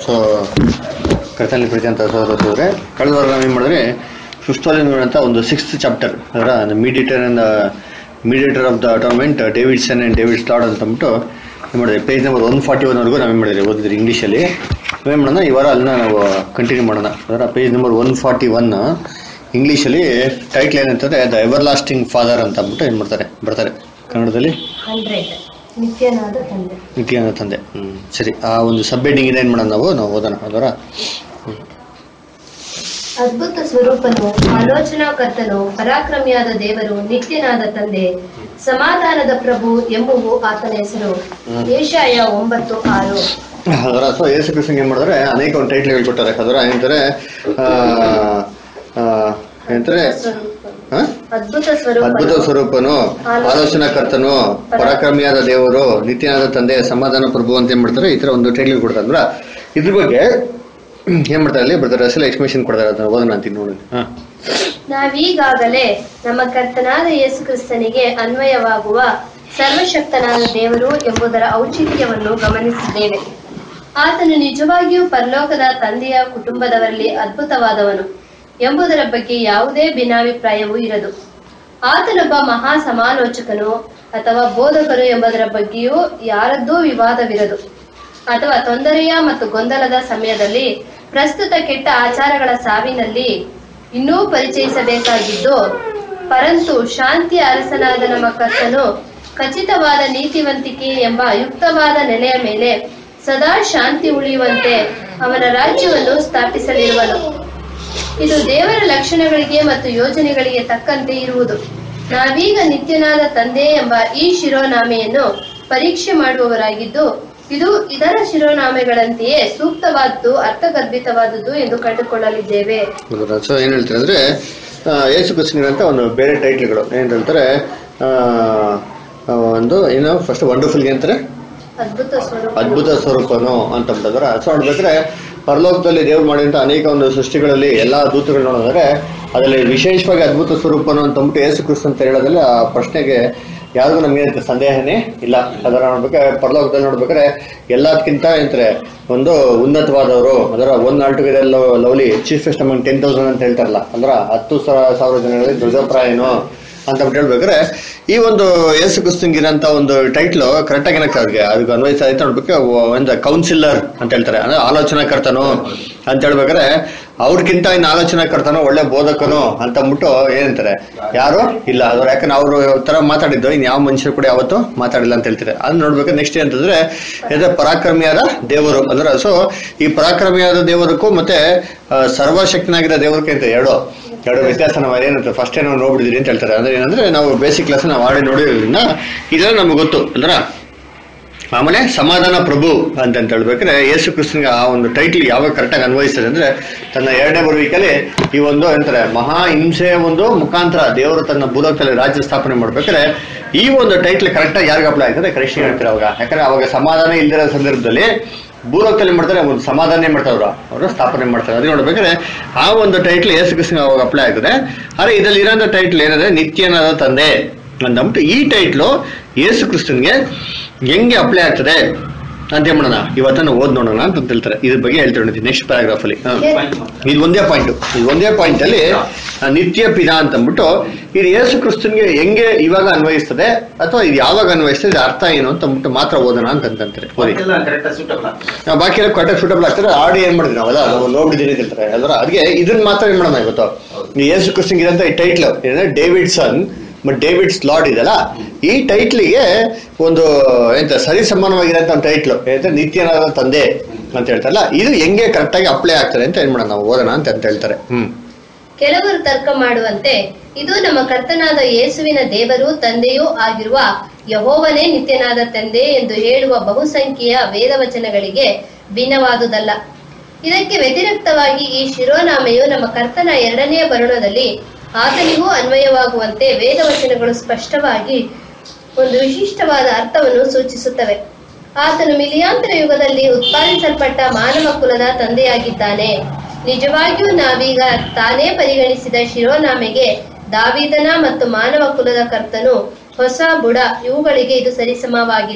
So ಕರ್ತನಲ್ಲಿ ಪ್ರೀತಿ ಅಂತ ಸಹೋದರ ಕಳೆದ ವಾರ ನಾವು ಏನು ಮಾಡಿದ್ರೆ ಫಿಫ್ತ್ ವಾಲ್ಯೂಮ್ ಅಂತ ಒಂದು ಸಿಕ್ಸ್ತ್ ಚಾಪ್ಟರ್ ಅದರ mediator and mediator of the tournament Davidson and David ಸ್ಲಾಡ್ ಅಂತ ಅಂದ್ಬಿಟ್ಟು ಏನು ಮಾಡಿದ್ವಿ ಪೇಜ್ ನಂಬರ್ ಒನ್ ಫಾರ್ಟಿ ಒನ್ವರೆಗೂ ನಾವು ಏನು ಮಾಡಿದ್ರಿ ಓದಿದ್ರಿ ಇಂಗ್ಲೀಷಲ್ಲಿ ಏನು ಮಾಡೋಣ ಈ ವಾರ ಅಲ್ಲಿನ ನಾವು ಕಂಟಿನ್ಯೂ ಮಾಡೋಣ ಅದರ page number one forty one ಇಂಗ್ಲೀಷಲ್ಲಿ ಟೈಟ್ಲ್ ಏನಂತಂದರೆ ದ ಎವರ್ ಲಾಸ್ಟಿಂಗ್ ಫಾದರ್ ಅಂತ ಅಂದ್ಬಿಟ್ಟು ಏನು ಮಾಡ್ತಾರೆ ಬರ್ತಾರೆ ಕನ್ನಡದಲ್ಲಿ ಹಂಡ್ರೆಡ್ ನಿತ್ಯನಾದ ತಂದೆ ನಿತ್ಯಾನಂದ ತಂದೆ ಹ್ಮ್ ಸರಿ ಆ ಒಂದು ಸಬ್ ಹೆಡ್ಡಿಂಗ್ ಏನು ಮಾಡೋಣ ನಾವು ನಾವು ಓದೋಣ ಅದರ ಅದ್ಭುತ ಸ್ವರೂಪನು ಆಲೋಚನಾಕರ್ತನು ಪರಾಕ್ರಮಿಯಾದ ದೇವರು ನಿತ್ಯನಾದ ತಂದೆ ಸಮಾಧಾನದ ಪ್ರಭು ಎಂಬುವು ಆತನ ಹೆಸರು ಏಷಾಯ ಒಂಬತ್ತು ಆರು ಅದರ ಸೊ ಯೇಸು ಕ್ರಿಸ್ತಂಗೆ ಏನು ಮಾಡಿದ್ರೆ ಅನೇಕ ಒಂದು ಟೈಟ್ಲ್ ಹೇಳ್ಕೊಟ್ಟಾರೆ ಅದರ ಏನಂತಾರೆ ಆ, ಆ, ಏನಂತಾರೆ ಆ? ಅದ್ಭುತ ಅದ್ಭುತ ಸ್ವರೂಪನು ಸ್ವರೂಪನು ಆಲೋಚನಾಕರ್ತನು ಪರಾಕ್ರಮಿಯಾದ ದೇವರು ನಿತ್ಯನಾದ ತಂದೆ ಸಮಾಧಾನ ಪ್ರಭು ಅಂತ ಏನ್ ಮಾಡ್ತಾರೆ ಈ ತರ ಒಂದು ಟೈಟ್ಲ್ ಕೊಡ್ತಾರೆ ಅಂದ್ರ ಇದ್ರ ಬಗ್ಗೆ ಏನ್ ಮಾಡ್ತಾರೆ ಅಲ್ಲಿ ಬರ್ತಾರೆ ಅಸಲ ಎಕ್ಸ್ಪ್ಲೇಷನ್ ಕೊಡ್ತಾರೆ ಅದನ್ನ ಓದೋಣ ಅಂತೀನಿ ನೋಡಿ ಹಾ ನಾವೀಗಾಗಲೇ ನಮ್ಮ ಕರ್ತನಾದ ಯೇಸು ಕ್ರಿಸ್ತನಿಗೆ ಅನ್ವಯವಾಗುವ ಸರ್ವಶಕ್ತನಾದ ದೇವರು ಎಂಬುದರ ಔಚಿತ್ಯವನ್ನು ಗಮನಿಸಿದ್ದೇವೆ ಆತನು ನಿಜವಾಗಿಯೂ ಪರಲೋಕದ ತಂದೆಯ ಕುಟುಂಬದವರಲ್ಲಿ ಅದ್ಭುತವಾದವನು ಎಂಬುದರ ಬಗ್ಗೆ ಯಾವುದೇ ಭಿನ್ನಾಭಿಪ್ರಾಯವೂ ಇರದು ಆತನೊಬ್ಬ ಮಹಾ ಸಮಾಲೋಚಕನು ಅಥವಾ ಬೋಧಕನು ಎಂಬುದರ ಬಗ್ಗೆಯೂ ಯಾರದ್ದೂ ವಿವಾದವಿರದು ಅಥವಾ ತೊಂದರೆಯ ಮತ್ತು ಗೊಂದಲದ ಸಮಯದಲ್ಲಿ ಪ್ರಸ್ತುತ ಕೆಟ್ಟ ಆಚಾರಗಳ ಸಾವಿನಲ್ಲಿ ಇನ್ನೂ ಪರಿಚಯಿಸಬೇಕಾಗಿದ್ದು ಪರಂತು ಶಾಂತಿಯ ಅರಸನಾದ ನಮ್ಮ ಕರ್ತನು ಖಚಿತವಾದ ನೀತಿವಂತಿಕೆ ಎಂಬ ಯುಕ್ತವಾದ ನೆಲೆಯ ಮೇಲೆ ಸದಾ ಶಾಂತಿ ಉಳಿಯುವಂತೆ ಅವನ ರಾಜ್ಯವನ್ನು ಸ್ಥಾಪಿಸಲಿರುವನು ಇದು ದೇವರ ಲಕ್ಷಣಗಳಿಗೆ ಮತ್ತು ಯೋಜನೆಗಳಿಗೆ ತಕ್ಕಂತೆ ಇರುವುದು ನಾವೀಗ ನಿತ್ಯನಾದ ತಂದೆ ಎಂಬ ಈ ಶಿರೋನಾಮೆಯನ್ನು ಪರೀಕ್ಷೆ ಮಾಡುವವರಾಗಿದ್ದು ಇದು ಇದರ ಶಿರೋನಾಮೆಗಳಂತೆಯೇ ಸೂಕ್ತವಾದ್ದು ಅರ್ಥಗರ್ಭಿತವಾದದ್ದು ಎಂದು ಕಂಡುಕೊಳ್ಳಲಿದ್ದೇವೆ ಸೊ ಏನ್ ಹೇಳ್ತಾರೆ ಅಂದ್ರೆ ಆ, ಯೇಸು ಕ್ರಿಸ್ತನಿಗಂತ ಒಂದು ಬೇರೆ ಟೈಟ್ಲ್ಗಳು ಏನ್ ಹೇಳ್ತಾರೆ ಆ, ಆ, ಒಂದು ಏನು ಫಸ್ಟ್ ವಂಡರ್ಫುಲ್ ಅಂತಾರೆ ಅದ್ಭುತ ಸ್ವರೂಪ ಅದ್ಭುತ ಸ್ವರೂಪನು ಅಂತ ಬಿಟ್ಟಿದ್ರೆ ಸೊ ನೋಡ್ಬೇಕಾದ್ರೆ ಪರಲೋಕದಲ್ಲಿ ದೇವ್ರು ಮಾಡಿದಂತ ಅನೇಕ ಒಂದು ಸೃಷ್ಟಿಗಳಲ್ಲಿ ಎಲ್ಲಾ ದೂತಗಳು ನೋಡಿದ್ರೆ ಅದರಲ್ಲಿ ವಿಶೇಷವಾಗಿ ಅದ್ಭುತ ಸ್ವರೂಪನು ಅಂತ ಅಂದ್ಬಿಟ್ಟು ಯೇಸು ಕ್ರಿಸ್ತ ಅಂತ ಹೇಳೋದ್ರಲ್ಲಿ ಆ ಪ್ರಶ್ನೆಗೆ ಯಾರಿಗೂ ನಮಗೆ ಸಂದೇಹನೇ ಇಲ್ಲ ಅದರ ನೋಡ್ಬೇಕಾದ್ರೆ ಪರಲೋಕದಲ್ಲಿ ನೋಡ್ಬೇಕಾದ್ರೆ ಎಲ್ಲದಕ್ಕಿಂತ ಏನಂತಾರೆ ಒಂದು ಉನ್ನತವಾದವರು ಅದರ one altogether lovely chiefest among ten thousand ಅಂತ ಹೇಳ್ತಾರಲ್ಲ ಅಂದ್ರ ಹತ್ತು ಸಾವಿರ ಸಾವಿರ ಜನಗಳಲ್ಲಿ ಧ್ವಜಪ್ರಾಯನು ಅಂತ ಬಿಟ್ಟು ಹೇಳ್ಬೇಕಾದ್ರೆ ಈ ಒಂದು ಯೇಸು ಕ್ರಿಸ್ತಂಗಿರಂತ ಒಂದು ಟೈಟ್ಲು ಕರೆಕ್ಟಾಗಿ ಏನಾಗ್ತದೆ ಅವ್ರಿಗೆ ಅದಕ್ಕೆ ಅನ್ವಯಿಸ ಆಯ್ತು ನೋಡ್ಬೇಕು ಒಂದು ಕೌನ್ಸಿಲರ್ ಅಂತ ಹೇಳ್ತಾರೆ ಅಂದ್ರೆ ಆಲೋಚನಾಕರ್ತನು ಅಂತ ಹೇಳ್ಬೇಕಾದ್ರೆ ಅವ್ರಿಗಿಂತ ಇನ್ನು ಆಲೋಚನಾಕರ್ತನು ಒಳ್ಳೆ ಬೋಧಕನು ಅಂತ ಅಂದ್ಬಿಟ್ಟು ಏನಂತಾರೆ ಯಾರು ಇಲ್ಲ ಅವ್ರು ಯಾಕಂದ್ರೆ ಅವರು ತರ ಮಾತಾಡಿದ್ದು ಇನ್ ಯಾವ ಮನುಷ್ಯರು ಕೂಡ ಯಾವತ್ತೂ ಮಾತಾಡಿಲ್ಲ ಅಂತ ಹೇಳ್ತಾರೆ ಅದನ್ನ ನೋಡ್ಬೇಕು ನೆಕ್ಸ್ಟ್ ಏನಂತಂದ್ರೆ ಇದು ಪರಾಕ್ರಮಿಯಾದ ದೇವರು ಅಂದ್ರೆ ಸೊ ಈ ಪರಾಕ್ರಮಿಯಾದ ದೇವರಕ್ಕೂ ಮತ್ತೆ ಆ, ಸರ್ವಶಕ್ತನಾಗಿರೋ ದೇವರಕ್ಕೆ ಅಂತ ಎರಡು ಎರಡು ವ್ಯತ್ಯಾಸ ನಾವು ಏನಂತ ಫಸ್ಟ್ ನಾವು ನೋಡ್ಬಿಡಿದ್ರಿ ಅಂತ ಹೇಳ್ತಾರೆ ಅಂದ್ರೆ ಏನಂದ್ರೆ ನಾವು ಬೇಸಿಕ್ ಕ್ಲಾಸ್ ನಾವು ಆಲ್ರೆಡಿ ನೋಡಿರೋದ್ರಿಂದ ಇದೆಲ್ಲ ನಮ್ಗೆ ಗೊತ್ತು ಅಂದ್ರ ಆಮೇಲೆ ಸಮಾಧಾನ ಪ್ರಭು ಅಂತ ಅಂತ ಹೇಳ್ಬೇಕಾದ್ರೆ ಯೇಸು ಕ್ರಿಸ್ತನ್ಗೆ ಆ ಒಂದು ಟೈಟ್ಲ್ ಯಾವಾಗ ಕರೆಕ್ಟಾಗಿ ಅನ್ವಯಿಸ್ತದೆ ಅಂದ್ರೆ ತನ್ನ ಎರಡನೇ ಬರುವಿಕಲ್ಲಿ ಈ ಒಂದು ಎಂತಾರೆ ಮಹಾ ಹಿಂಸೆಯ ಒಂದು ಮುಖಾಂತರ ದೇವರು ತನ್ನ ಭೂಲೋಕದಲ್ಲಿ ರಾಜ್ಯ ಸ್ಥಾಪನೆ ಮಾಡ್ಬೇಕಾದ್ರೆ ಈ ಒಂದು ಟೈಟ್ಲ್ ಕರೆಕ್ಟಾಗಿ ಯಾರಿಗೆ ಅಪ್ಲೈ ಆಗ್ತದೆ ಕ್ರೈಸ್ಟಿಯನ್ ಹೇಳ್ತಾರೆ ಅವಾಗ ಯಾಕಂದ್ರೆ ಅವಾಗ ಸಮಾಧಾನ ಇಲ್ದಿರೋ ಸಂದರ್ಭದಲ್ಲಿ ಭೂಲೋಕದಲ್ಲಿ ಮಾಡ್ತಾರೆ ಒಂದು ಸಮಾಧಾನ ಮಾಡ್ತಾರೆ ಅವರು ಅವರು ಸ್ಥಾಪನೆ ಮಾಡ್ತಾರೆ ಅದಕ್ಕೆ ನೋಡ್ಬೇಕಾದ್ರೆ ಆ ಒಂದು ಟೈಟ್ಲ್ ಯೇಸು ಕ್ರಿಸ್ತನ್ ಅವಾಗ ಅಪ್ಲೈ ಆಗ್ತದೆ ಆದ್ರೆ ಇದರಲ್ಲಿ ಇರೋಂಥ ಟೈಟ್ಲ್ ಏನಂದ್ರೆ ನಿತ್ಯನಾದ ತಂದೆ ಅಂದ್ಬಿಟ್ಟು ಈ ಟೈಟ್ಲು ಯೇಸು ಕ್ರಿಸ್ತನ್ಗೆ ಹೆಂಗೆ ಅಪ್ಲೈ ಆಗ್ತದೆ ಅಂತ ಏನ್ ಮಾಡೋಣ ಇವತ್ತನ್ನು ಓದ್ ನೋಡೋಣ ಅಂತ ಹೇಳ್ತಾರೆ ಇದ್ರ ಬಗ್ಗೆ ಹೇಳ್ತಾರೆ ನೆಕ್ಸ್ಟ್ ಪ್ಯಾರಾಗ್ರಾಫ್ ಅಲ್ಲಿ ಹ. ಇದು ಒಂದೇ ಪಾಯಿಂಟ್ ಇದು ಒಂದೇ ಪಾಯಿಂಟ್ ಅಲ್ಲಿ ಆ, ನಿತ್ಯ ಪಿದ ಅಂತ ಅಂದ್ಬಿಟ್ಟು ಇದು ಯೇಸು ಕ್ರಿಸ್ತನ್ಗೆ ಹೆಂಗೆ ಇವಾಗ ಅನ್ವಯಿಸ್ತದೆ ಅಥವಾ ಇದು ಯಾವಾಗ ಅನ್ವಯಿಸ್ತದೆ ಇದು ಅರ್ಥ ಏನು ಅಂತ ಅಂದ್ಬಿಟ್ಟು ಮಾತ್ರ ಓದೋಣ ಅಂತ ಅಂತಾರೆ ಓದಿ ಕರೆಕ್ಟ್ ಸೂಟಲ್ಲ ನಾವು ಬಾಕಿ ಎಲ್ಲ ಕರೆಕ್ಟ್ ಸೂಟಬಲ್ ಆಗ್ತಾರೆ ಆಡಿ ಏನ್ ಮಾಡಿದ್ವಿ ನಾವೆಲ್ಲ ನಾವು ನೋಡಿದೀನಿ ಅಂತ ಹೇಳ್ತಾರೆ ಅಲ್ವಾ ಅದಕ್ಕೆ ಇದನ್ನ ಮಾತ್ರ ಏನ್ ಮಾಡೋಣ ಇವತ್ತು ಈ ಯೇಸು ಕ್ರಿಸ್ತಂಗೆ ಇರೋಂಥ ಈ ಟೈಟ್ಲ್ ಏನಂದ್ರೆ ಡೇವಿಡ್ ಸನ್ ಬಟ್ ಡೇವಿಡ್ ಸ್ಲಾಡ್ ಇದೆಲ್ಲ ಈ ಟೈಟ್ಲಿಗೆ ಒಂದು ಎಂತ ಸರಿ ಸಮಾನವಾಗಿರೋಂಥ ಒಂದು ಟೈಟ್ಲ್ ಏನಂದ್ರೆ ನಿತ್ಯನಾದ ತಂದೆ ಅಂತ ಹೇಳ್ತಾರಲ್ಲ ಇದು ಹೆಂಗೆ ಕರೆಕ್ಟಾಗಿ ಅಪ್ಲೈ ಆಗ್ತದೆ ಅಂತ ಏನ್ ಮಾಡೋಣ ನಾವು ಓದೋಣ ಅಂತ ಅಂತ ಹೇಳ್ತಾರೆ ಹ್ಮ್ ಕೆಲವರು ತರ್ಕ ಮಾಡುವಂತೆ ಇದು ನಮ್ಮ ಕರ್ತನಾದ ಯೇಸುವಿನ ದೇವರು ತಂದೆಯೂ ಆಗಿರುವ ಯಹೋವನೇ ನಿತ್ಯನಾದ ತಂದೆ ಎಂದು ಹೇಳುವ ಬಹುಸಂಖ್ಯೆಯ ವೇದವಚನಗಳಿಗೆ ಭಿನ್ನವಾದುದಲ್ಲ ಇದಕ್ಕೆ ವ್ಯತಿರಿಕ್ತವಾಗಿ ಈ ಶಿರೋನಾಮೆಯು ನಮ್ಮ ಕರ್ತನ ಎರಡನೆಯ ಬರುಣದಲ್ಲಿ ಆತನಿಗೂ ಅನ್ವಯವಾಗುವಂತೆ ವೇದವಚನಗಳು ಸ್ಪಷ್ಟವಾಗಿ ಒಂದು ವಿಶಿಷ್ಟವಾದ ಅರ್ಥವನ್ನು ಸೂಚಿಸುತ್ತವೆ ಆತನು ಮಿಲಿಯಾಂತರ ಯುಗದಲ್ಲಿ ಉತ್ಪಾದಿಸಲ್ಪಟ್ಟ ಮಾನವ ಕುಲದ ತಂದೆಯಾಗಿದ್ದಾನೆ ನಿಜವಾಗಿಯೂ ನಾವೀಗ ತಾನೇ ಪರಿಗಣಿಸಿದ ಶಿರೋನಾಮೆಗೆ ದಾವಿದನ ಮತ್ತು ಮಾನವ ಕುಲದ ಕರ್ತನು ಹೊಸ ಬುಡ ಇವುಗಳಿಗೆ ಇದು ಸರಿಸಮವಾಗಿದೆ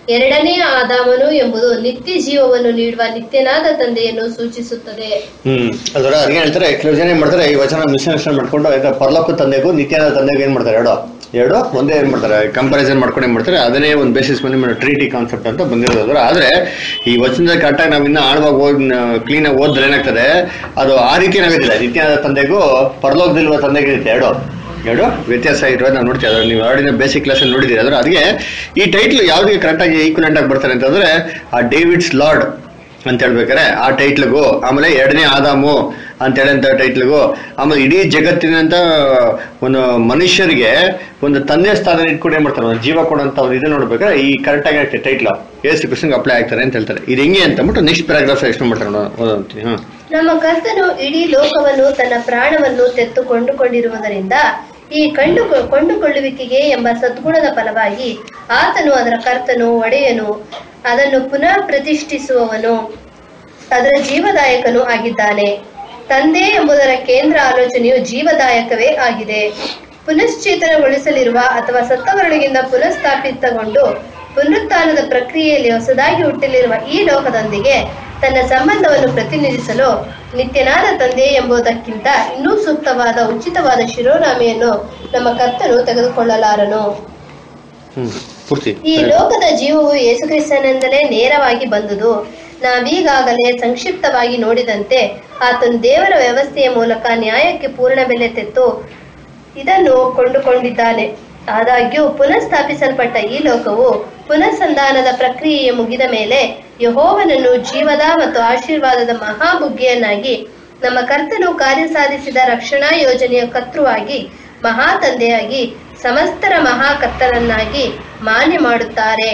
ಎರಡನೇ ಆದಾಮನು ಎಂಬುದು ನಿತ್ಯ ಜೀವವನ್ನು ನೀಡುವ ನಿತ್ಯನಾದ ತಂದೆಯನ್ನು ಸೂಚಿಸುತ್ತದೆ ಹ್ಮ್ ಅದರ ಅದ್ಗೆ ಹೇಳ್ತಾರೆ ಕೆಲವು ಜನ ಏನ್ ಮಾಡ್ತಾರೆ ಈ ವಚನ ಮಿಸ್ಅಂಡರ್ಸ್ಟ್ಯಾಂಡ್ ಮಾಡ್ಕೊಂಡು ಆಯ್ತಾ ಪರಲೋಕ ತಂದೆಗೂ ನಿತ್ಯನಾದ ತಂದೆಗೂ ಏನ್ ಮಾಡ್ತಾರೆ ಎರಡು ಎರಡು ಒಂದೇ ಏನ್ ಮಾಡ್ತಾರೆ ಕಂಪಾರಿಸನ್ ಮಾಡ್ಕೊಂಡು ಏನ್ ಮಾಡ್ತಾರೆ ಅದನ್ನೇ ಒಂದು ಬೇಸಿಸ್ ಮೇಲೆ ಟ್ರೀಟಿ ಕಾನ್ಸೆಪ್ಟ್ ಅಂತ ಬಂದಿರೋದು ಅದರ ಆದ್ರೆ ಈ ವಚನದ ಕರೆಕ್ಟಾಗಿ ನಾವು ಇನ್ನ ಆಳವಾಗಿ ಓದ್ ಕ್ಲೀನಾಗಿ ಓದಿದ್ರೆ ಏನಾಗ್ತದೆ ಅದು ಆ ರೀತಿ ನಾವಿದಿಲ್ಲ ನಿತ್ಯನಾದ ತಂದೆಗೂ ಪರಲೋಕದಲ್ಲಿರುವ ತಂದೆಗೆ ಇರುತ್ತೆ ಎರಡು ಎರಡು ವ್ಯತ್ಯಾಸ ಇರೋದು ನಾವು ನೋಡ್ತೀವಿ ಅದ್ರ ನೀವು ಆಡಿನ ಬೇಸಿಕ್ ಕ್ಲಾಸ್ ಅಲ್ಲಿ ನೋಡಿದ್ದೀರಿ ಅದ್ರ ಅದಕ್ಕೆ ಈ ಟೈಟ್ಲ್ ಯಾವ್ದಕ್ಕೆ ಕರೆಕ್ಟಾಗಿ ಈಕ್ವಲೆಂಟ್ ಆಗಿ ಬರ್ತಾರೆ ಅಂತಂದ್ರೆ ಆ ಡೇವಿಡ್ಸ್ ಲಾರ್ಡ್ ಅಂತ ಹೇಳ್ಬೇಕಾರೆ ಆ ಟೈಟ್ಲ್ಗೂ ಆಮೇಲೆ ಎರಡನೇ ಆದಾಮು ಅಂತ ಹೇಳಂತ ಟೈಟ್ಲ್ಗೂ ಆಮೇಲೆ ಇಡೀ ಜಗತ್ತಿನಂತ ಒಂದು ಮನುಷ್ಯರಿಗೆ ಒಂದು ತಂದೆ ಸ್ಥಾನ ಇಟ್ಕೊಂಡು ಏನ್ ಮಾಡ್ತಾರೆ ಒಂದು ಜೀವ ಕೊಡೋಂತ ಒಂದು ಇದು ನೋಡ್ಬೇಕಾದ್ರೆ ಈ ಕರೆಕ್ಟ್ ಆಗಿ ಆಗ್ತದೆ ಟೈಟ್ಲ್ ಏಸು ಕೃಷ್ಣಗೆ ಅಪ್ಲೈ ಆಗ್ತಾರೆ ಅಂತ ಹೇಳ್ತಾರೆ ಇದು ಹೆಂಗೆ ಅಂತ ಅಂದ್ಬಿಟ್ಟು ನೆಕ್ಸ್ಟ್ ಪ್ಯಾರಾಗ್ರಾಫ್ ಎಕ್ಸ್ಪ್ಲೇನ್ ಮಾಡ್ತಾರೆ ನೋಡೋಣ, ಓದೋಂತೀನಿ ಹ್ಮ್ ನಮ್ಮ ಕರ್ತನು ಇಡೀ ಲೋಕವನ್ನು ತನ್ನ ಪ್ರಾಣವನ್ನು ತೆತ್ತು ಕೊಂಡುಕೊಂಡಿರುವುದರಿಂದ ಈ ಕಂಡು ಕೊಂಡುಕೊಳ್ಳುವಿಕೆಗೆ ಎಂಬ ಸದ್ಗುಣದ ಫಲವಾಗಿ ಆತನು ಅದರ ಕರ್ತನು ಒಡೆಯನು ಅದನ್ನು ಪುನಃ ಪ್ರತಿಷ್ಠಿಸುವವನು ಅದರ ಜೀವದಾಯಕನು ಆಗಿದ್ದಾನೆ ತಂದೆ ಎಂಬುದರ ಕೇಂದ್ರ ಆಲೋಚನೆಯು ಜೀವದಾಯಕವೇ ಆಗಿದೆ ಪುನಶ್ಚೇತನಗೊಳಿಸಲಿರುವ ಅಥವಾ ಸತ್ತವರೊಳಗಿಂದ ಪುನಃಸ್ಥಾಪಿತಗೊಂಡು ಪುನರುತ್ಥಾನದ ಪ್ರಕ್ರಿಯೆಯಲ್ಲಿ ಹೊಸದಾಗಿ ಹುಟ್ಟಲಿರುವ ಈ ಲೋಕದೊಂದಿಗೆ ತನ್ನ ಸಂಬಂಧವನ್ನು ಪ್ರತಿನಿಧಿಸಲು ನಿತ್ಯನಾದ ತಂದೆ ಎಂಬುದಕ್ಕಿಂತ ಇನ್ನೂ ಸೂಕ್ತವಾದ ಉಚಿತವಾದ ಶಿರೋನಾಮೆಯನ್ನು ನಮ್ಮ ಕರ್ತನು ತೆಗೆದುಕೊಳ್ಳಲಾರನು ಹ್ಮ್ ಪೂರ್ತಿ ಈ ಲೋಕದ ಜೀವವು ಯೇಸುಕ್ರಿಸ್ತನಿಂದಲೇ ನೇರವಾಗಿ ಬಂದುದು ನಾವೀಗಾಗಲೇ ಸಂಕ್ಷಿಪ್ತವಾಗಿ ನೋಡಿದಂತೆ ಆತನು ದೇವರ ವ್ಯವಸ್ಥೆಯ ಮೂಲಕ ನ್ಯಾಯಕ್ಕೆ ಪೂರ್ಣ ಬೆಲೆ ತೆತ್ತು ಇದನ್ನು ಕೊಂಡುಕೊಂಡಿದ್ದಾನೆ ಆದಾಗ್ಯೂ ಪುನಃಸ್ಥಾಪಿಸಲ್ಪಟ್ಟ ಈ ಲೋಕವು ಪುನಃಸಂಧಾನದ ಪ್ರಕ್ರಿಯೆಯ ಮುಗಿದ ಮೇಲೆ ಯಹೋವನನ್ನು ಜೀವದ ಮತ್ತು ಆಶೀರ್ವಾದದ ಮಹಾಬುಗ್ಗೆಯನ್ನಾಗಿ ನಮ್ಮ ಕರ್ತನು ಕಾರ್ಯ ಸಾಧಿಸಿದ ರಕ್ಷಣಾ ಯೋಜನೆಯ ಕರ್ತೃವಾಗಿ ಮಹಾ ತಂದೆಯಾಗಿ ಸಮಸ್ತರ ಮಹಾ ಕರ್ತನನ್ನಾಗಿ ಮಾನ್ಯ ಮಾಡುತ್ತಾರೆ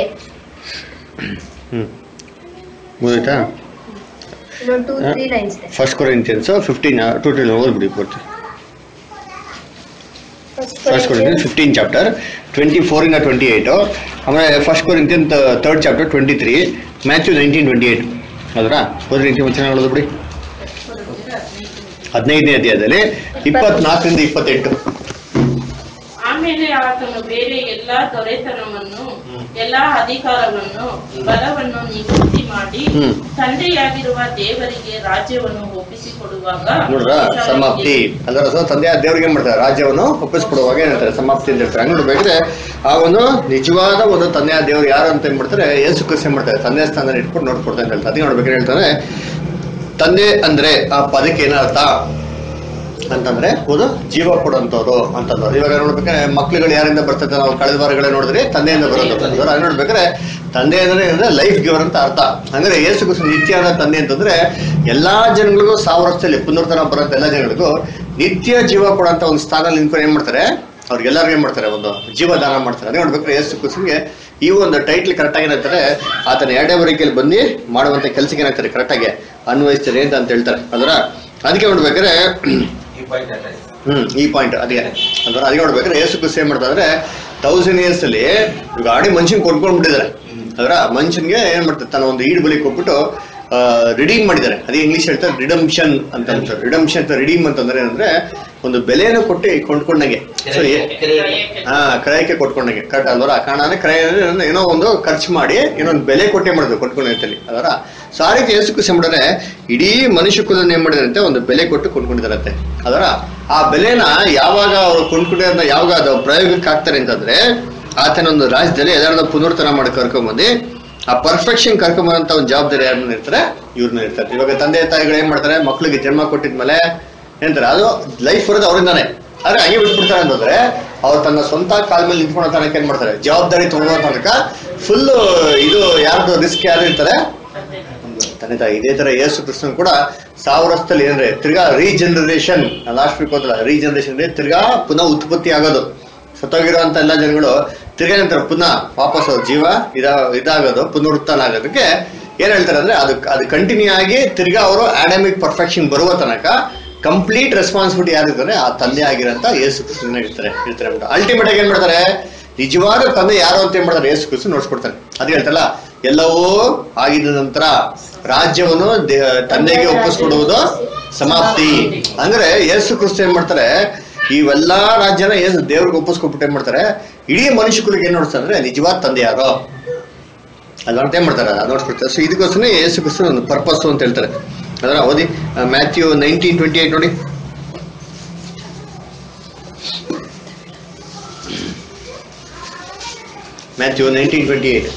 ಹ್ಮ್ ಮುಗಿತಾ ಇನ್ನೊಂದು ಟೂ ತ್ರೀ ಲೈನ್ಸ್ ಇದೆ first Corinthians fifteen two two ಓದ್ಬಿಡಿ ಪೂರ್ತಿ first Corinthian fifteen chapter twenty four ಇಂದ ಟ್ವೆಂಟಿ ಏಯ್ಟು ಆಮೇಲೆ first Corinthian third chapter twenty three Matthew nineteen twenty eight ಅದರ ಹೋದ್ರಿ ರೀತಿ ವಚನ ಹೇಳೋದು ಬಿಡಿ ಹದಿನೈದನೇ ಅಧ್ಯಾಯದಲ್ಲಿ ಇಪ್ಪತ್ನಾಲ್ಕರಿಂದ ಇಪ್ಪತ್ತೆಂಟು ಆಮೇಲೆ ಆತನು ಬೇರೆ ಎಲ್ಲಾ ದೊರೆತನವನ್ನು ಎಲ್ಲಾ ಅಧಿಕಾರವನ್ನು ಬಲವನ್ನು ನಿವೃತ್ತಿ ಮಾಡಿ ಹ್ಮ್. ತಂದೆಯಾಗಿರುವ ದೇವರಿಗೆ ರಾಜ್ಯವನ್ನು ಒಪ್ಪಿಸಿಕೊಡುವಾಗ ನೋಡ್ರ ಸಮಾಪ್ತಿ ಅದರ ಸೊ ತಂದೆಯ ದೇವ್ರಿಗೆ ಏನ್ ಮಾಡ್ತಾರೆ ರಾಜ್ಯವನ್ನು ಒಪ್ಪಿಸ್ಕೊಡುವಾಗ ಏನ್ ಹೇಳ್ತಾರೆ ಸಮಾಪ್ತಿ ಅಂತ ಹೇಳ್ತಾರೆ ಹಂಗ್ ನೋಡ್ಬೇಕ್ರೆ ಆ ಒಂದು ನಿಜವಾದ ಒಂದು ತಂದೆಯ ದೇವ್ರು ಯಾರು ಅಂತ ಏನ್ ಮಾಡ್ತಾರೆ ಏಸು ಕ್ರಿಸ್ತ ಏನ್ ಮಾಡ್ತಾರೆ ತಂದೆ ಸ್ಥಾನ ಇಟ್ಕೊಂಡು ನೋಡ್ಕೊಡ್ತಾರೆ ಅಂತ ಹೇಳ್ತಾರೆ ಅದಕ್ಕೆ ನೋಡ್ಬೇಕಾದ್ರೆ ಹೇಳ್ತಾರೆ ತಂದೆ ಅಂದ್ರೆ ಆ ಪದಕ್ಕೆ ಏನರ್ಥ ಅಂತಂದ್ರೆ ಒಂದು ಜೀವ ಕೊಡುವಂತವ್ರು ಅಂತಂದ್ರು ಇವಾಗ ನೋಡ್ಬೇಕಾದ್ರೆ ಮಕ್ಳುಗಳು ಯಾರಿಂದ ಬರ್ತದೆ ನಾವು ಕಳೆದ ವಾರಗಳೇ ನೋಡಿದ್ರೆ ತಂದೆಯಿಂದ ಬರೋದು ಇವಾಗ ಅದ್ ನೋಡ್ಬೇಕಾದ್ರೆ ತಂದೆ ಅಂದ್ರೆ ಏನಂದ್ರೆ ಲೈಫ್ ಗಿವರ್ ಅಂತ ಅರ್ಥ ಅಂದ್ರೆ ಏಸು ಕ್ರಿಸ್ತ ನಿತ್ಯವಾದ ತಂದೆ ಅಂತಂದ್ರೆ ಎಲ್ಲಾ ಜನಗಳಿಗೂ ಸಾವಿರ ವರ್ಷದಲ್ಲಿ ಪುನರ್ತನ ಬರೋಂಥ ಎಲ್ಲಾ ಜನಗಳಿಗೂ ನಿತ್ಯ ಜೀವ ಕೊಡೋಂತ ಒಂದು ಸ್ಥಾನ ನಿಂತ್ಕೊಂಡು ಏನ್ ಮಾಡ್ತಾರೆ ಅವ್ರಿಗೆಲ್ಲರಿಗೂ ಏನ್ ಮಾಡ್ತಾರೆ ಒಂದು ಜೀವದಾನ ಮಾಡ್ತಾರೆ ಅದೇ ನೋಡ್ಬೇಕಾದ್ರೆ ಯೇಸು ಕ್ರಿಸ್ತನ್ಗೆ ಈ ಒಂದು ಟೈಟ್ಲ್ ಕರೆಕ್ಟ್ ಆಗಿ ಏನಂತಾರೆ ಆತನ ಎರಡೇ ಬರಿಕೆಯಲ್ಲಿ ಬಂದು ಮಾಡುವಂತ ಕೆಲಸಕ್ಕೆ ಏನಾಗ್ತಾರೆ ಕರೆಕ್ಟ್ ಆಗಿ ಅನ್ವಯಿಸ್ತಾರೆ ಅಂತ ಅಂತ ಹೇಳ್ತಾರೆ ಅದರ ಅದಕ್ಕೆ ನೋಡ್ಬೇಕಾದ್ರೆ ಈ ಪಾಯಿಂಟ್ ಅಷ್ಟೇ ಹ್ಮ್ ಈ ಪಾಯಿಂಟ್ ಅದೇ ಅಂದ್ರೆ ಅದಕ್ಕೆ ನೋಡ್ಬೇಕಾದ್ರೆ ಯೇಸು ಕ್ರಿಸ್ತ ಏನ್ ಮಾಡ್ತಾರೆ ತೌಸಂಡ್ ಇಯರ್ಸ್ ಅಲ್ಲಿ ಈಗ ಆಡಿ ಮನುಷ್ಯನ್ ಕೊಂಡ್ಕೊಂಡ್ಬಿಟ್ಟಿದ್ದಾರೆ ಅದರ ಮನುಷ್ಯನ್ಗೆ ಏನ್ ಮಾಡ್ತಾರೆ ತನ್ನ ಒಂದು ಈಡು ಬಲಿ ಕೊಟ್ಬಿಟ್ಟು ರಿಡೀಮ್ ಮಾಡಿದ್ದಾರೆ ಅದೇ ಇಂಗ್ಲಿಷ್ ಹೇಳ್ತಾರೆ ರಿಡಮ್ಷನ್ ಅಂತ ಅಂತಾರೆ ರಿಡಮ್ಷನ್ ಅಂತ ರಿಡೀಮ್ ಅಂತಂದ್ರೆ ಏನಂದ್ರೆ ಒಂದು ಬೆಲೆಯನ್ನು ಕೊಟ್ಟು ಕೊಂಡ್ಕೊಂಡಂಗೆ ಸೊ ಹಾ ಕ್ರಯಕ್ಕೆ ಕೊಟ್ಕೊಂಡಂಗೆ ಕರೆಕ್ಟ್ ಅಲ್ವರ ಕಾರಣ ಅಂದ್ರೆ ಕ್ರಯ ಅಂದ್ರೆ ಏನೋ- ಏನೋ ಒಂದು ಖರ್ಚು ಮಾಡಿ ಏನೋ ಒಂದು ಬೆಲೆ ಕೊಟ್ಟೆ ಮಾಡೋದು ಕೊಂಡ್ಕೊಂಡಿರ್ತಲ್ಲಿ ಅದರ ಸೊ ಆ ರೀತಿ ಯೇಸು ಕ್ರಿಸ್ತ ಏನ್ ಮಾಡಿದ್ರೆ ಇಡೀ ಮನುಷ್ಯ ಕುಲನ ಏನ್ ಮಾಡಿದಾರಂತೆ ಒಂದು ಬೆಲೆ ಕೊಟ್ಟು ಕೊಂಡ್ಕೊಂಡಿದಾರಂತೆ ಅದರ ಆ ಬೆಲೆನ ಯಾವಾಗ ಅವರು ಕೊಂಡ್ಕೊಂಡಿರೋದನ್ನ ಯಾವಾಗ ಅದು ಪ್ರಯೋಗಕ್ಕೆ ಹಾಕ್ತಾರೆ ಅಂತಂದ್ರೆ ಆತನ ಒಂದು ರಾಜ್ಯದಲ್ಲಿ ಎಲ್ಲಾರ್ದು ಪುನರ್ತನ ಮಾಡಿ ಕರ್ಕೊಂಬಂದು ಆ ಪರ್ಫೆಕ್ಷನ್ ಕರ್ಕೊಂಬಂತ ಒಂದು ಜವಾಬ್ದಾರಿ ಯಾರನ್ನ ಇರ್ತಾರೆ ಇವ್ರನ್ನ ಇರ್ತಾರೆ ಇವಾಗ ತಂದೆ ತಾಯಿಗಳು ಏನ್ ಮಾಡ್ತಾರೆ ಮಕ್ಳಿಗೆ ಜನ್ಮ ಕೊಟ್ಟಿದ್ಮೇಲೆ ಏನಂತಾರೆ ಅದು ಲೈಫ್ ಬರೋದು ಅವರಿಂದಾನೆ ಆದ್ರೆ ಹಂಗೆ ಬಿಟ್ಬಿಡ್ತಾರೆ ಅಂತಂದ್ರೆ ಅವ್ರು ತನ್ನ ಸ್ವಂತ ಕಾಲ ಮೇಲೆ ನಿಂತ್ಕೊಳ್ಳೋ ತನಕ ಏನ್ ಮಾಡ್ತಾರೆ ಜವಾಬ್ದಾರಿ ತಗೊಳ್ಳೋ ತನಕ ಫುಲ್ ಇದು ಯಾರ್ದು ರಿಸ್ಕ್ ಯಾರು ಇರ್ತಾರೆ ತಂದೆ ತಾಯಿ ಇದೇ ತರ ಯೇಸು ಕೃಷ್ಣನ್ ಕೂಡ ಸಾವಿರ ವರ್ಷದಲ್ಲಿ ಏನಂದ್ರೆ ತಿರ್ಗಾ ರೀಜನರೇಷನ್ ಲಾಸ್ಟ್ ವೀಕ್ ಹೋದಲ್ಲ ರೀಜನರೇಷನ್ ಅಂದ್ರೆ ತಿರ್ಗಾ ಪುನಃ ಉತ್ಪತ್ತಿ ಆಗೋದು ಸತ್ತೋಗಿರೋಂತ ಎಲ್ಲ ಜನಗಳು ತಿರ್ಗಾ ನಂತರ ಪುನಃ ವಾಪಸ್ ಅವ್ರ ಜೀವ ಇದ ಇದಾಗೋದು ಪುನರುತ್ಥಾನ ಆಗೋದಕ್ಕೆ ಏನ್ ಹೇಳ್ತಾರೆ ಅಂದ್ರೆ ಅದು ಅದು ಕಂಟಿನ್ಯೂ ಆಗಿ ತಿರ್ಗಾ ಅವರು ಆಡಮಿಕ್ ಪರ್ಫೆಕ್ಷನ್ ಬರುವ ತನಕ ಕಂಪ್ಲೀಟ್ ರೆಸ್ಪಾನ್ಸಿಬಿಲಿಟಿ ಯಾರಿರ್ತಾರೆ ಆ ತಂದೆ ಆಗಿರೋಂತ ಯೇಸು ಕೃಷ್ಣನ ಇರ್ತಾರೆ ಇರ್ತಾರೆ ಅಲ್ಟಿಮೇಟ್ ಆಗಿ ಏನ್ ಮಾಡ್ತಾರೆ ನಿಜವಾದ ತಂದೆ ಯಾರು ಅಂತ ಏನ್ ಮಾಡ್ತಾರೆ ಯೇಸು ಕ್ರಿಸ್ತು ನೋಡ್ಸ್ಕೊಡ್ತಾರೆ ಅದು ಹೇಳ್ತಲ್ಲ ಎಲ್ಲವೂ ಆಗಿದ ನಂತರ ರಾಜ್ಯವನ್ನು ದೇ- ತಂದೆಗೆ ಒಪ್ಪಿಸ್ಕೊಡುವುದು ಸಮಾಪ್ತಿ ಅಂದ್ರೆ ಯೇಸು ಕ್ರಿಸ್ತು ಏನ್ ಮಾಡ್ತಾರೆ ಇವೆಲ್ಲಾ ರಾಜ್ಯನ ಯೇಸು ದೇವ್ರಿಗೆ ಒಪ್ಪಿಸ್ಕೊಟ್ಬಿಟ್ಟು ಏನ್ ಮಾಡ್ತಾರೆ ಇಡೀ ಮನುಷ್ಯ ಕುಲಿಗೆ ಏನ್ ನೋಡ್ತಾರೆ ಅಂದ್ರೆ ನಿಜವಾದ ತಂದೆ ಯಾರು ಅದು ಅರ್ಥ ಏನ್ ಮಾಡ್ತಾರೆ ಅದು ನೋಡ್ಸ್ಬಿಡ್ತಾರೆ ಸೊ ಇದಕ್ಕೋಸ್ಕರ ಯೇಸು ಕ್ರಿಸ್ತು ಒಂದು ಪರ್ಪಸ್ ಅಂತ ಹೇಳ್ತಾರೆ ಅದರ ಓದಿ ಮ್ಯಾಥ್ಯೂ ನೈನ್ಟೀನ್ ಟ್ವೆಂಟಿ ಏಟ್ ನೋಡಿ ಮ್ಯಾಥ್ಯೂ ನೈನ್ಟೀನ್ ಟ್ವೆಂಟಿ ಏಟ್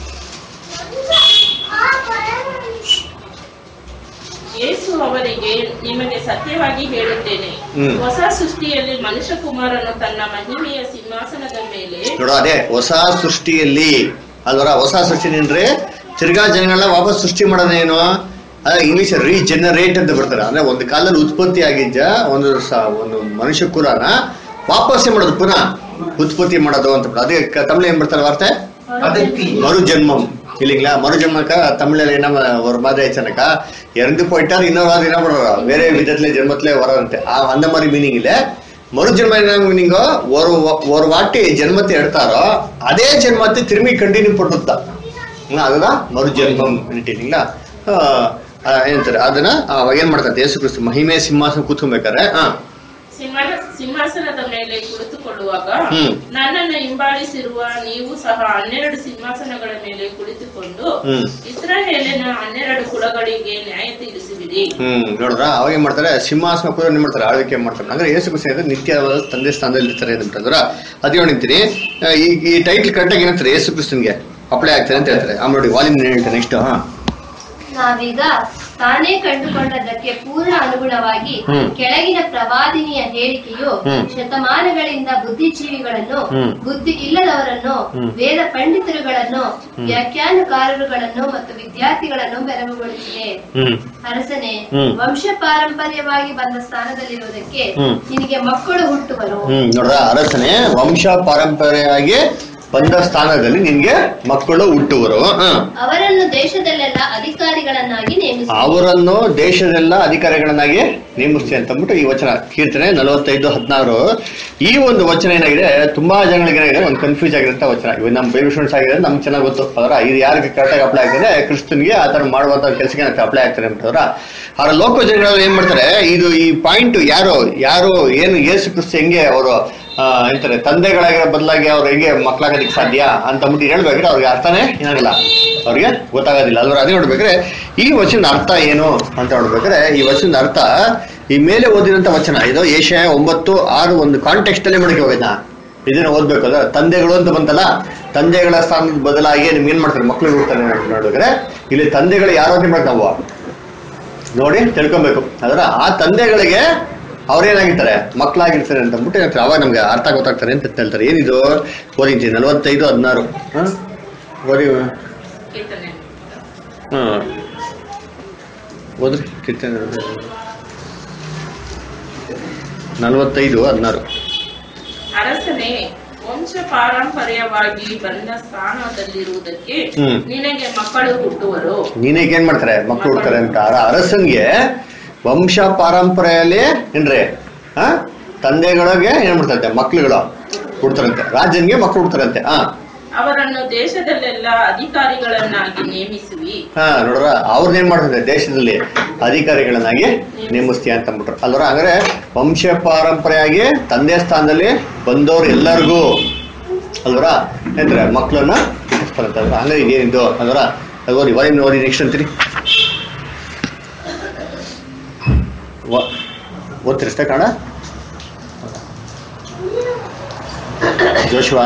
ಯೇಸು ಅವರಿಗೆ ನಿಮಗೆ ಸತ್ಯವಾಗಿ ಹೇಳುತ್ತೇನೆ ಹ್ಮ್. ಹೊಸ ಸೃಷ್ಟಿಯಲ್ಲಿ ಮನುಷ್ಯ ಕುಮಾರನು ತನ್ನ ಮಹಿಮೆಯ ಸಿಂಹಾಸನದ ಮೇಲೆ ನೋಡ ಅದೇ ಹೊಸ ಸೃಷ್ಟಿಯಲ್ಲಿ ಅಲ್ವರ ಹೊಸ ಸೃಷ್ಟಿ ಅಂದ್ರೆ ತಿರ್ಗಾ ಜನಗಳನ್ನ ವಾಪಸ್ ಸೃಷ್ಟಿ ಮಾಡೋದೇನು ಇಂಗ್ಲಿಷ್ ರೀಜೆನರೇಟ್ ಅಂತ ಬರ್ತಾರೆ ಅಂದ್ರೆ ಒಂದು ಕಾಲದಲ್ಲಿ ಉತ್ಪತ್ತಿ ಆಗಿದ್ದ ಒಂದು ಸ- ಒಂದು ಮನುಷ್ಯ ಕುಲನ ವಾಪಸ್ಸೇ ಮಾಡೋದು ಪುನಃ ಉತ್ಪತ್ತಿ ಮಾಡೋದು ಅಂತ ಬಿಟ್ಟು. ಅದೇ ಕ- ತಮಿಳು ಏನ್ ಬರ್ತಾರೆ ವಾರ್ತೆ அதற்கு மறுஜென்மம் இல்லைங்களா மறுஜென்மக்கா தமிழ்ல என்ன ஒரு மாதிரி ஆயிடுச்சுனாக்கா இறந்து போயிட்டார் இன்னொரு ஆள் என்ன பண்றாரோ வேற விதத்துல ஜென்மத்திலே வரன்ட்டு ஆ- அந்த மாதிரி மீனிங் இல்ல மறுஜென்மம் என்ன மீனிங்கோ ஒரு வ- ஒரு வாட்டி ஜென்மத்தை எடுத்தாரோ அதே ஜென்மத்தை திரும்பி கண்டினியூ பண்ணுதான் அதுதான் மறுஜென்மம் இல்லைங்களா ಆ, ಆ, ಏನಂತಾರೆ ಅದನ್ನ ಆ, ಏನ್ ಮಾಡ್ತಾರೆ ಯೇಸು ಕ್ರಿಸ್ತು ಮಹಿಮೆ ಸಿಂಹಾಸನ ಕೂತ್ಕೊಬೇಕಾರೆ ಹಾ ಸಿಂಹ- ಸಿಂಹಾಸನದ ಮೇಲೆ ಕುಳಿತುಕೊಳ್ಳುವಾಗ ಹ್ಮ್. ನನ್ನನ್ನು ಹಿಂಬಾಲಿಸಿರುವ ನೀವು ಸಹ ಹನ್ನೆರಡು ಸಿಂಹಾಸನಗಳ ಮೇಲೆ ಕುಳಿತುಕೊಂಡು ಹ್ಮ್. ಇಸ್ರಾಯೇಲಿನ ಹನ್ನೆರಡು ಕುಲಗಳಿಗೆ ನ್ಯಾಯ ತೀರಿಸುವಿರಿ ಹ್ಮ್ ನೋಡ್ರ ಅವಾಗ ಏನ್ ಮಾಡ್ತಾರೆ ಸಿಂಹಾಸನ ಕೂಡ ಏನ್ ಮಾಡ್ತಾರೆ ಆಳ್ವಿಕೆ ಮಾಡ್ತಾರೆ ಅಂದ್ರೆ ಯೇಸು ಕ್ರಿಸ್ತ ಏನಿದೆ ನಿತ್ಯವಾದ ತಂದೆ ಸ್ಥಾನದಲ್ಲಿ ಇರ್ತಾರೆ ಅಂತಂದ್ರ ಅದೇ ನಿಂತೀನಿ ಈ ಈ ಟೈಟ್ಲ್ ಕರೆಕ್ಟಾಗಿ ಏನಂತಾರೆ ಯೇಸು ಕ್ರಿಸ್ತನ್ಗೆ ಅಪ್ಲೈ ಆಗ್ತಾರೆ ಅಂತ ಹೇಳ್ತಾರೆ ಆಮೇಲೆ ನೋಡಿ ವಾಲ್ಯೂಮ್ ಹೇಳ್ತಾರೆ ನೆಕ್ಸ್ಟ್ ಹಾ ನಾವೀಗ ತಾನೇ ಕಂಡುಕೊಂಡದ್ದಕ್ಕೆ ಪೂರ್ಣ ಅನುಗುಣವಾಗಿ ಹ್ಮ್. ಕೆಳಗಿನ ಪ್ರವಾದಿನಿಯ ಹೇಳಿಕೆಯು ಹ್ಮ್. ಶತಮಾನಗಳಿಂದ ಬುದ್ಧಿಜೀವಿಗಳನ್ನು ಹ್ಮ್. ಬುದ್ಧಿ ಇಲ್ಲದವರನ್ನು ಹ್ಮ್. ವೇದ ಪಂಡಿತರುಗಳನ್ನು ವ್ಯಾಖ್ಯಾನಕಾರರುಗಳನ್ನು ಮತ್ತು ವಿದ್ಯಾರ್ಥಿಗಳನ್ನು ಬೆರಗುಗೊಳಿಸಿದೆ ಹ್ಮ್ ಅರಸನೆ ಹ್ಮ್. ವಂಶ ಪಾರಂಪರ್ಯವಾಗಿ ಬಂದ ಸ್ಥಾನದಲ್ಲಿರುವುದಕ್ಕೆ ಹ್ಮ್. ನಿನಗೆ ಮಕ್ಕಳು ಹುಟ್ಟುವರು ಹ್ಮ್ ನೋಡ್ರ ಅರಸನೆ ವಂಶ ಪಾರಂಪರ್ಯವಾಗಿ ಬಂದ ಸ್ಥಾನದಲ್ಲಿ ನಿನ್ಗೆ ಮಕ್ಕಳು ಹುಟ್ಟುವರು ಹಾ ಅವರನ್ನು ದೇಶದಲ್ಲೆಲ್ಲ ಅಧಿಕಾರಿಗಳನ್ನಾಗಿ ನೇಮಿಸಿ ಅವರನ್ನು ದೇಶದೆಲ್ಲ ಅಧಿಕಾರಿಗಳನ್ನಾಗಿ ನೇಮಿಸ್ತಿ ಅಂತ ಅಂದ್ಬಿಟ್ಟು ಈ ವಚನ ಕೀರ್ತನೆ ನಲವತ್ತೈದು ಹದಿನಾರು ಈ ಒಂದು ವಚನ ಏನಾಗಿದೆ ತುಂಬಾ ಜನಗಳಿಗೆ ಏನಾಗಿದೆ ಒಂದು ಕನ್ಫ್ಯೂಸ್ ಆಗಿರುತ್ತೆ ವಚನ ಇವಾಗ ನಮ್ಮ ಬೇಬಿ ಸ್ಟೂಡೆಂಟ್ಸ್ ಆಗಿದೆ ನಮ್ಗೆ ಚೆನ್ನಾಗಿ ಗೊತ್ತು ಅದರ ಇದು ಯಾರಿಗೆ ಕರೆಕ್ಟಾಗಿ ಅಪ್ಲೈ ಆಗ್ತದೆ ಕ್ರಿಸ್ತನ್ಗೆ ಆ ಥರ ಮಾಡುವಂತ ಕೆಲಸಕ್ಕೆ ಅಪ್ಲೈ ಆಗ್ತಾರೆ ಅಂತಂದ್ರ ಅವರ ಲೋಕ ಜನಗಳು ಏನ್ ಮಾಡ್ತಾರೆ ಇದು ಈ ಪಾಯಿಂಟ್ ಯಾರು ಯಾರು ಏನು ಯೇಸು ಕ್ರಿಸ್ತ ಹೆಂಗೆ ಅವರು ಹೇಳ್ತಾರೆ ತಂದೆಗಳಾಗಿರೋ ಬದಲಾಗಿ ಅವ್ರು ಹೆಂಗೆ ಮಕ್ಕಳಾಗೋದಕ್ಕೆ ಸಾಧ್ಯ ಅಂತ ಅಂದ್ಬಿಟ್ಟು ಹೇಳ್ಬೇಕಾದ್ರೆ ಅವ್ರಿಗೆ ಅರ್ಥನೇ ಏನಾಗಲ್ಲ ಅವ್ರಿಗೆ ಗೊತ್ತಾಗೋದಿಲ್ಲ ಅಲ್ವ ಅದೇ ನೋಡ್ಬೇಕಾದ್ರೆ ಈ ವಚನದ ಅರ್ಥ ಏನು ಅಂತ ನೋಡ್ಬೇಕಾದ್ರೆ ಈ ವಚನದ ಅರ್ಥ ಈ ಮೇಲೆ ಓದಿದಂತ ವಚನ ಇದು ಏಷ್ಯಾ ಒಂಬತ್ತು ಆರು ಒಂದು ಕಾಂಟೆಕ್ಸ್ಟ್ ಅಲ್ಲೇ ಮಾಡಕ್ಕೆ ಹೋಗಿದ್ದ ಇದನ್ನ ಓದ್ಬೇಕು ಅದ ತಂದೆಗಳು ಅಂತ ಬಂತಲ್ಲ ತಂದೆಗಳ ಸ್ಥಾನದ ಬದಲಾಗಿ ನಿಮ್ಗೆ ಏನ್ ಮಾಡ್ತಾರೆ ಮಕ್ಳು ಹುಡ್ತಾರೆ ನೋಡಿದ್ರೆ ಇಲ್ಲಿ ತಂದೆಗಳು ಯಾರು ಅಂತ ಮಾಡ್ತಾರೆ ನಾವು ನೋಡಿ ತಿಳ್ಕೊಬೇಕು ಅದರ ಆ ತಂದೆಗಳಿಗೆ ಅವ್ರೇನಾಗಿರ್ತಾರೆ ಮಕ್ಕಳಾಗಿರ್ತಾರೆ ಅಂತ ಅಂದ್ಬಿಟ್ಟು ಹೇಳ್ತಾರೆ ಅವಾಗ ನಮ್ಗೆ ಅರ್ಥ ಗೊತ್ತಾಗ್ತಾರೆ ಅಂತ ಹೇಳ್ತಾರೆ ಏನಿದು ಓದಿಂತೀನಿ ನಲವತ್ತೈದು ಹದಿನಾರು ಹಾಂ ಓದಿ ಕೀರ್ತನೆ ಹಾಂ ಓದ್ರಿ ಕೀರ್ತನೆ ನಲವತ್ತೈದು ಹದಿನಾರು ಅರಸನೇ ವಂಶ ಪಾರಂಪರ್ಯವಾಗಿ ಬಂದ ಸ್ಥಾನದಲ್ಲಿರುವುದಕ್ಕೆ ಹ್ಮ್. ನಿನಗೆ ಮಕ್ಕಳು ಹುಟ್ಟುವರು ನೀನೇಗ್ ಏನ್ ಮಾಡ್ತಾರೆ ಮಕ್ಕಳು ಹುಡ್ತಾರೆ ಅಂತ ಅರ- ಅರಸನ್ಗೆ ವಂಶ ಪಾರಂಪರೆಯಲ್ಲಿ ಏನ್ರಿ ಆ ತಂದೆಗಳಿಗೆ ಏನ್ ಮಾಡ್ತಾರಂತೆ ಮಕ್ಳುಗಳು ಹುಡ್ತಾರಂತೆ ರಾಜನ್ಗೆ ಮಕ್ಕಳು ಹುಡ್ತಾರಂತೆ ಹಾ ಅವರನ್ನು ದೇಶದಲ್ಲೆಲ್ಲ ಅಧಿಕಾರಿಗಳನ್ನಾಗಿ ನೇಮಿಸುವಿ ಹಾ ನೋಡ್ರ ಅವ್ರನ್ನ ಏನ್ ಮಾಡ್ತಾರೆ ದೇಶದಲ್ಲಿ ಅಧಿಕಾರಿಗಳನ್ನಾಗಿ ನೇಮಿಸ್ತೀಯ ಅಂತ ಅಂದ್ಬಿಟ್ರು ಅಲ್ವರ ಹಂಗಾರೆ ವಂಶ ಪಾರಂಪರೆಯಾಗಿ ತಂದೆ ಸ್ಥಾನದಲ್ಲಿ ಬಂದವ್ರು ಎಲ್ಲರಿಗೂ ಅಲ್ವರ ಏನಂತಾರೆ ಮಕ್ಕಳನ್ನ ಹುಟ್ಟಿಸ್ತಾರಂತೆ ಅಲ್ವಾ ಹಂಗಾರೆ ಇದೇನಿದು ಅಲ್ವರ ಅದು ಓದಿ ಓದಿ ಓದಿ ನೆಕ್ಸ್ಟ್ ಅಂತೀರಿ ವ- ಓದ್ತೀರಿ ಅಷ್ಟೇ ಕಣ ಜೋಶುವ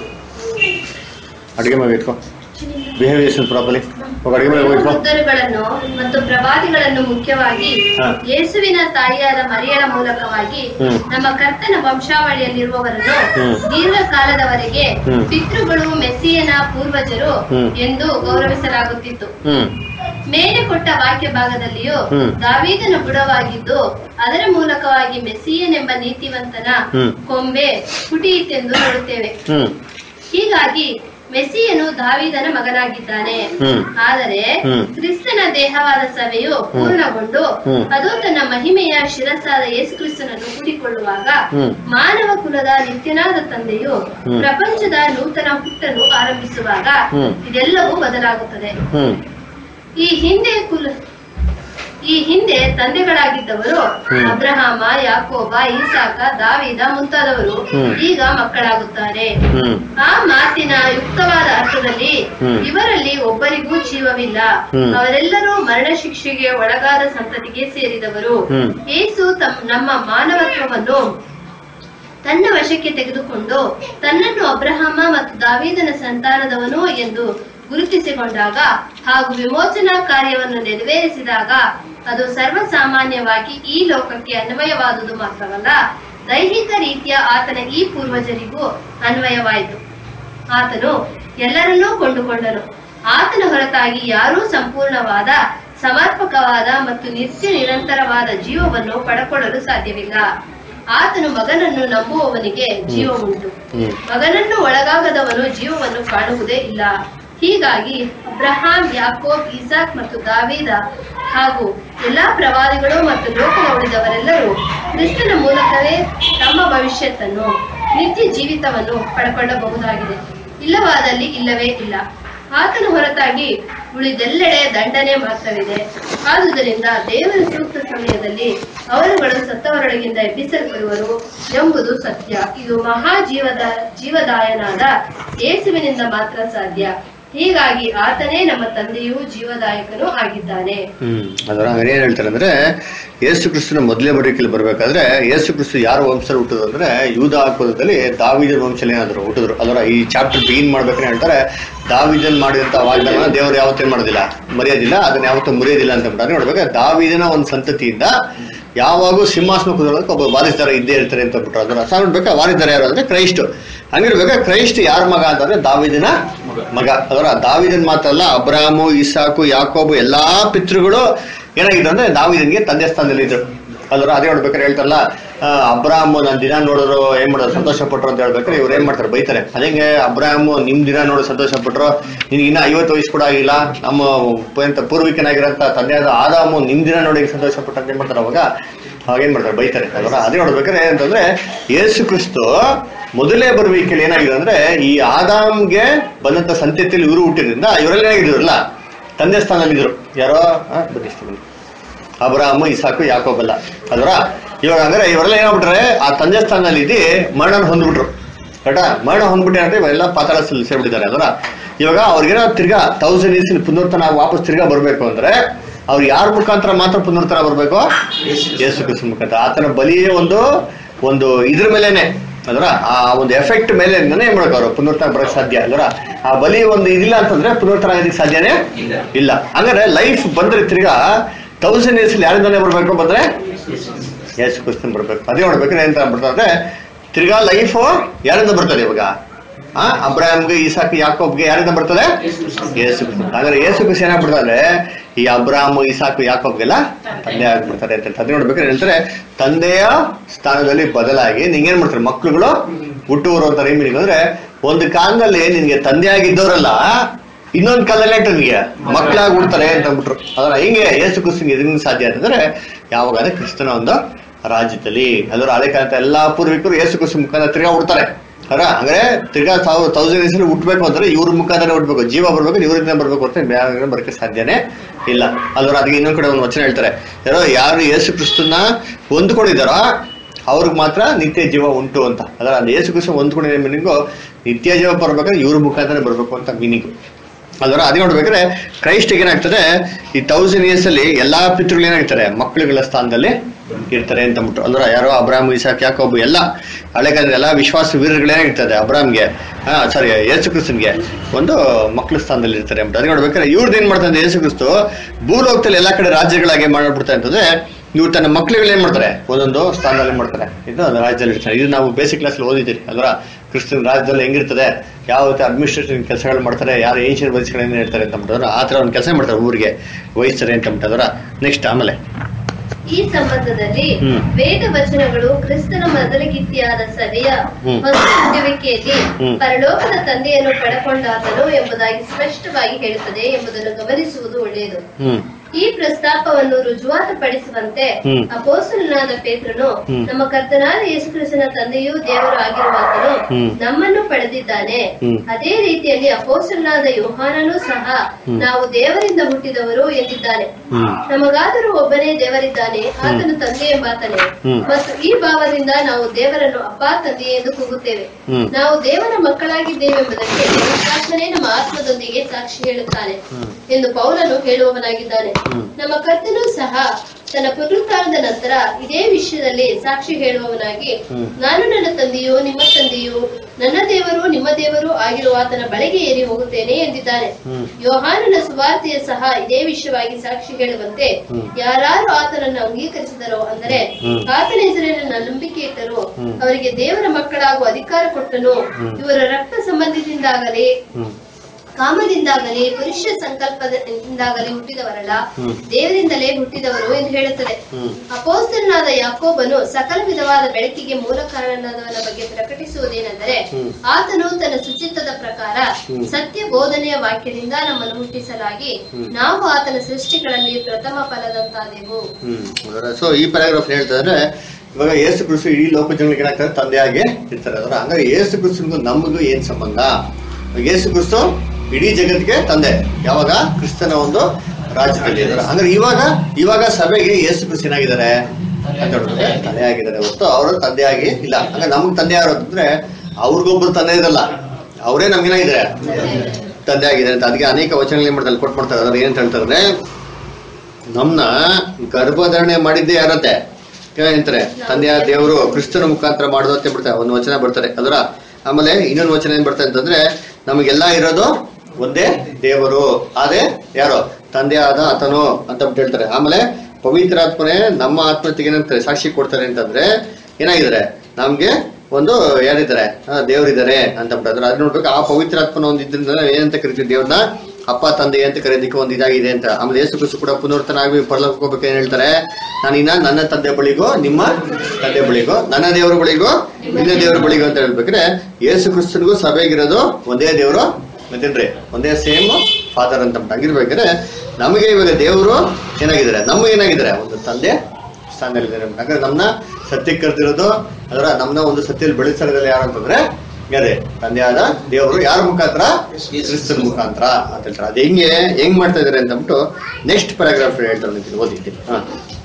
ಅಡುಗೆ ಮಗ ಇಟ್ಕೋ ಬಿಹೇವಿಯರ್ಸ್ ಪ್ರಾಪರ್ಲಿ ಹೋಗಿ ಅಡುಗೆ ಮಗ ಇಟ್ಕೋ ವೃದ್ಧರುಗಳನ್ನು ಮತ್ತು ಪ್ರವಾದಿಗಳನ್ನು ಮುಖ್ಯವಾಗಿ ಹಾ. ಯೇಸುವಿನ ತಾಯಿಯಾದ ಮರಿಯಳ ಮೂಲಕವಾಗಿ ಹ್ಮ್. ನಮ್ಮ ಕರ್ತನ ವಂಶಾವಳಿಯಲ್ಲಿರುವವರನ್ನು ಹ್ಮ್. ದೀರ್ಘಕಾಲದವರೆಗೆ ಹ್ಮ್. ಪಿತೃಗಳು ಮೆಸ್ಸಿಯನ ಪೂರ್ವಜರು ಹ್ಮ್. ಎಂದು ಗೌರವಿಸಲಾಗುತ್ತಿತ್ತು ಹ್ಮ್ ಮೇಲೆ ಕೊಟ್ಟ ವಾಕ್ಯ ಭಾಗದಲ್ಲಿಯೂ ಹ್ಮ್. ದಾವೀದನ ಬುಡವಾಗಿದ್ದು ಅದರ ಮೂಲಕವಾಗಿ ಮೆಸ್ಸಿಯನೆಂಬ ನೀತಿವಂತನ ಹ್ಮ್. ಕೊಂಬೆ ಪುಟಿಯಿತೆಂದು ನೋಡುತ್ತೇವೆ ಹ್ಮ್ ಹೀಗಾಗಿ ಮೆಸ್ಸಿಯನು ದಾವೀದನ ಮಗನಾಗಿದ್ದಾನೆ ಹ್ಮ್. ಆದರೆ ಹ್ಮ್. ಕ್ರಿಸ್ತನ ದೇಹವಾದ ಸಭೆಯು ಪೂರ್ಣಗೊಂಡು ಹ್ಮ್. ಅದು ತನ್ನ ಮಹಿಮೆಯ ಶಿರಸ್ಸಾದ ಯೇಸು ಕ್ರಿಸ್ತನನ್ನು ಕೂಡಿಕೊಳ್ಳುವಾಗ ಹ್ಮ್. ಮಾನವ ಕುಲದ ನಿತ್ಯನಾದ ತಂದೆಯು ಹ್ಮ್. ಪ್ರಪಂಚದ ನೂತನ ಹುಟ್ಟನ್ನು ಆರಂಭಿಸುವಾಗ ಹ್ಮ್. ಇದೆಲ್ಲವೂ ಬದಲಾಗುತ್ತದೆ ಹ್ಮ್ ಈ ಹಿಂದೆ ಕುಲ ಈ ಹಿಂದೆ ತಂದೆಗಳಾಗಿದ್ದವರು ಹ್ಮ್. ಅಬ್ರಹಾಮ ಯಾಕೋಬ ಈಸಾಕ ದಾವಿದ ಮುಂತಾದವರು ಹ್ಮ್. ಈಗ ಮಕ್ಕಳಾಗುತ್ತಾರೆ ಹ್ಮ್ ಆ ಮಾತಿನ ಯುಕ್ತವಾದ ಅರ್ಥದಲ್ಲಿ ಹ್ಮ್. ಇವರಲ್ಲಿ ಒಬ್ಬರಿಗೂ ಜೀವವಿಲ್ಲ ಹ್ಮ್. ಅವರೆಲ್ಲರೂ ಮರಣ ಶಿಕ್ಷೆಗೆ ಒಳಗಾದ ಸಂತತಿಗೆ ಸೇರಿದವರು ಹ್ಮ್. ಯೇಸು ತಮ್ ನಮ್ಮ ಮಾನವತ್ವವನ್ನು ತನ್ನ ವಶಕ್ಕೆ ತೆಗೆದುಕೊಂಡು ತನ್ನನ್ನು ಅಬ್ರಹಾಮ ಮತ್ತು ದಾವೀದನ ಸಂತಾನದವನು ಎಂದು ಗುರುತಿಸಿಕೊಂಡಾಗ ಹಾಗೂ ವಿಮೋಚನಾ ಕಾರ್ಯವನ್ನು ನೆರವೇರಿಸಿದಾಗ ಅದು ಸರ್ವಸಾಮಾನ್ಯವಾಗಿ ಈ ಲೋಕಕ್ಕೆ ಅನ್ವಯವಾದುದು ಮಾತ್ರವಲ್ಲ ದೈಹಿಕ ರೀತಿಯ ಆತನ ಈ ಪೂರ್ವಜರಿಗೂ ಅನ್ವಯವಾಯಿತು ಆತನು ಎಲ್ಲರನ್ನೂ ಕೊಂಡುಕೊಂಡನು ಆತನ ಹೊರತಾಗಿ ಯಾರೂ ಸಂಪೂರ್ಣವಾದ ಸಮರ್ಪಕವಾದ ಮತ್ತು ನಿತ್ಯ ನಿರಂತರವಾದ ಜೀವವನ್ನು ಪಡಕೊಳ್ಳಲು ಸಾಧ್ಯವಿಲ್ಲ ಆತನು ಮಗನನ್ನು ನಂಬುವವನಿಗೆ ಜೀವ ಉಂಟು ಹ್ಮ್ ಮಗನನ್ನು ಒಳಗಾಗದವನು ಜೀವವನ್ನು ಕಾಣುವುದೇ ಇಲ್ಲ ಹೀಗಾಗಿ ಅಬ್ರಹಾಂ ಯಾಕೋಬ್ ಇಸಾಕ್ ಮತ್ತು ದಾವೀದ ಹಾಗೂ ಎಲ್ಲಾ ಪ್ರವಾದಿಗಳು ಮತ್ತು ಲೋಕದ ಉಳಿದವರೆಲ್ಲರೂ ಕ್ರಿಸ್ತನ ಮೂಲಕವೇ ತಮ್ಮ ಭವಿಷ್ಯತ್ತನ್ನು ನಿತ್ಯ ಜೀವಿತವನ್ನು ಪಡ್ಕೊಳ್ಳಬಹುದಾಗಿದೆ ಇಲ್ಲವಾದಲ್ಲಿ ಇಲ್ಲವೇ ಇಲ್ಲ ಆತನ ಹೊರತಾಗಿ ಉಳಿದೆಲ್ಲೆಡೆ ದಂಡನೆ ಮಾತ್ರವಿದೆ ಆದುದರಿಂದ ದೇವರ ಸೂಕ್ತ ಸಮಯದಲ್ಲಿ ಅವರುಗಳು ಸತ್ತವರೊಳಗಿಂದ ಎಬ್ಬಿಸಲ್ಪಡುವರು ಎಂಬುದು ಸತ್ಯ ಇದು ಮಹಾ ಜೀವದ ಜೀವದಾಯನಾದ ಯೇಸುವಿನಿಂದ ಮಾತ್ರ ಸಾಧ್ಯ ಹೀಗಾಗಿ ಆತನೇ ನಮ್ಮ ತಂದೆಯೂ ಜೀವದಾಯಕನೂ ಆಗಿದ್ದಾನೆ ಹ್ಮ್ ಅದರ ಹಂಗಾರೆ ಏನ್ ಹೇಳ್ತಾರೆ ಅಂದ್ರೆ ಯೇಸು ಕ್ರಿಸ್ತನ ಮೊದಲೇ ಬರೀಕಲ್ಲಿ ಬರ್ಬೇಕಾದ್ರೆ ಯೇಸು ಕ್ರಿಸ್ತು ಯಾರ ವಂಶದಲ್ಲಿ ಹುಟ್ಟಿದ್ರು ಅಂದ್ರೆ ಯೂದ ಕುಲದಲ್ಲಿ ದಾವಿದನ ವಂಶದಲ್ಲಿ ಏನಾದ್ರು ಹುಟ್ಟಿದ್ರು ಅದರ ಈ ಚಾಪ್ಟರ್ ಬಿಗಿನ್ ಮಾಡ್ಬೇಕಾದ್ರೆ ಹೇಳ್ತಾರೆ ದಾವಿದನ್ ಮಾಡಿದಂತ ವಾಗ್ದಾನ ದೇವರು ಯಾವತ್ತೇನ್ ಮಾಡೋದಿಲ್ಲ ಮರೆಯೋದಿಲ್ಲ ಅದನ್ನ ಯಾವತ್ತೂ ಮುರಿಯೋದಿಲ್ಲ ಅಂತ ಬಿಟ್ಟಾರೆ ನೋಡ್ಬೇಕಾದ್ರೆ ದಾವಿದನ ಒಂದು ಸಂತತಿಯಿಂದ ಯಾವಾಗೂ ಸಿಂಹಾಸನ ಕುದುರೋದಕ್ಕೆ ಒಬ್ಬ ವಾರಿಸ್ದಾರ ಇದ್ದೇ ಇರ್ತಾರೆ ಅಂತ ಬಿಟ್ರು ಅದರ ಸಹ ನೋಡ್ಬೇಕಾ ವಾರಿಸ್ದಾರ ಯಾರು ಅಂದ್ರೆ ಕ್ರೈಸ್ಟ್ ಹಂಗಿರ್ಬೇಕಾ ಕ್ರೈಸ್ಟ್ ಯಾರ ಮಗ ಅಂತಂದ್ರೆ ದಾವಿದನ ಮಗ ಅದರ ದಾವಿದನ್ ಮಾತ್ರಲ್ಲ ಅಬ್ರಾಮು ಇಸಾಕು ಯಾಕೋಬು ಎಲ್ಲಾ ಪಿತೃಗಳು ಏನಾಗಿದ್ರು ಅಂದ್ರೆ ದಾವಿದನ್ಗೆ ತಂದೆ ಸ್ಥಾನದಲ್ಲಿ ಇದ್ರು ಅದರ ಅದೇ ನೋಡ್ಬೇಕಾದ್ರೆ ಹೇಳ್ತಾರಲ್ಲ ಆ, ಅಬ್ರಾಹ್ಮ ನಾನು ದಿನ ನೋಡಿದ್ರು ಏನ್ ಮಾಡೋದು ಸಂತೋಷ ಪಟ್ರು ಅಂತ ಹೇಳ್ಬೇಕಾದ್ರೆ ಇವ್ರು ಏನ್ ಮಾಡ್ತಾರೆ ಬೈತಾರೆ ಅದೇಗೆ ಅಬ್ರಾಹ್ಮ ನಿಮ್ ದಿನ ನೋಡಿ ಸಂತೋಷ ಪಟ್ರು ನಿನ್ಗೆ ಇನ್ನ ಐವತ್ತು ವಯಸ್ಸು ಕೂಡ ಆಗಿಲ್ಲ ನಮ್ಮ ಪ- ಎಂತ ಪೂರ್ವಿಕನಾಗಿರೋಂಥ ತಂದೆಯಾದ ಆದಾಮು ನಿಮ್ ದಿನ ನೋಡಿ ಸಂತೋಷ ಪಟ್ರು ಅಂತ ಏನ್ ಮಾಡ್ತಾರೆ ಅವಾಗ ಅವಾಗೇನ್ ಮಾಡ್ತಾರೆ ಬೈತಾರೆ ಅಲ್ವಾ ಅದೇ ನೋಡ್ಬೇಕಾದ್ರೆ ಅಂತಂದ್ರೆ ಯೇಸು ಕ್ರಿಸ್ತು ಮೊದಲೇ ಬರುವಿಕೆಯಲ್ಲಿ ಏನಾಗಿದೆ ಅಂದ್ರೆ ಈ ಆದಾಮ್ಗೆ ಬಂದಂತ ಸಂತತಿಯಲ್ಲಿ ಇವರು ಹುಟ್ಟಿದ್ರಿಂದ ಇವರೆಲ್ಲ ಏನಾಗಿದ್ರಲ್ಲ ತಂದೆ ಸ್ಥಾನದಲ್ಲಿ ಇದ್ರು ಯಾರೋ ಆ, ಬನ್ನಿ ಇಷ್ಟು ಬನ್ನಿ ಅಬ್ರಾಹ್ಮ ಇಸಾಕು ಯಾಕೋಬಲ್ಲ ಅಲ್ವರ ಇವಾಗ ಅಂದ್ರೆ ಇವರೆಲ್ಲ ಏನಾಗ್ಬಿಟ್ರೆ ಆ ತಂದೆ ಸ್ಥಾನದಲ್ಲಿ ಇದ್ದು ಮರಣ ಹೊಂದ್ಬಿಟ್ರು ಕರೆಕ್ಟಾ ಮರಣ ಹೊಂದ್ಬಿಟ್ಟು ಅಂದ್ರೆ ಇವೆಲ್ಲ ಪಾತಾಳ ಸೇರ್ಬಿಟ್ಟಿದ್ದಾರೆ ಅಲ್ವರ ಇವಾಗ ಅವ್ರಿಗೇನೋ ತಿರ್ಗಾ ತೌಸಂಡ್ ಇಯರ್ಸ್ ಪುನರ್ತನ ವಾಪಸ್ ತಿರ್ಗಾ ಬರ್ಬೇಕು ಅಂದ್ರೆ ಅವ್ರು ಯಾರ ಮುಖಾಂತರ ಮಾತ್ರ ಪುನರ್ತನ ಬರ್ಬೇಕು ಯೇಸು ಕ್ರಿಸ್ತ ಮುಖಾಂತರ ಆತನ ಬಲಿಯ ಒಂದು ಒಂದು ಇದ್ರ ಮೇಲೆನೆ ಅದರ ಆ ಒಂದು ಎಫೆಕ್ಟ್ ಮೇಲೆ ಏನ್ ಮಾಡಕ್ ಅವರು ಪುನರ್ತನ ಬರಕ್ ಸಾಧ್ಯ ಅಲ್ವರ ಆ ಬಲಿ ಒಂದು ಇದಿಲ್ಲ ಅಂತಂದ್ರೆ ಪುನರ್ತನ ಆಗೋದಕ್ಕೆ ಸಾಧ್ಯನೇ ಇಲ್ಲ ಹಂಗಾರೆ ಲೈಫ್ ಬಂದ್ರೆ ತಿರ್ಗಾ ತೌಸಂಡ್ ಇಯರ್ಸ್ ಯಾರಿಂದಾನೆ ಬರ್ಬೇಕು ಬಂದ್ರೆ ಯೇಸು ಕ್ರಿಸ್ತನ್ ಬರ್ಬೇಕು ಅದೇ ನೋಡ್ಬೇಕಾದ್ರೆ ಎಂತ ಅಂದ್ರೆ ತಿರ್ಗಾ ಲೈಫ್ ಯಾರಿಂದ ಬರ್ತದೆ ಇವಾಗ ಆ ಅಬ್ರಾಹ್ಮ್ಗೆ ಈಸಾಕ್ ಯಾಕೋಬ್ಗೆ ಯಾರಿಂದ ಬರ್ತದೆ ಯೇಸು ಕ್ರಿಸ್ತ ಹಾಗಾದ್ರೆ ಯೇಸು ಕ್ರಿಸ್ತ ಏನಾಗ್ಬಿಡ್ತಾರೆ ಈ ಅಬ್ರಾಹ್ಮ್ ಇಸಾಕು ಯಾಕೋಬ್ಗೆಲ್ಲ ತಂದೆ ಆಗ್ಬಿಡ್ತಾರೆ ಅಂತ ತಂದೆ ನೋಡ್ಬೇಕಾದ್ರೆ ಹೇಳ್ತಾರೆ ತಂದೆಯ ಸ್ಥಾನದಲ್ಲಿ ಬದಲಾಗಿ ನಿಂಗೇನ್ ಮಾಡ್ತಾರೆ ಮಕ್ಳುಗಳು ಹುಟ್ಟುವರು ಅಂತ ಮೀನಿಂಗ್ ಅಂದ್ರೆ ಒಂದು ಕಾಲದಲ್ಲಿ ನಿನ್ಗೆ ತಂದೆ ಆಗಿದ್ದವರಲ್ಲ ಇನ್ನೊಂದು ಕಾಲದಲ್ಲಿ ಆಗ್ತದೆ ನಿಮಗೆ ಮಕ್ಕಳಾಗಿ ಹುಡ್ತಾರೆ ಅಂತ ಅಂದ್ಬಿಟ್ರು ಅದರ ಹಿಂಗೆ ಯೇಸು ಕ್ರಿಸ್ತನಿಗೆ ಇದರಿಂದ ಸಾಧ್ಯ ಅಂತಂದ್ರೆ ಯಾವಾಗ ಅಂದ್ರೆ ಕ್ರಿಸ್ತನ ಒಂದು ರಾಜ್ಯದಲ್ಲಿ ಅದರ ಹಳೆ ಕಾಲದ ಎಲ್ಲಾ ಪೂರ್ವಿಕರು ಯೇಸು ಕ್ರಿಸ್ತ ಮುಖಾಂತರ ತಿರ್ಗಾ ಹುಡ್ತಾರೆ ಅರ ಅಂದ್ರೆ ತಿರ್ಗಾ ಸಾವಿರ ತೌಸಂಡ್ ಇಯರ್ಸ್ ಹುಟ್ಬೇಕು ಅಂದ್ರೆ ಇವ್ರ ಮುಖಾಂತರ ಹುಟ್ಬೇಕು ಜೀವ ಬರ್ಬೇಕು ಇವರಿಂದ ಬರ್ಬೇಕು ಅಂತ ಬೇರೆ ಬರಕ್ಕೆ ಸಾಧ್ಯನೇ ಇಲ್ಲ ಅಲ್ವರ ಅದಕ್ಕೆ ಇನ್ನೊಂದ್ ಕಡೆ ಒಂದು ವಚನ ಹೇಳ್ತಾರೆ ಯಾರೋ ಯಾರು ಯೇಸು ಕ್ರಿಸ್ತನ ಹೊಂದ್ಕೊಂಡಿದಾರೋ ಅವ್ರಿಗೆ ಮಾತ್ರ ನಿತ್ಯ ಜೀವ ಉಂಟು ಅಂತ ಅದರ ಅದು ಯೇಸು ಕ್ರಿಸ್ತ ಹೊಂದ್ಕೊಂಡಿರೋ ಮೀನಿಂಗು ನಿತ್ಯ ಜೀವ ಬರ್ಬೇಕಾದ್ರೆ ಇವ್ರ ಮುಖಾಂತರ ಬರ್ಬೇಕು ಅಂತ ಮೀನಿಂಗು ಅದರ ಅದೇ ನೋಡ್ಬೇಕಾದ್ರೆ ಕ್ರೈಸ್ಟ್ ಏನಾಗ್ತದೆ ಈ ತೌಸಂಡ್ ಇಯರ್ಸ್ ಅಲ್ಲಿ ಎಲ್ಲಾ ಪಿತೃಗಳು ಏನಾಗ್ತಾರೆ ಮಕ್ಕಳುಗಳ ಸ್ಥಾನದಲ್ಲಿ ಇರ್ತಾರೆ ಅಂತ ಅಂದ್ಬಿಟ್ಟು ಅಂದ್ರೆ ಯಾರೋ ಅಬ್ರಾಮ್ ಇಸಾಕ್ ಯಾಕೋಬ್ ಎಲ್ಲ ಹಳೆ ಕಾಲದ ಎಲ್ಲ ವಿಶ್ವಾಸ ವೀರರುಗಳು ಏನಾಗಿರ್ತದೆ ಅಬ್ರಾಮ್ಗೆ ಹಾ ಸಾರಿ ಯೇಸು ಕ್ರಿಸ್ತನ್ಗೆ ಒಂದು ಮಕ್ಕಳ ಸ್ಥಾನದಲ್ಲಿ ಇರ್ತಾರೆ ಅಂತ ಅದೇ ನೋಡ್ಬೇಕಾದ್ರೆ ಇವ್ರದ್ದು ಏನ್ ಮಾಡ್ತಾರೆ ಯೇಸು ಕ್ರಿಸ್ತು ಭೂಲೋಕದಲ್ಲಿ ಎಲ್ಲಾ ಕಡೆ ರಾಜ್ಯಗಳಾಗಿ ಮಾಡ್ಬಿಡ್ತಾರೆ ಅಂತಂದ್ರೆ ಇವ್ರು ತನ್ನ ಮಕ್ಳುಗಳು ಏನ್ ಮಾಡ್ತಾರೆ ಒಂದೊಂದು ಸ್ಥಾನದಲ್ಲಿ ಮಾಡ್ತಾರೆ ಇದು ಒಂದು ರಾಜ್ಯದಲ್ಲಿ ಇರ್ತಾರೆ ಇದು ನಾವು ಬೇಸಿಕ್ ಕ್ಲಾಸ್ ಓದಿದ್ದೀರಿ ಅದರ ಕ್ರಿಸ್ತನ್ ರಾಜ್ಯದಲ್ಲಿ ಹೆಂಗಿರ್ತದೆ ಯಾವ ರೀತಿ ಅಡ್ಮಿನಿಸ್ಟ್ರೇಷನ್ ಕೆಲಸಗಳು ಮಾಡ್ತಾರೆ ಯಾರು ಏನ್ಷಿಯನ್ ವಯಸ್ಸುಗಳೇನು ಇರ್ತಾರೆ ಅಂತ ಅಂದ್ಬಿಟ್ಟು ಆ ಥರ ಒಂದು ಕೆಲಸ ಮಾಡ್ತಾರೆ ಊರಿಗೆ ವಹಿಸ್ತಾರೆ ಅಂತ ಅಂದ್ಬಿಟ್ಟು ಅದರ ನೆಕ್ಸ್ಟ್ ಆಮೇಲೆ ಈ ಸಂಬಂಧದಲ್ಲಿ ಹ್ಮ್. ವೇದ ವಚನಗಳು ಕ್ರಿಸ್ತನ ಮೊದಲಗಿತ್ತಿಯಾದ ಸಭೆಯ ಹ್ಮ್. ಹೊಸ ಹುಟ್ಟುವಿಕೆಯಲ್ಲಿ ಹ್ಮ್. ಪರಲೋಕದ ತಂದೆಯನ್ನು ಪಡೆಕೊಂಡಾತನು ಎಂಬುದಾಗಿ ಸ್ಪಷ್ಟವಾಗಿ ಹೇಳುತ್ತದೆ ಎಂಬುದನ್ನು ಗಮನಿಸುವುದು ಒಳ್ಳೆಯದು ಹ್ಮ್ ಈ ಪ್ರಸ್ತಾಪವನ್ನು ರುಜುವಾತುಪಡಿಸುವಂತೆ ಹ್ಮ್. ಅಪೋಸ್ತಲನಾದ ಪೇತ್ರನು ಹ್ಮ್. ನಮ್ಮ ಕರ್ತನಾದ ಯೇಸುಕ್ರಿಸ್ತನ ತಂದೆಯೂ ದೇವರು ಆಗಿರುವಾತನು ಹ್ಮ್. ನಮ್ಮನ್ನು ಪಡೆದಿದ್ದಾನೆ ಹ್ಮ್. ಅದೇ ರೀತಿಯಲ್ಲಿ ಅಪೋಸ್ತಲನಾದ ಯೋಹಾನನು ಸಹ ನಾವು ದೇವರಿಂದ ಹುಟ್ಟಿದವರು ಎಂದಿದ್ದಾನೆ ಹ್ಮ್ ನಮಗಾದರೂ ಒಬ್ಬನೇ ದೇವರಿದ್ದಾನೆ ಆತನು ತಂದೆ ಎಂಬಾತನೆ ಹ್ಮ್. ಮತ್ತು ಈ ಭಾವದಿಂದ ನಾವು ದೇವರನ್ನು ಅಪ್ಪ ತಂದೆ ಎಂದು ಕೂಗುತ್ತೇವೆ ಹ್ಮ್. ನಾವು ದೇವರ ಮಕ್ಕಳಾಗಿದ್ದೇವೆಂಬುದಕ್ಕೆ ಪವಿತ್ರಾತ್ಮನೇ ನಮ್ಮ ಆತ್ಮದೊಂದಿಗೆ ಸಾಕ್ಷಿ ಹೇಳುತ್ತಾನೆ ಹ್ಮ್. ಎಂದು ಪೌಲನು ಹೇಳುವವನಾಗಿದ್ದಾನೆ ಹ್ಮ್. ನಮ್ಮ ಕರ್ತನು ಸಹ ತನ್ನ ಪುನರುತ್ಥಾನದ ನಂತರ ಇದೇ ವಿಷಯದಲ್ಲಿ ಸಾಕ್ಷಿ ಹೇಳುವವನಾಗಿ ಹ್ಮ್. ನಾನು ನನ್ನ ತಂದೆಯು ನಿಮ್ಮ ತಂದೆಯು ನನ್ನ ದೇವರು ನಿಮ್ಮ ದೇವರು ಆಗಿರುವ ಆತನ ಬಳಿಗೆ ಏರಿ ಹೋಗುತ್ತೇನೆ ಎಂದಿದ್ದಾನೆ ಹ್ಮ್. ಯೋಹಾನನ ಸುವಾರ್ತೆಯ ಸಹ ಇದೇ ವಿಷಯವಾಗಿ ಸಾಕ್ಷಿ ಹೇಳುವಂತೆ ಹ್ಮ್. ಯಾರು ಆತನನ್ನು ಅಂಗೀಕರಿಸಿದರೋ ಅಂದರೆ ಹ್ಮ್. ಆತನ ಹೆಸರಿನ ನಂಬಿಕೆ ಇಟ್ಟರು ಹ್ಮ್. ಅವರಿಗೆ ದೇವರ ಮಕ್ಕಳಾಗುವ ಅಧಿಕಾರ ಕೊಟ್ಟನು ಹ್ಮ್. ಇವರ ರಕ್ತ ಸಂಬಂಧದಿಂದಾಗಲಿ ಹ್ಮ್ ಕಾಮದಿಂದಾಗಲಿ ಪುರುಷ ಸಂಕಲ್ಪದಿಂದಾಗಲಿ ಹುಟ್ಟಿದವರಲ್ಲ ಹ್ಮ್. ದೇವರಿಂದಲೇ ಹುಟ್ಟಿದವರು ಎಂದು ಹೇಳುತ್ತದೆ ಹ್ಮ್ ಅಪೋಸ್ತಲನಾದ ಯಾಕೋಬನು ಸಕಲ ವಿಧವಾದ ಬೆಳಕಿಗೆ ಮೂಲ ಕಾರಣನಾದವನ ಬಗ್ಗೆ ಪ್ರಕಟಿಸುವುದೇನೆಂದರೆ ಹ್ಮ್. ಆತನು ತನ್ನ ಸುಚಿತ್ತದ ಪ್ರಕಾರ ಹ್ಮ್. ಸತ್ಯ ಬೋಧನೆಯ ವಾಕ್ಯದಿಂದ ನಮ್ಮನ್ನು ಹುಟ್ಟಿಸಲಾಗಿ ಹ್ಮ್. ನಾವು ಆತನ ಸೃಷ್ಟಿಗಳಲ್ಲಿ ಪ್ರಥಮ ಫಲದಂತಾದೆವು ಹ್ಮ್ ಸೊ ಈ ಪ್ಯಾರಾಗ್ರಾಫ್ ಹೇಳ್ತಾ ಇದ್ರೆ ಇವಾಗ ಏಸು ಕ್ರಿಸ್ತು ಇಡೀ ಲೋಕ ಜನಗಳಿಗೆ ಏನಾಗ್ತಾರೆ ತಂದೆಯಾಗಿ ಇರ್ತಾರೆ ಅದರ ಹಂಗಾರೆ ಏಸು ಕ್ರಿಸ್ತನಿಗೂ ನಮಗೂ ಏನ್ ಸಂಬಂಧ ಏಸು ಕ್ರಿಸ್ತು ಇಡೀ ಜಗತ್ತಿಗೆ ತಂದೆ ಯಾವಾಗ ಕ್ರಿಸ್ತನ ಒಂದು ರಾಜ್ಯದಲ್ಲಿ ಇದ್ದಾರೆ ಹಂಗಾರೆ ಇವಾಗ ಇವಾಗ ಸಭೆಗೆ ಏಸು ಕ್ರಿಸ್ತು ಏನಾಗಿದ್ದಾರೆ ಅಂತ ಹೇಳಿದ್ರೆ ತಂದೆ ಆಗಿದ್ದಾರೆ ಹೊರತು ಅವರು ತಂದೆಯಾಗಿ ಇಲ್ಲ ಹಂಗ ನಮ್ಗೆ ತಂದೆ ಯಾರು ಅಂತಂದ್ರೆ ಅವ್ರಿಗೊಬ್ಬರು ತಂದೆ ಇದಲ್ಲ ಅವರೇ ನಮ್ಗೇನಾಗಿದ್ದಾರೆ ತಂದೆ ಆಗಿದ್ದಾರೆ ಅಂತ ಅದಕ್ಕೆ ಅನೇಕ ವಚನಗಳು ಏನ್ ಮಾಡ್ತಾರೆ ಕೊಟ್ಟು ಮಾಡ್ತಾರೆ ಅದ್ರ ಏನಂತ ಹೇಳ್ತಾರೆ ನಮ್ನ ಗರ್ಭಧಾರಣೆ ಮಾಡಿದ್ದೇ ಯಾರತ್ತೆ ಏನಂತಾರೆ ತಂದೆಯ ದೇವರು ಕ್ರಿಸ್ತನ ಮುಖಾಂತರ ಮಾಡೋದು ಅಂತ ಬಿಡ್ತಾರೆ ಒಂದು ವಚನ ಬರ್ತಾರೆ ಅದರ ಆಮೇಲೆ ಇನ್ನೊಂದು ವಚನ ಏನ್ ಬರ್ತದೆ ಅಂತಂದ್ರೆ ನಮಗೆಲ್ಲ ಇರೋದು ಒಂದೇ ದೇವರು ಅದೇ ಯಾರು ತಂದೆ ಆದ ಆತನು ಅಂತ ಬಿಟ್ಟು ಹೇಳ್ತಾರೆ ಆಮೇಲೆ ಪವಿತ್ರಾತ್ಮನೇ ನಮ್ಮ ಆತ್ಮತೆಗೆ ಏನಂತಾರೆ ಸಾಕ್ಷಿ ಕೊಡ್ತಾರೆ ಅಂತಂದ್ರೆ ಏನಾಗಿದ್ದಾರೆ ನಮ್ಗೆ ಒಂದು ಯಾರಿದ್ದಾರೆ ಆ, ದೇವರಿದ್ದಾರೆ ಅಂತ ಬಿಟ್ಟು ಅದ್ ನೋಡ್ಬೇಕು ಆ ಪವಿತ್ರಾತ್ಮನ ಒಂದು ಇದ್ರಿಂದ ಏನಂತ ಕರಿತೀವಿ ದೇವ್ರನ್ನ ಅಪ್ಪ ತಂದೆ ಅಂತ ಕರೆಯೋದಕ್ಕೆ ಒಂದು ಇದಾಗಿದೆ ಅಂತ ಆಮೇಲೆ ಯೇಸು ಕ್ರಿಸ್ತು ಕೂಡ ಪುನರ್ತನ ಆಗಿ ಪರಲೋಕಕ್ಕೆ ಹೋಗ್ಬೇಕು ಏನ್ ಹೇಳ್ತಾರೆ ನಾನಿನ್ನ ನನ್ನ ತಂದೆ ಬಳಿಗೂ ನಿಮ್ಮ ತಂದೆ ಬಳಿಗೂ ನನ್ನ ದೇವರ ಬಳಿಗೂ ನಿನ್ನ ದೇವರ ಬಳಿಗೂ ಅಂತ ಹೇಳ್ಬೇಕ್ರೆ ಯೇಸು ಕ್ರಿಸ್ತನಿಗೂ ಸಭೆಗಿರೋದು ಒಂದೇ ದೇವರು ಮತ್ತೇನ್ರಿ ಒಂದೇ ಸೇಮ್ ಫಾದರ್ ಅಂತ ಅಂದ್ಬಿಟ್ಟು. ಹಂಗಿರ್ಬೇಕಾದ್ರೆ ನಮಗೆ ಇವಾಗ ದೇವರು ಏನಾಗಿದ್ದಾರೆ ನಮ್ಗೆ ಏನಾಗಿದ್ದಾರೆ ಒಂದು ತಂದೆ ಸ್ಥಾನದಲ್ಲಿದ್ದಾರೆ ಹಾಗಾದ್ರೆ ನಮ್ಮನ್ನ ಸತ್ಯಕ್ಕೆ ಕರೆದಿರೋದು ಅದರ ನಮ್ಮನ್ನ ಒಂದು ಸತ್ಯದಲ್ಲಿ ಬೆಳೆಸಿರೋದ್ರಲ್ಲಿ ಯಾರು ಅಂತಂದ್ರೆ ಯಾರೇ ತಂದೆಯಾದ ದೇವರು ಯಾರ ಮುಖಾಂತರ ಕ್ರಿಸ್ತನ ಮುಖಾಂತರ ಅಂತ ಹೇಳ್ತಾರೆ ಅದು ಹೆಂಗೆ ಹೆಂಗ್ ಮಾಡ್ತಾ ಇದಾರೆ ಅಂತ ಅಂದ್ಬಿಟ್ಟು ನೆಕ್ಸ್ಟ್ ಪ್ಯಾರಾಗ್ರಾಫ್ ಹೇಳ್ತಾರೆ ನಿಂತೀನಿ ಓದಿದ್ದೀನಿ ಹಾ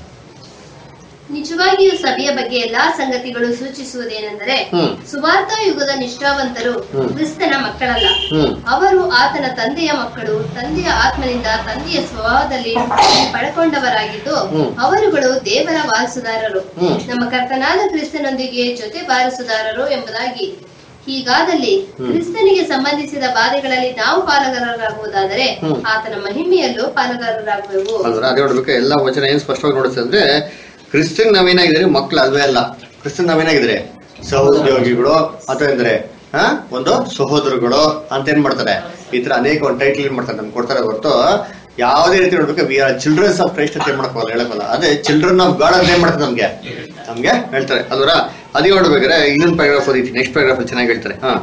ನಿಜವಾಗಿಯೂ ಸಭೆಯ ಬಗ್ಗೆ ಎಲ್ಲಾ ಸಂಗತಿಗಳು ಸೂಚಿಸುವುದೇನೆಂದರೆ ಹ್ಮ್. ಸುವಾರ್ಥ ಯುಗದ ನಿಷ್ಠಾವಂತರು ಹ್ಮ್. ಕ್ರಿಸ್ತನ ಮಕ್ಕಳಲ್ಲ ಹ್ಮ್ ಅವರು ಆತನ ತಂದೆಯ ಮಕ್ಕಳು ತಂದೆಯ ಆತ್ಮನಿಂದ ತಂದೆಯ ಸ್ವಭಾವದಲ್ಲಿ ಪಡ್ಕೊಂಡವರಾಗಿದ್ದು ಹ್ಮ್. ಅವರುಗಳು ದೇವರ ವಾರಸುದಾರರು ಹ್ಮ್. ನಮ್ಮ ಕರ್ತನಾದ ಕ್ರಿಸ್ತನೊಂದಿಗೆ ಜೊತೆ ಬಾರಿಸುದಾರರು ಎಂಬುದಾಗಿ ಹೀಗಾದಲ್ಲಿ ಹ್ಮ್. ಕ್ರಿಸ್ತನಿಗೆ ಸಂಬಂಧಿಸಿದ ಬಾಧೆಗಳಲ್ಲಿ ನಾವು ಪಾಲುಗಾರರಾಗುವುದಾದರೆ ಹ್ಮ್. ಆತನ ಮಹಿಮೆಯಲ್ಲೂ ಪಾಲುಗಾರರಾಗುವೆವು ಅಲ್ವಾ ಅದೇ ನೋಡ್ಬೇಕು ಎಲ್ಲ ವಚನ ಏನ್ ಸ್ಪಷ್ಟವಾಗಿ ನೋಡುತ್ತೆ ಅಂದ್ರೆ ಕ್ರಿಸ್ತನ್ ನಾವೇನಾಗಿದ್ರೆ ಮಕ್ಳು ಅಲ್ವೇ ಅಲ್ಲ ಕ್ರಿಸ್ತನ್ ನಾವೇನಾಗಿದ್ರೆ ಸಹೋದ್ಯೋಗಿಗಳು ಅಥವಾ ಅಂದ್ರೆ ಹಾ ಒಂದು ಸಹೋದರಗಳು ಅಂತ ಏನ್ ಮಾಡ್ತಾರೆ ಈ ತರ ಅನೇಕ ಒಂದು ಟೈಟಲ್ ಏನ್ ಮಾಡ್ತಾರೆ ನಮ್ಗೆ ಕೊಡ್ತಾರೆ ಹೊರತು ಯಾವುದೇ ರೀತಿ ನೋಡ್ಬೇಕು we are children's of Christ ಅಂತ ಏನ್ ಮಾಡಕ್ಕಲ್ಲ ಹೇಳಕ್ಕಲ್ಲ ಅದೇ ಚಿಲ್ಡ್ರನ್ ಆಫ್ ಗಾಡ್ ಅಂತ ಏನ್ ಮಾಡ್ತಾರೆ ನಮ್ಗೆ ನಮ್ಗೆ ಹೇಳ್ತಾರೆ ಅಲ್ವರ ಅದೇ ನೋಡ್ಬೇಕಾದ್ರೆ ಇನ್ನೊಂದು ಪ್ಯಾರಾಗ್ರಾಫ್ ಓದಿತಿ ನೆಕ್ಸ್ಟ್ ಪ್ಯಾರಾಗ್ರಾಫ್ ಚೆನ್ನಾಗಿ ಹೇಳ್ತಾರೆ ಹಾ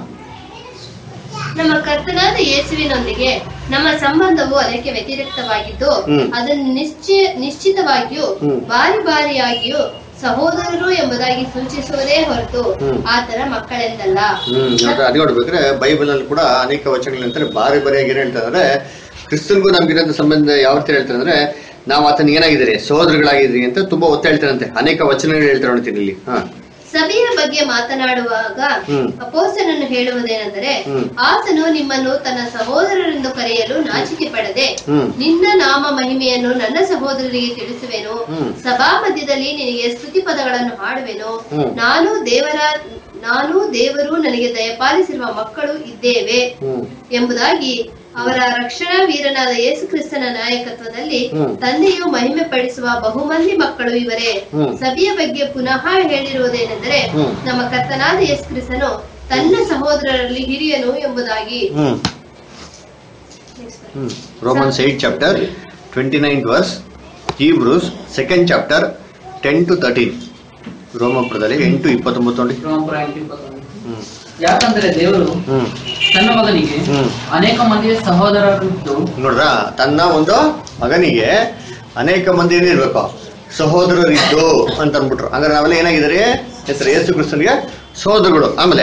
ನಮ್ಮ ಕರ್ತನಾದ ಯೇಸುವಿನೊಂದಿಗೆ ನಮ್ಮ ಸಂಬಂಧವು ಅದಕ್ಕೆ ವ್ಯತಿರಿಕ್ತವಾಗಿದ್ದು ಹ್ಮ್. ಅದನ್ನು ನಿಶ್ಚಯ ನಿಶ್ಚಿತವಾಗಿಯೂ ಹ್ಮ್. ಬಾರಿ ಬಾರಿಯಾಗಿಯೂ ಸಹೋದರರು ಎಂಬುದಾಗಿ ಸೂಚಿಸುವುದೇ ಹೊರತು ಹ್ಮ್. ಆತನ ಮಕ್ಕಳೆಂದಲ್ಲ ಹ್ಮ್ ನೋಡ್ರಿ ಅದೇ ನೋಡ್ಬೇಕ್ರೆ ಬೈಬಲ್ ಅಲ್ಲಿ ಕೂಡ ಅನೇಕ ವಚನಗಳು ಅಂತಾರೆ ಬಾರಿ ಬಾರಿಯಾಗಿ ಏನ್ ಹೇಳ್ತಾರೆ ಅಂದ್ರೆ ಕ್ರಿಸ್ತನ್ಗೂ ನಮ್ಗಿರೋಂಥ ಸಂಬಂಧ ಯಾವ ತರ ಹೇಳ್ತಾರೆ ಅಂದ್ರೆ ನಾವು ಆತನ ಏನಾಗಿದ್ದೀರಿ ಸಹೋದರಗಳಾಗಿದ್ದೀರಿ ಅಂತ ತುಂಬಾ ಒತ್ತ ಹೇಳ್ತಾರಂತೆ ಅನೇಕ ವಚನಗಳು ಹೇಳ್ತಾರೆ ನೋಡ್ತೀನಿ ಇಲ್ಲಿ ಹಾ ಸಭೆಯ ಬಗ್ಗೆ ಮಾತನಾಡುವಾಗ ಹ್ಮ್. ಅಪೋಸ್ತನನ್ನು ಹೇಳುವುದೇನೆಂದರೆ ಹ್ಮ್. ಆತನು ನಿಮ್ಮನ್ನು ತನ್ನ ಸಹೋದರರೆಂದು ಕರೆಯಲು ನಾಚಿಕೆ ಪಡದೆ ಹ್ಮ್. ನಿನ್ನ ನಾಮ ಮಹಿಮೆಯನ್ನು ನನ್ನ ಸಹೋದರರಿಗೆ ತಿಳಿಸುವೆನು ಹ್ಮ್. ಸಭಾ ಮಧ್ಯದಲ್ಲಿ ನಿನಗೆ ಸ್ತುತಿ ಪದಗಳನ್ನು ಹಾಡುವೆನು ಹ್ಮ್. ನಾನು ದೇವರ ನಾನು ದೇವರು ನನಗೆ ದಯಪಾಲಿಸಿರುವ ಮಕ್ಕಳು ಇದ್ದೇವೆ ಹ್ಮ್ ಎಂಬುದಾಗಿ ಅವರ ರಕ್ಷಣಾ ವೀರನಾದ ಯೇಸು ಕ್ರಿಸ್ತನ ನಾಯಕತ್ವದಲ್ಲಿ ಹ್ಮ್. ತಂದೆಯು ಮಹಿಮೆ ಪಡಿಸುವ ಬಹುಮಂದಿ ಮಕ್ಕಳು ಇವರೇ ಹ್ಮ್. ಸಭೆಯ ಬಗ್ಗೆ ಪುನಃ ಹೇಳಿರುವುದೇನೆಂದರೆ ಹ್ಮ್. ನಮ್ಮ ಕರ್ತನಾದ ಯೇಸು ಕ್ರಿಸ್ತನು ತನ್ನ ಸಹೋದರರಲ್ಲಿ ಹಿರಿಯನು ಎಂಬುದಾಗಿ ಹ್ಮ್ ಹ್ಮ್ Romans eight chapter twenty nine verse Hebrews second chapter ten to thirteen ರೋಮಪುರದಲ್ಲಿ ಎಂಟು ಇಪ್ಪತ್ತೊಂಬತ್ತು ನೋಡಿ ರೋಮಾಪುರ ಎಂಟು ಇಪ್ಪತ್ತೊಂದು. ಹ್ಮ್ ಯಾಕಂದ್ರೆ ದೇವರು ಹ್ಮ್ ತನ್ನ ಮಗನಿಗೆ ಹ್ಮ್ ಅನೇಕ ಮಂದಿ ಸಹೋದರರಿದ್ದು ನೋಡ್ರ ತನ್ನ ಒಂದು ಮಗನಿಗೆ ಅನೇಕ ಮಂದಿ ಏನಿರ್ಬೇಕು ಸಹೋದರರಿದ್ದು ಅಂತ ಅಂದ್ಬಿಟ್ರು ಹಂಗಾರೆ ನಾವೆಲ್ಲ ಏನಾಗಿದ್ದಾರೆ ಹೆಸರು ಯೇಸು ಕ್ರಿಸ್ತನಿಗೆ ಸಹೋದರಗಳು ಆಮೇಲೆ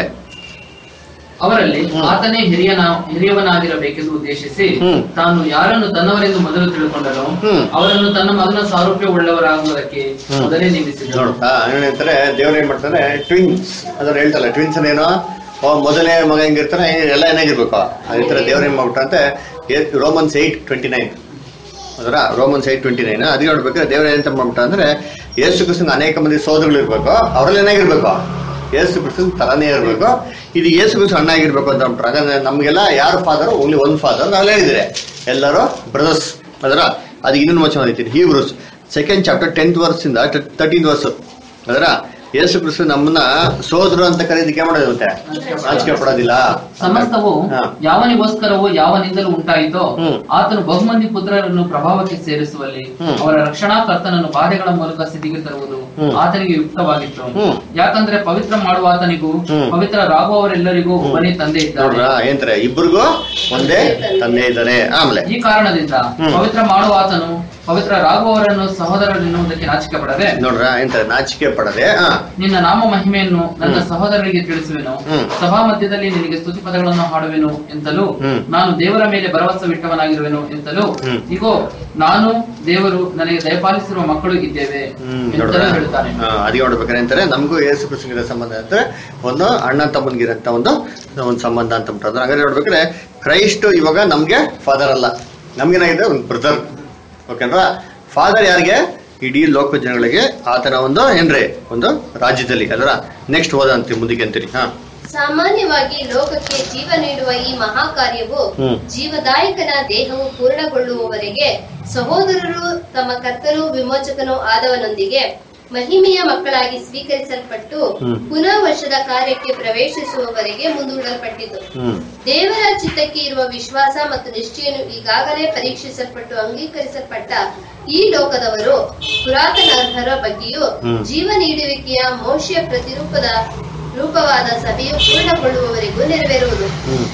ಅವರಲ್ಲಿ ಹ್ಮ್. ಆತನೇ ಹಿರಿಯನ ಹಿರಿಯವನಾಗಿರಬೇಕೆಂದು ಉದ್ದೇಶಿಸಿ ಹ್ಮ್. ತಾನು ಯಾರನ್ನು ತನ್ನವರೆಂದು ಮೊದಲು ತಿಳ್ಕೊಂಡನೋ ಹ್ಮ್. ಅವರನ್ನು ತನ್ನ ಮಗನ ಸಾರೂಪ್ಯ ಉಳ್ಳವರಾಗುವುದಕ್ಕೆ ಹ್ಮ್. ಮೊದಲೇ ನೇಮಿಸಿದನು ನೋಡ್ತಾ ಏನಂತಾರೆ ದೇವ್ರು ಏನ್ ಮಾಡ್ತಾರೆ ಟ್ವಿನ್ಸ್ ಅದ್ರ ಹೇಳ್ತಲ್ಲ ಟ್ವಿನ್ಸ್ ಏನು ಓ ಮೊದಲನೇ ಮಗ ಹೆಂಗಿರ್ತಾನೆ ಎಲ್ಲ ಏನಾಗಿರ್ಬೇಕು ಅದೇ ತರ ದೇವ್ರ ಏನ್ ಮಾಡ್ಬಿಟ್ರಂತೆ ರೋಮನ್ಸ್ ಏಯ್ಟ್ ಟ್ವೆಂಟಿ ನೈನ್ ಅದರ ರೋಮನ್ಸ್ ಏಯ್ಟ್ ಟ್ವೆಂಟಿ ನೈನ್ ಅದಕ್ಕೆ ನೋಡ್ಬೇಕಾದ್ರೆ ದೇವ್ರ ಏನಂತ ಮಾಡ್ಬಿಟ್ಟ ಅಂದ್ರೆ ಯೇಸು ಕ್ರಿಸ್ತನ್ ಅನೇಕ ಮಂದಿ ಸೋದರಗಳು ಇರ್ಬೇಕು ಅವರಲ್ಲಿ ಏನಾಗಿರ್ಬೇಕು ಯೇಸು ಕ್ರಿಸ್ತನ್ ತರಾನೇ ಇರ್ಬೇಕು ಇದು ಯೇಸು ಕ್ರಿಸ್ತನ್ ಅಣ್ಣ ಆಗಿರ್ಬೇಕು ಅಂತ ಅಂದ್ಬಿಟ್ರು ಹಾಗಾದ್ರೆ ನಮ್ಗೆಲ್ಲ ಯಾರು ಫಾದರ್ ಓನ್ಲಿ ಒಂದು ಫಾದರ್ ನಾವೆಲ್ಲ ಹೇಳಿದ್ರೆ ಎಲ್ಲರೂ ಬ್ರದರ್ಸ್ ಅದರ ಅದು ಇನ್ನೊಂದು ವಚನ ಓದಿತೀನಿ Hebrews second chapter tenth verse ಇಂದ ತರ್ಟೀನ್ ವರ್ಸ್ ಅದರ ಯೇಸು ಕ್ರಿಸ್ತು ನಮ್ಮನ್ನ ಸೋದರು ಅಂತ ಕರೀದಕ್ಕೆ ಮಾಡೋದಂತೆ ನಾಚಿಕೆ ಪಡೋದಿಲ್ಲ ಸಮಸ್ತವು ಹಾ. ಯಾವನಿಗೋಸ್ಕರವೋ ಯಾವನಿಂದಲೂ ಉಂಟಾಯಿತೋ ಹ್ಮ್. ಆತನು ಬಹುಮಂದಿ ಪುತ್ರರನ್ನು ಪ್ರಭಾವಕ್ಕೆ ಸೇರಿಸುವಲ್ಲಿ ಹ್ಮ್. ಅವರ ರಕ್ಷಣಾಕರ್ತನನ್ನು ಬಾಧೆಗಳ ಮೂಲಕ ಸ್ಥಿತಿಗೆ ತರುವುದು ಹ್ಮ್. ಆತನಿಗೆ ಯುಕ್ತವಾಗಿತ್ತು ಹ್ಮ್. ಯಾಕಂದ್ರೆ ಪವಿತ್ರ ಮಾಡುವ ಆತನಿಗೂ ಹ್ಮ್. ಪವಿತ್ರರಾಗುವವರೆಲ್ಲರಿಗೂ ಒಬ್ಬನೇ ತಂದೆ ಇದ್ದಾನೆ ನೋಡ್ರ ಏನಂತಾರೆ ಇಬ್ಬರಿಗೂ ಒಂದೇ ತಂದೆ ಇದ್ದಾನೆ ಆಮೇಲೆ ಈ ಕಾರಣದಿಂದ ಹ್ಮ್. ಪವಿತ್ರ ಮಾಡುವ ಆತನು ಪವಿತ್ರರಾಗುವವರನ್ನು ಸಹೋದರರೆನ್ನುವುದಕ್ಕೆ ನಾಚಿಕೆ ಪಡದೆ ನೋಡ್ರ ಏನಂತಾರೆ ನಾಚಿಕೆ ಪಡದೆ ಹಾ ನಿನ್ನ ನಾಮ ಮಹಿಮೆಯನ್ನು ನನ್ನ ಹ್ಮ್. ಸಹೋದರರಿಗೆ ತಿಳಿಸುವೆನು ಹ್ಮ್. ಸಭಾ ಮಧ್ಯದಲ್ಲಿ ನಿನಗೆ ಸ್ತುತಿ ಪದಗಳನ್ನು ಹಾಡುವೆನು ಎಂತಲೂ ಹ್ಮ್. ನಾನು ದೇವರ ಮೇಲೆ ಭರವಸವಿಟ್ಟವನಾಗಿರುವೆನು ಎಂತಲೂ ಹ್ಮ್. ಇಗೋ ನಾನು ದೇವರು ನನಗೆ ದಯಪಾಲಿಸಿರುವ ಮಕ್ಕಳು ಇದ್ದೇವೆ ಹ್ಮ್ ನೋಡ್ರ ಎಂತಲೂ ಹೇಳ್ತಾನೆ ಅದಕ್ಕೆ ನೋಡ್ಬೇಕಾದ್ರೆ ಅಂತಾರೆ ನಮಗೂ ಯೇಸು ಕ್ರಿಸ್ತನಿಗಿರೋ ಸಂಬಂಧ ಅಂದ್ರೆ ಒಂದು ಅಣ್ಣ ತಮ್ಮನಿಗಿರಂತ ಒಂದು ಒಂದು ಸಂಬಂಧ ಅಂತ ಬಿಟ್ಟು ಹಾಗಾದ್ರೆ ನೋಡ್ಬೇಕಾದ್ರೆ ಕ್ರೈಸ್ಟ್ ಇವಾಗ ನಮ್ಗೆ ಫಾದರ್ ಅಲ್ಲ ನಮ್ಗೇನಾಗಿದೆ ಒಂದು ಬ್ರದರ್ ಓಕೆನಾ ಫಾದರ್ ಯಾರಿಗೆ ಇಡೀ ಲೋಕ ಜನಗಳಿಗೆ ಆತನ ಒಂದು ಏನ್ರಿ ಒಂದು ರಾಜ್ಯದಲ್ಲಿ ಅದರ ನೆಕ್ಸ್ಟ್ ಓದಂತೀವಿ ಮುಂದಕ್ಕೆ ಅಂತೀರಿ ಹಾ ಸಾಮಾನ್ಯವಾಗಿ ಲೋಕಕ್ಕೆ ಜೀವ ನೀಡುವ ಈ ಮಹಾಕಾರ್ಯವು ಹ್ಮ್. ಜೀವದಾಯಕನ ದೇಹವು ಪೂರ್ಣಗೊಳ್ಳುವವರೆಗೆ ಸಹೋದರರು ತಮ್ಮ ಕರ್ತನು ವಿಮೋಚಕನೂ ಆದವನೊಂದಿಗೆ ಮಹಿಮೆಯ ಮಕ್ಕಳಾಗಿ ಸ್ವೀಕರಿಸಲ್ಪಟ್ಟು ಹ್ಮ್. ಪುನಃ ವರ್ಷದ ಕಾರ್ಯಕ್ಕೆ ಪ್ರವೇಶಿಸುವವರೆಗೆ ಮುಂದೂಡಲ್ಪಟ್ಟಿತು ಹ್ಮ್ ದೇವರ ಚಿತ್ತಕ್ಕೆ ಇರುವ ವಿಶ್ವಾಸ ಮತ್ತು ನಿಷ್ಠೆಯನ್ನು ಈಗಾಗಲೇ ಪರೀಕ್ಷಿಸಲ್ಪಟ್ಟು ಅಂಗೀಕರಿಸಲ್ಪಟ್ಟ ಈ ಲೋಕದವರು ಪುರಾತನ ಅರ್ಹರ ಬಗ್ಗೆಯೂ ಹ್ಮ್. ಜೀವ ನೀಡುವಿಕೆಯ ಮೋಶೆಯ ಪ್ರತಿರೂಪದ ರೂಪವಾದ ಸಭೆಯು ಪೂರ್ಣಗೊಳ್ಳುವವರೆಗೂ ನೆರವೇರುವುದು ಹ್ಮ್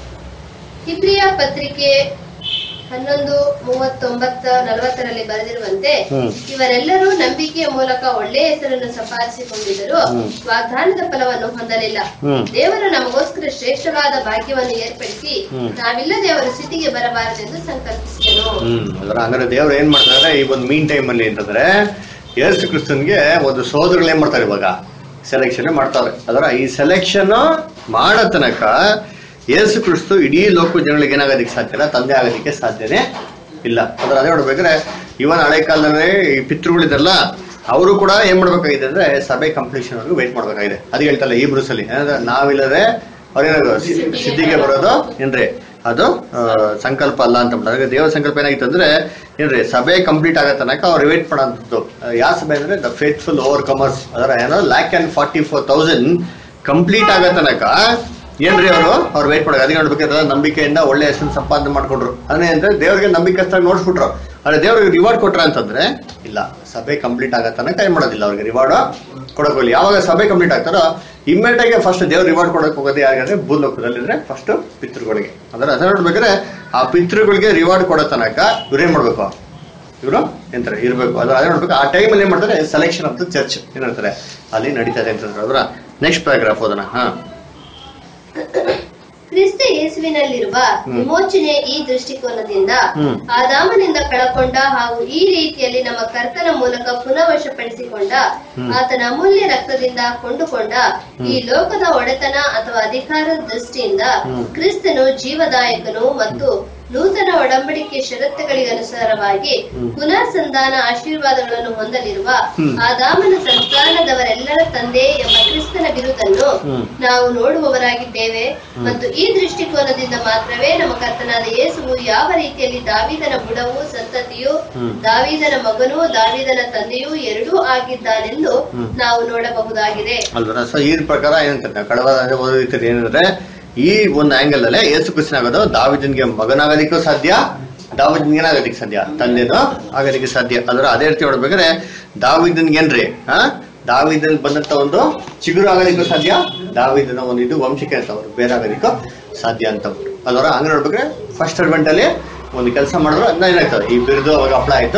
ಇಬ್ರಿಯ ಪತ್ರಿಕೆ ಹನ್ನೊಂದು ಮೂವತ್ತೊಂಬತ್ತ ನಲವತ್ತರಲ್ಲಿ ಬರೆದಿರುವಂತೆ ಹ್ಮ್. ಇವರೆಲ್ಲರೂ ನಂಬಿಕೆಯ ಮೂಲಕ ಒಳ್ಳೆಯ ಹೆಸರನ್ನು ಸಂಪಾದಿಸಿಕೊಂಡಿದ್ದರು ಹ್ಮ್. ವಾಗ್ದಾನದ ಫಲವನ್ನು ಹೊಂದಲಿಲ್ಲ ಹ್ಮ್. ದೇವರು ನಮಗೋಸ್ಕರ ಶ್ರೇಷ್ಠವಾದ ಭಾಗ್ಯವನ್ನು ಏರ್ಪಡಿಸಿ ಹ್ಮ್. ನಾವಿಲ್ಲದೆ ಅವರ ಸ್ಥಿತಿಗೆ ಬರಬಾರದೆಂದು ಸಂಕಲ್ಪಿಸಿದನು ಹ್ಮ್ ಅದರ ಹಂಗಾರೆ ದೇವ್ರು ಏನ್ ಮಾಡ್ತಾರೆ ಈ ಒಂದು ಮೀನ್ ಟೈಮ್ ಅಲ್ಲಿ ಅಂತಂದ್ರೆ ಯೇಸು ಕ್ರಿಸ್ತನ್ಗೆ ಒಂದು ಸೋದರಗಳು ಏನ್ ಮಾಡ್ತಾರೆ ಇವಾಗ ಸೆಲೆಕ್ಷನ್ ಮಾಡ್ತಾರೆ ಅದರ ಈ ಸೆಲೆಕ್ಷನ್ ಮಾಡೋ ತನಕ ಯೇಸು ಕ್ರಿಸ್ತು ಇಡೀ ಲೋಕ ಜನಗಳಿಗೆ ಏನಾಗೋದಕ್ಕೆ ಸಾಧ್ಯ ಇಲ್ಲ ತಂದೆ ಆಗೋದಕ್ಕೆ ಸಾಧ್ಯನೇ ಇಲ್ಲ ಅದರ ಅದೇ ನೋಡ್ಬೇಕಾದ್ರೆ ಇವನ್ ಹಳೆ ಕಾಲದಲ್ಲಿ ಈ ಪಿತೃಗಳಿದಾರಲ್ಲ ಅವರು ಕೂಡ ಏನ್ ಮಾಡ್ಬೇಕಾಗಿದೆ ಅಂದ್ರೆ ಸಭೆ ಕಂಪ್ಲೀಷನ್ ವರೆಗೂ ವೇಟ್ ಮಾಡ್ಬೇಕಾಗಿದೆ ಅದು ಹೇಳ್ತಲ್ಲ ಈ ಬ್ರೂಸಲ್ಲಿ ಏನಂದ್ರೆ ನಾವಿಲ್ಲದೆ ಅವ್ರೇನಾದ್ರು ಸಿದ್ಧಿಗೆ ಬರೋದು ಏನ್ರಿ ಅದು ಆ, ಸಂಕಲ್ಪ ಅಲ್ಲ ಅಂತ ಅಂದ್ಬಿಟ್ಟು. ಹಾಗಾಗಿ ದೇವರ ಸಂಕಲ್ಪ ಏನಾಗಿತ್ತು ಅಂದ್ರೆ ಏನ್ರಿ ಸಭೆ ಕಂಪ್ಲೀಟ್ ಆಗೋ ತನಕ ಅವ್ರು ವೇಟ್ ಮಾಡೋಂಥದ್ದು ಯಾವ ಸಭೆ ಅಂದ್ರೆ ದ ಫೇತ್ಫುಲ್ ಓವರ್ ಕಮರ್ಸ್ ಅದರ ಏನೋ lakh and forty four thousand complete ಆಗೋ ತನಕ ಏನ್ರಿ ಅವರು ಅವ್ರು ವೇಟ್ ಮಾಡೋದು ಅದಕ್ಕೆ ನೋಡ್ಬೇಕಾದ್ರೆ ನಂಬಿಕೆಯಿಂದ ಒಳ್ಳೆ ಹೆಸರು ಸಂಪಾದನೆ ಮಾಡ್ಕೊಂಡ್ರು ಅದೇ ಅಂದ್ರೆ ದೇವ್ರಿಗೆ ನಂಬಿಕಸ್ತಾಗಿ ನೋಡ್ಸ್ಬಿಟ್ರು ಆದ್ರೆ ದೇವ್ರಿಗೆ ರಿವಾರ್ಡ್ ಕೊಟ್ರ ಅಂತಂದ್ರೆ ಇಲ್ಲ ಸಭೆ ಕಂಪ್ಲೀಟ್ ಆಗೋ ತನಕ ಏನ್ ಮಾಡೋದಿಲ್ಲ ಅವ್ರಿಗೆ ರಿವಾರ್ಡ್ ಕೊಡಕ್ ಹೋಗ್ಲಿ ಯಾವಾಗ ಸಭೆ ಕಂಪ್ಲೀಟ್ ಆಗ್ತಾರೋ ಇಮ್ಮಿಡಿಯೇಟ್ ಆಗಿ ಫಸ್ಟ್ ದೇವ್ರ ರಿವಾರ್ಡ್ ಕೊಡಕ್ ಹೋಗೋದು ಯಾರಿಗಾದ್ರೆ ಭೂಲೋಕದಲ್ಲಿದ್ರೆ ಫಸ್ಟ್ ಪಿತೃಗಳಿಗೆ ಅದರ ಅದ್ರ ನೋಡ್ಬೇಕಾದ್ರೆ ಆ ಪಿತೃಗಳಿಗೆ ರಿವಾರ್ಡ್ ಕೊಡೋ ತನಕ ಇವ್ರೇನ್ ಮಾಡ್ಬೇಕು ಇವರು ಎಂತಾರೆ ಇರ್ಬೇಕು ಅದ್ರ ಅದೇ ನೋಡ್ಬೇಕು ಆ ಟೈಮಲ್ಲಿ ಏನ್ ಮಾಡ್ತಾರೆ ಸೆಲೆಕ್ಷನ್ ಆಫ್ ದ ಚರ್ಚ್ ಏನ್ ಹೇಳ್ತಾರೆ ಅಲ್ಲಿ ನಡೀತದೆ ಅಂತ ಅದರ ನೆಕ್ಸ್ಟ್ ಪ್ಯಾರಾಗ್ರಾಫ್ ಓದೋಣ ಹಾ ಕ್ರಿಸ್ತ ಯೇಸುವಿನಲ್ಲಿರುವ ಹ್ಮ್. ವಿಮೋಚನೆ ಈ ದೃಷ್ಟಿಕೋನದಿಂದ ಹ್ಮ್. ಆದಾಮನಿಂದ ಕಳಕೊಂಡ ಹಾಗೂ ಈ ರೀತಿಯಲ್ಲಿ ನಮ್ಮ ಕರ್ತನ ಮೂಲಕ ಪುನಃ ವಶಪಡಿಸಿಕೊಂಡ ಹ್ಮ್. ಆತನ ಅಮೂಲ್ಯ ರಕ್ತದಿಂದ ಕೊಂಡುಕೊಂಡ ಈ ಲೋಕದ ಒಡೆತನ ಅಥವಾ ಅಧಿಕಾರದ ದೃಷ್ಟಿಯಿಂದ ಹ್ಮ್. ಕ್ರಿಸ್ತನು ಜೀವದಾಯಕನು ಮತ್ತು ನೂತನ ಒಡಂಬಡಿಕೆ ಷರತ್ತುಗಳಿಗೆ ಅನುಸಾರವಾಗಿ ಹ್ಮ್. ಪುನಃ ಸಂಧಾನ ಆಶೀರ್ವಾದಗಳನ್ನು ಹೊಂದಲಿರುವ ಹ್ಮ್. ಆದಾಮನ ಸಂತಾನದವರೆಲ್ಲರ ತಂದೆ ಎಂಬ ಕ್ರಿಸ್ತನ ಬಿರುದನ್ನು ಹ್ಮ್. ನಾವು ನೋಡುವವರಾಗಿದ್ದೇವೆ ಮತ್ತು ಈ ದೃಷ್ಟಿಕೋನದಿಂದ ಮಾತ್ರವೇ ನಮ್ಮ ಕರ್ತನಾದ ಯೇಸುವು ಯಾವ ರೀತಿಯಲ್ಲಿ ದಾವಿದನ ಬುಡವು ಸಂತತಿಯು ಹ್ಮ್. ದಾವಿದನ ಮಗನೂ ದಾವಿದನ ತಂದೆಯೂ ಎರಡೂ ಆಗಿದ್ದಾನೆಂದು ಹ್ಮ್. ನಾವು ನೋಡಬಹುದಾಗಿದೆ ಅಲ್ವರ ಸೊ ಈ ಪ್ರಕಾರ ಏನಂತ ಕಡವಾದ ಓದಿರ್ತೀರಿ ಏನಂದ್ರೆ ಈ ಒಂದು ಆಂಗಲ್ ಅಲ್ಲೇ ಯೇಸು ಕ್ರಿಸ್ತನ್ ಆಗೋದು ದಾವಿದನ್ಗೆ ಮಗನಾಗೋದಿಕ್ಕೂ ಸಾಧ್ಯ ದಾವಿದನ್ಗೆ ಏನಾಗೋದಿಕ್ಕೆ ಸಾಧ್ಯ ತಂದೆನೂ ಆಗೋದಿಕ್ಕೆ ಸಾಧ್ಯ ಅದರ ಅದೇ ರೀತಿ ನೋಡ್ಬೇಕಾದ್ರೆ ದಾವಿದನ್ಗೆ ಏನ್ರಿ ಹಾ ದಾವಿದನ್ ಬಂದಂತ ಒಂದು ಚಿಗುರು ಆಗೋದಿಕ್ಕೂ ಸಾಧ್ಯ ದಾವಿದನ ಒಂದು ಇದು ವಂಶಕ್ಕೆ ಅಂತ ಅವ್ರು ಬೇರೆ ಆಗೋದಿಕ್ಕೂ ಸಾಧ್ಯ ಅಂತ ಅಲ್ವರ ಹಂಗ ನೋಡ್ಬೇಕಾದ್ರೆ ಫಸ್ಟ್ ಅಡ್ವೆಂಟ್ ಅಲ್ಲಿ ಒಂದು ಕೆಲಸ ಮಾಡಿದ್ರು ಅದನ್ನ ಏನಾಯ್ತದೆ ಈ ಬಿರುದು ಅವಾಗ ಹಪ್ಪಳ ಆಯ್ತು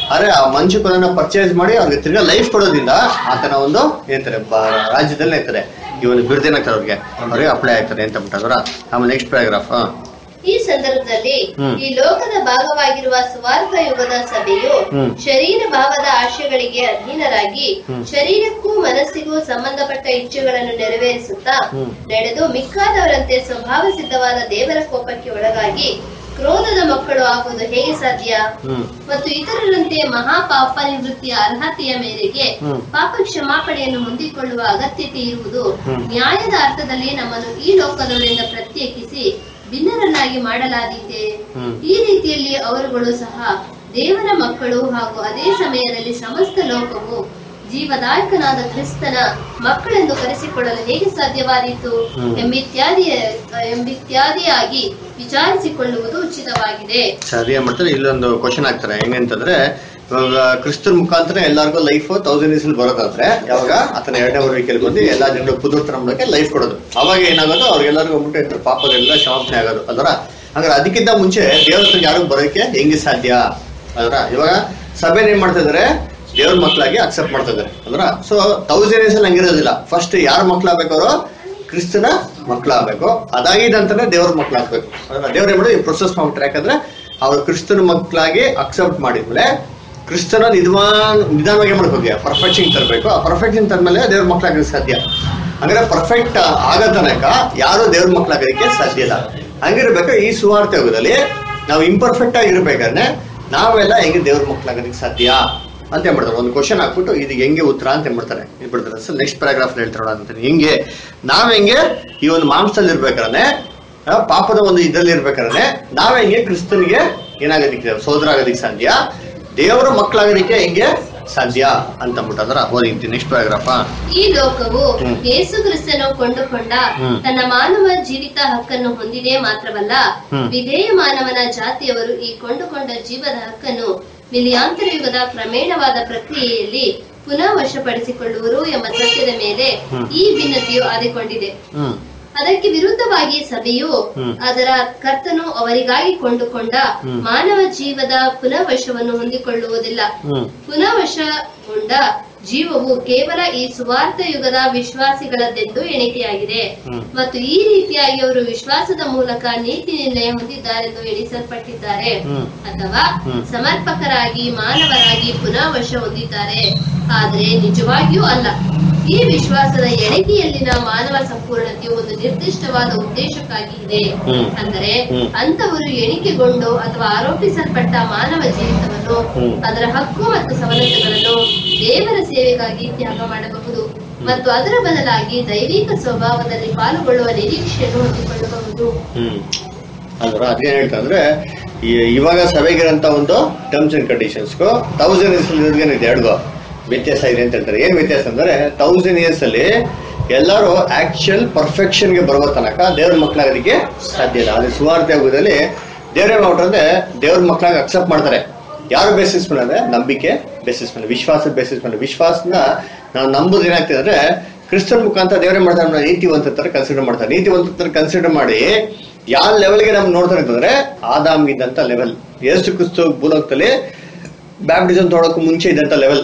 ಆದ್ರೆ ಆ ಮಂಚುಕನನ್ನ ಪರ್ಚೇಸ್ ಮಾಡಿ ಅವ್ರಿಗೆ ತಿರ್ಗಾ ಲೈಫ್ ಕೊಡೋದ್ರಿಂದ ಆತನ ಒಂದು ಏನಂತಾರೆ ಬ- ರಾಜ್ಯದಲ್ಲಿ ಇರ್ತಾರೆ ಈ ಒಂದು ಬಿರುದೇನಾಗ್ತಾರೆ ಅವ್ರಿಗೆ ಅವ್ರಿಗೆ ಅಪ್ಲೈ ಆಗ್ತಾರೆ ಅಂತ ಬಿಟ್ಟದ್ರ ಆಮೇಲೆ ನೆಕ್ಸ್ಟ್ ಪ್ಯಾರಾಗ್ರಾಫ್ ಈ ಸಂದರ್ಭದಲ್ಲಿ ಹ್ಮ್. ಈ ಲೋಕದ ಭಾಗವಾಗಿರುವ ಸುವಾರ್ಥ ಯುಗದ ಸಭೆಯು ಹ್ಮ್. ಶರೀರ ಭಾವದ ಆಶಯಗಳಿಗೆ ಅಧೀನರಾಗಿ ಹ್ಮ್. ಶರೀರಕ್ಕೂ ಮನಸ್ಸಿಗೂ ಸಂಬಂಧಪಟ್ಟ ಇಚ್ಛೆಗಳನ್ನು ನೆರವೇರಿಸುತ್ತಾ ಹ್ಮ್. ನಡೆದು ಮಿಕ್ಕಾದವರಂತೆ ಸ್ವಭಾವ ಸಿದ್ಧವಾದ ದೇವರ ಕೋಪಕ್ಕೆ ಒಳಗಾಗಿ ಕ್ರೋಧದ ಮಕ್ಕಳು ಆಗುವುದು ಹೇಗೆ ಸಾಧ್ಯ ಹ್ಮ್ ಮತ್ತು ಇತರರಂತೆ ಮಹಾಪಾಪ ನಿವೃತ್ತಿಯ ಅರ್ಹತೆಯ ಮೇರೆಗೆ ಹ್ಮ್. ಪಾಪ ಕ್ಷಮಾಪಣೆಯನ್ನು ಹೊಂದಿಕೊಳ್ಳುವ ಅಗತ್ಯತೆ ಇರುವುದು ಹ್ಮ್. ನ್ಯಾಯದ ಅರ್ಥದಲ್ಲಿ ನಮ್ಮನ್ನು ಈ ಲೋಕದವರಿಂದ ಪ್ರತ್ಯೇಕಿಸಿ ಭಿನ್ನರನ್ನಾಗಿ ಮಾಡಲಾದೀತೆ ಹ್ಮ್. ಈ ರೀತಿಯಲ್ಲಿ ಅವರುಗಳು ಸಹ ದೇವರ ಮಕ್ಕಳು ಹಾಗೂ ಅದೇ ಸಮಯದಲ್ಲಿ ಸಮಸ್ತ ಲೋಕವು ಜೀವದಾಯಕನಾದ ಕ್ರಿಸ್ತನ ಮಕ್ಕಳೆಂದು ಕರೆಸಿಕೊಳ್ಳಲು ಹೇಗೆ ಸಾಧ್ಯವಾದೀತು ಹ್ಮ್. ಎಂಬಿತ್ಯಾದಿ ಎಂಬಿತ್ಯಾದಿಯಾಗಿ ವಿಚಾರಿಸಿಕೊಳ್ಳುವುದು ಉಚಿತವಾಗಿದೆ ಸರಿ ಏನ್ ಮಾಡ್ತಾರೆ ಇಲ್ಲೊಂದು ಕ್ವಶನ್ ಆಗ್ತಾರೆ ಹೆಂಗಂತಂದ್ರೆ ಇವಾಗ ಕ್ರಿಸ್ತನ್ ಮುಖಾಂತರ ಎಲ್ಲರಿಗೂ ಲೈಫ್ ತೌಸಂಡ್ ಇಯರ್ಸ್ ಬರೋದಾದ್ರೆ ಯಾವಾಗ ಆತನ ಎರಡನೇ ವರ್ಗಕ್ಕೆ ಬಂದು ಎಲ್ಲಾ ಜನಗಳು ಪುನರ್ತನ ಮಾಡೋಕೆ ಲೈಫ್ ಕೊಡೋದು ಅವಾಗ ಏನಾಗೋದು ಅವ್ರಿಗೆಲ್ಲರಿಗೂ ಹೋಗ್ಬಿಟ್ಟು ಇದ್ರ ಪಾಪಗಳೆಲ್ಲ ಕ್ಷಮಾಪಣೆ ಆಗೋದು ಅದರ ಹಂಗಾರೆ ಅದಕ್ಕಿಂತ ಮುಂಚೆ ದೇವ್ರ ಹತ್ರ ಯಾರು ಬರೋಕೆ ಹೆಂಗೆ ಸಾಧ್ಯ ಅದರ ಇವಾಗ ಸಭೆ ಏನ್ ಮಾಡ್ತಾ ಇದಾರೆ ದೇವ್ರ ಮಕ್ಕಳಾಗಿ ಅಕ್ಸೆಪ್ಟ್ ಮಾಡ್ತಾ ಇದಾರೆ ಅಂದ್ರ ಸೊ ತೌಸಂಡ್ ಇಯರ್ಸ್ ಅಲ್ಲಿ ಹಂಗಿರೋದಿಲ್ಲ ಫಸ್ಟ್ ಯಾರ ಮಕ್ಕಳಾಗಬೇಕು ಅವರು ಕ್ರಿಸ್ತನ ಮಕ್ಕಳಾಗಬೇಕು ಅದಾಗಿದ ನಂತರ ದೇವ್ರ ಮಕ್ಕಳಾಗ್ಬೇಕು ಅದನ್ನ ದೇವ್ರ ಏನ್ ಈ ಪ್ರೊಸೆಸ್ ಮಾಡ್ಬಿಟ್ರೆ ಯಾಕಂದ್ರೆ ಅವ್ರು ಕ್ರಿಸ್ತನ ಮಕ್ಕಳಾಗಿ ಅಕ್ಸೆಪ್ಟ್ ಮಾಡಿದ್ಮೇಲೆ ಕ್ರಿಸ್ತನ ನಿಧಾನ ನಿಧಾನವಾಗಿ ಮಾಡ್ಬೇಕು ಪರ್ಫೆಕ್ಷನ್ ತರಬೇಕು ಆ ಪರ್ಫೆಕ್ಷನ್ ತಂದ್ಮೇಲೆ ದೇವ್ರ ಮಕ್ಕಳಾಗೋದಕ್ಕೆ ಸಾಧ್ಯ ಅಂದ್ರೆ ಪರ್ಫೆಕ್ಟ್ ಆಗೋ ತನಕ ಯಾರು ದೇವ್ರ ಮಕ್ಕಳಾಗೋದಕ್ಕೆ ಸಾಧ್ಯ ಇಲ್ಲ ಹಂಗಿರ್ಬೇಕು ಈ ಸುವಾರ್ತೆ ಯುಗದಲ್ಲಿ ನಾವು ಇಂಪರ್ಫೆಕ್ಟ್ ಆಗಿರ್ಬೇಕಾದ್ರೆ ನಾವೆಲ್ಲ ಹೆಂಗೆ ದೇವ್ರ ಮಕ್ಕಳಾಗೋದಕ್ಕೆ ಸಾಧ್ಯ ಅಂತ ಏನ್ ಮಾಡ್ತಾರೆ ಒಂದು ಕ್ವಶನ್ ಹಾಕ್ಬಿಟ್ಟು ಇದು ಹೆಂಗೆ ಉತ್ತರ ಅಂತ ಏನ್ ಮಾಡ್ತಾರೆ ಇದು ಬಿಡ್ತಾರೆ ಸರ್ ನೆಕ್ಸ್ಟ್ ಪ್ಯಾರಾಗ್ರಾಫ್ ಹೇಳ್ತಾರೆ ನೋಡೋಣ ಅಂತೀನಿ ಹೆಂಗೆ ನಾವ್ ಹೆಂಗೆ ಈ ಒಂದು ಮಾಂಸದಲ್ಲಿ ಇರ್ಬೇಕಾದ್ರೆ ಆ, ಪಾಪದ ಒಂದು ಇದ್ರಲ್ಲಿ ಇರ್ಬೇಕಾದ್ರೆ ನಾವ್ ಹೆಂಗೆ ಕ್ರಿಸ್ತನಿಗೆ ಏನಾಗೋದಿಕ್ಕೆ ಸೋದರ ಆಗೋದಿಕ್ಕೆ ಸಾಧ್ಯ ದೇವರ ಮಕ್ಕಳಾಗೋದಿಕ್ಕೆ ಹೆಂಗೆ ಸಾಧ್ಯ ಅಂತ ಅಂದ್ಬಿಟ್ಟಂದ್ರ ಓದಿ ನೆಕ್ಸ್ಟ್ ಪ್ಯಾರಾಗ್ರಾಫ ಈ ಲೋಕವು ಹ್ಮ್. ಯೇಸು ಕ್ರಿಸ್ತನು ಕೊಂಡುಕೊಂಡ ಹ್ಮ್. ತನ್ನ ಮಾನವ ಜೀವಿತ ಹಕ್ಕನ್ನು ಹೊಂದಿದೆ ಮಾತ್ರವಲ್ಲ ಹ್ಮ್. ವಿಧೇಯ ಮಾನವನ ಜಾತಿಯವರು ಈ ಕೊಂಡುಕೊಂಡ ಜೀವದ ಹಕ್ಕನ್ನು ಮಿಲಿಯಾಂತರ ಯುಗದ ಕ್ರಮೇಣವಾದ ಪ್ರಕ್ರಿಯೆಯಲ್ಲಿ ಪುನಃ ವಶಪಡಿಸಿಕೊಳ್ಳುವರು ಎಂಬ ಸತ್ಯದ ಮೇಲೆ ಹ್ಮ್. ಈ ಭಿನ್ನತೆಯು ಆದಿಕೊಂಡಿದೆ ಹ್ಮ್ ಅದಕ್ಕೆ ವಿರುದ್ಧವಾಗಿ ಸಭೆಯು ಹ್ಮ್. ಅದರ ಕರ್ತನು ಅವರಿಗಾಗಿ ಕೊಂಡುಕೊಂಡ ಹ್ಮ್. ಮಾನವ ಜೀವದ ಪುನಃವಶವನ್ನು ಹೊಂದಿಕೊಳ್ಳುವುದಿಲ್ಲ ಹ್ಮ್ ಪುನಃವಶಗೊಂಡ ಜೀವವು ಕೇವಲ ಈ ಸುವಾರ್ಥ ಯುಗದ ವಿಶ್ವಾಸಿಗಳದ್ದೆಂದು ಎಣಿಕೆಯಾಗಿದೆ ಹ್ಮ್. ಮತ್ತು ಈ ರೀತಿಯಾಗಿ ಅವರು ವಿಶ್ವಾಸದ ಮೂಲಕ ನೀತಿ ನಿರ್ಣಯ ಹೊಂದಿದ್ದಾರೆಂದು ಎಣಿಸಲ್ಪಟ್ಟಿದ್ದಾರೆ ಹ್ಮ್. ಅಥವಾ ಹ್ಮ್. ಸಮರ್ಪಕರಾಗಿ ಮಾನವರಾಗಿ ಪುನಃವಶ ಹೊಂದಿದ್ದಾರೆ ಆದರೆ ನಿಜವಾಗಿಯೂ ಅಲ್ಲ ಈ ವಿಶ್ವಾಸದ ಎಣಿಕೆಯಲ್ಲಿನ ಮಾನವ ಸಂಪೂರ್ಣತೆಯು ಒಂದು ನಿರ್ದಿಷ್ಟವಾದ ಉದ್ದೇಶಕ್ಕಾಗಿ ಇದೆ ಹ್ಮ್. ಅಂದರೆ ಹ್ಮ್. ಅಂತವರು ಎಣಿಕೆಗೊಂಡು ಅಥವಾ ಆರೋಪಿಸಲ್ಪಟ್ಟ ಮಾನವ ಜೀವಿತವನ್ನು ಹ್ಮ್. ಅದರ ಹಕ್ಕು ಮತ್ತು ಸವಲತ್ತುಗಳನ್ನು ದೇವರ ಸೇವೆಗಾಗಿ ತ್ಯಾಗ ಮಾಡಬಹುದು ಮತ್ತು ಅದರ ಬದಲಾಗಿ ದೈವಿಕ ಸ್ವಭಾವದಲ್ಲಿ ಪಾಲ್ಗೊಳ್ಳುವ ನಿರೀಕ್ಷೆಯನ್ನು ಹೊಂದಿಕೊಳ್ಳಬಹುದು ಹ್ಮ್ ಅಲ್ವಾ ಅದೇನ್ ಹೇಳ್ತಾ ಅಂದ್ರೆ ಈ- ಇವಾಗ ಸಭೆಗಿರಂತ ಒಂದು ಟರ್ಮ್ಸ್ ಅಂಡ್ ಕಂಡೀಷನ್ಸ್ಗೂ ತೌಸಂಡ್ ಇಯರ್ಸ್ ಏನಿದೆ ಎರಡ್ಗೋ ವ್ಯತ್ಯಾಸ ಇದೆ ಅಂತ ಹೇಳ್ತಾರೆ ಏನ್ ವ್ಯತ್ಯಾಸ ಅಂದ್ರೆ ತೌಸಂಡ್ ಇಯರ್ಸ್ ಅಲ್ಲಿ ಎಲ್ಲರೂ ಆಕ್ಚುಯಲ್ ಪರ್ಫೆಕ್ಷನ್ ಗೆ ಬರುವ ತನಕ ದೇವ್ರ ಮಕ್ಕಳಾಗೋದಕ್ಕೆ ಸಾಧ್ಯ ಇಲ್ಲ ಅದೇ ಸುವಾರ್ತೆ ಆಗೋದಲ್ಲಿ ದೇವ್ರ ಏನ್ ಮಾಡ್ತಾರೆ ದೇವ್ರ ಮಕ್ಕಳಾಗಿ ಅಕ್ಸೆಪ್ಟ್ ಮಾಡ್ತಾರೆ ಯಾರು ಬೇಸಿಸ್ ಮೇಲೆ ಅಂದ್ರೆ ನಂಬಿಕೆ ಬೇಸಿಸ್ ಮೇಲೆ ವಿಶ್ವಾಸದ ಬೇಸಿಸ್ ಮೇಲೆ ವಿಶ್ವಾಸನ ನಾವು ನಂಬುದು ಏನಾಗ್ತದೆ ಅಂದ್ರೆ ಕ್ರಿಸ್ತನ್ ಮುಖಾಂತರ ದೇವರೇ ಮಾಡ್ತಾರೆ ನಾವು ನೀತಿವಂತ ತರ ಕನ್ಸಿಡರ್ ಮಾಡ್ತಾರೆ ನೀತಿವಂತ ತರ ಕನ್ಸಿಡರ್ ಮಾಡಿ ಯಾವ ಲೆವೆಲ್ಗೆ ನಮ್ಗೆ ನೋಡ್ತಾರೆ ಅಂತಂದ್ರೆ ಆದಾಮ್ಗಿದ್ದಂತ ಲೆವೆಲ್ ಎಷ್ಟು ಕ್ರಿಸ್ತು ಭೂಲೋಕದಲ್ಲಿ ಬ್ಯಾಪ್ಟಿಸಮ್ ತೊಡೋಕೆ ಮುಂಚೆ ಇದ್ದಂತ ಲೆವೆಲ್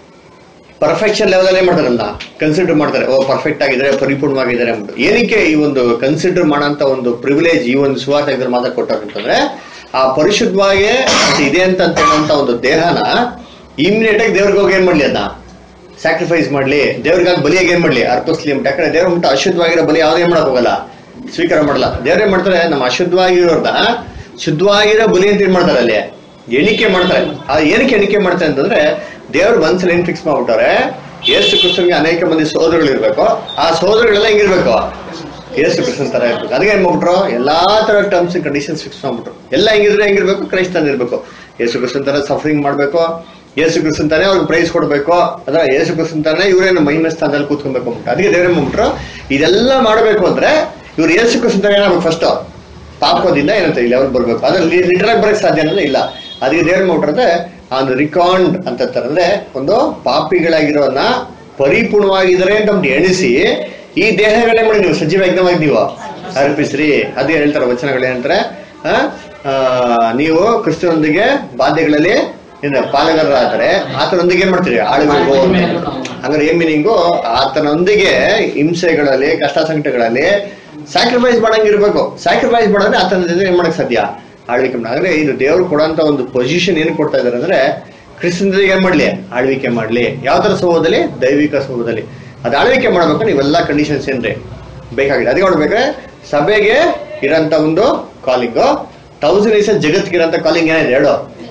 ಪರ್ಫೆಕ್ಷನ್ ಲೆವೆಲ್ ಅಲ್ಲೇ ಮಾಡ್ತಾರೆ ಅಂತ ಕನ್ಸಿಡರ್ ಮಾಡ್ತಾರೆ ಓ ಪರ್ಫೆಕ್ಟ್ ಆಗಿದ್ದಾರೆ ಪರಿಪೂರ್ಣವಾಗಿದ್ದಾರೆ ಅಂದ್ಬಿಟ್ಟು ಏನಕ್ಕೆ ಈ ಒಂದು ಕನ್ಸಿಡರ್ ಮಾಡೋಂತ ಒಂದು ಪ್ರಿವಿಲೇಜ್ ಈ ಒಂದು ಸುವಾರ್ಥ ಇದ್ರ ಮಾತ್ರ ಕೊಟ್ಟಾರೆ ಅಂತಂದ್ರೆ ಆ ಪರಿಶುದ್ಧವಾಗಿ ಅದು ಇದೆ ಅಂತ ಹೇಳುವಂತ ಒಂದು ದೇಹನ ಇಮಿಡಿಯೇಟ್ ಆಗಿ ದೇವ್ರಿಗೆ ಹೋಗಿ ಏನ್ ಮಾಡ್ಲಿ ಅದನ್ನ ಸ್ಯಾಕ್ರಿಫೈಸ್ ಮಾಡ್ಲಿ ದೇವ್ರಿಗಾಗಿ ಬಲಿಯಾಗಿ ಏನ್ ಮಾಡ್ಲಿ ಅರ್ಪಿಸ್ಲಿ ಅಂತ ಯಾಕಂದ್ರೆ ದೇವ್ರ ಮುಟ್ಟ ಅಶುದ್ಧವಾಗಿರೋ ಬಲಿ ಯಾವುದೇ ಮಾಡಕ್ ಹೋಗಲ್ಲ ಸ್ವೀಕಾರ ಮಾಡಲ್ಲ ದೇವ್ರೇನ್ ಮಾಡ್ತಾರೆ ನಮ್ಮ ಅಶುದ್ಧವಾಗಿರೋರ್ನ ಶುದ್ಧವಾಗಿರೋ ಬಲಿ ಅಂತ ಏನ್ ಮಾಡ್ತಾರೆ ಅಲ್ಲಿ ಎಣಿಕೆ ಮಾಡ್ತಾರೆ ಆ ಏನಕ್ಕೆ ಎಣಿಕೆ ಮಾಡ್ತಾರೆ ಅಂತಂದ್ರೆ ದೇವ್ರು ಮನ್ಸಲ್ಲಿ ಏನ್ ಫಿಕ್ಸ್ ಮಾಡ್ಬಿಟ್ಟಾರೆ ಯೇಸು ಕ್ರಿಸ್ತನ್ಗೆ ಅನೇಕ ಮಂದಿ ಸೋದರಗಳು ಇರ್ಬೇಕು ಆ ಸೋದರಗಳೆಲ್ಲ ಹೆಂಗಿರ್ಬೇಕು ಯೇಸು ಕ್ರಿಸ್ತನ್ ತರ ಇರ್ಬೇಕು ಅದಕ್ಕೆ ಏನ್ ಮಾಡ್ಬಿಟ್ರು ಎಲ್ಲಾ ತರ ಟರ್ಮ್ಸ್ ಅಂಡ್ ಕಂಡೀಷನ್ಸ್ ಫಿಕ್ಸ್ ಮಾಡ್ಬಿಟ್ರು ಎಲ್ಲ ಹೆಂಗಿದ್ರೆ ಹೆಂಗಿರ್ಬೇಕು ಕ್ರೈಸ್ತನ್ ಇರ್ಬೇಕು ಯೇಸು ಕ್ರಿಸ್ತನ್ ತರ ಸಫರಿಂಗ್ ಮಾಡ್ಬೇಕು ಯೇಸು ಕ್ರಿಸ್ತನ್ ತಾನೇ ಅವ್ರಿಗೆ ಪ್ರೈಸ್ ಕೊಡ್ಬೇಕು ಅದ್ರ ಯೇಸು ಕ್ರಿಸ್ತನ್ ತಾನೇ ಇವರೇನು ಮಹಿಮೆ ಸ್ಥಾನದಲ್ಲಿ ಕೂತ್ಕೊಬೇಕು ಅಂದ್ಬಿಟ್ಟು ಅದಕ್ಕೆ ದೇವ್ರೇನ್ ಮಾಡ್ಬಿಟ್ರು ಇದೆಲ್ಲ ಮಾಡಬೇಕು ಅಂದ್ರೆ ಇವ್ರು ಯೇಸು ಕ್ರಿಸ್ತನ್ ತರ ಏನಾಗ್ಬೇಕು ಫಸ್ಟ್ ಪಾಪದಿಂದ ಏನಂತ ಇಲ್ಲಿ ಅವ್ರು ಬರ್ಬೇಕು ಅದ್ರಲ್ಲಿ ಲಿಟರಾಗಿ ಬರಕ್ ಸಾಧ್ಯ ಅನ್ನೋದು ಇಲ್ಲ ಅದಕ್ಕೆ ದೇವ್ರ ಮಾಡ್ಬಿಟ್ರೆ ಆ ಒಂದು ರಿಕಾಂಡ್ ಅಂತ ಅಂದ್ರೆ ಒಂದು ಪಾಪಿಗಳಾಗಿರೋನ್ನ ಪರಿಪೂರ್ಣವಾಗಿದ್ದಾರೆ ಅಂತ ನಮ್ದು ಎಣಿಸಿ ಈ ದೇಹಗಳೇ ಮಾಡಿ ನೀವು ಸಜೀವ ಯಜ್ಞವಾಗಿ ನೀವು ಅರ್ಪಿಸ್ರಿ ಅದೇ ಹೇಳ್ತಾರೆ ವಚನಗಳು ಏನಂತಾರೆ ಆ, ಆ, ನೀವು ಕ್ರಿಸ್ತನೊಂದಿಗೆ ಬಾಧ್ಯಗಳಲ್ಲಿ ಏನ ಪಾಲುಗಾರರಾದ್ರೆ ಆತನೊಂದಿಗೆ ಏನ್ ಮಾಡ್ತೀರಿ ಆಳ್ಬೇಕು ಹಂಗಾರೆ ಏನ್ ಮೀನಿಂಗು ಆತನೊಂದಿಗೆ ಹಿಂಸೆಗಳಲ್ಲಿ ಕಷ್ಟ ಸಂಕಟಗಳಲ್ಲಿ ಸ್ಯಾಕ್ರಿಫೈಸ್ ಮಾಡಂಗಿರ್ಬೇಕು ಸ್ಯಾಕ್ರಿಫೈಸ್ ಮಾಡಿದ್ರೆ ಆತನ ಜೊತೆ ಏನ್ ಮಾಡಕ್ ಸಾಧ್ಯ ಆಳ್ವಿಕೆ ಮಾಡ ಅಂದ್ರೆ ಇದು ದೇವ್ರು ಕೊಡೋಂತ ಒಂದು ಪೊಸಿಷನ್ ಏನ್ ಕೊಡ್ತಾ ಇದಾರೆ ಅಂದ್ರೆ ಕ್ರಿಸ್ತನ ಜೊತೆಗೆ ಏನ್ ಮಾಡ್ಲಿ ಆಳ್ವಿಕೆ ಮಾಡ್ಲಿ ಯಾವ ತರ ಸ್ವಭಾವದಲ್ಲಿ ದೈವಿಕ ಸ್ವಭಾವದಲ್ಲಿ ಅದ್ ಆಳ್ವಿಕೆ ಮಾಡ್ಬೇಕು ನೀವೆಲ್ಲ ಕಂಡೀಷನ್ಸ್ ಏನ್ರಿ ಬೇಕಾಗಿದೆ ಅದಕ್ಕೆ ನೋಡ್ಬೇಕಾದ್ರೆ ಸಭೆಗೆ ಇರೋಂತ ಒಂದು ಕಾಲಿಂಗ್ ತೌಸಂಡ್ ಇಯರ್ಸ್ ಜಗತ್ತಿಗೆ ಇರೋಂತ ಕಾಲಿಂಗ್ ಏನಿದೆ ಹೇಳು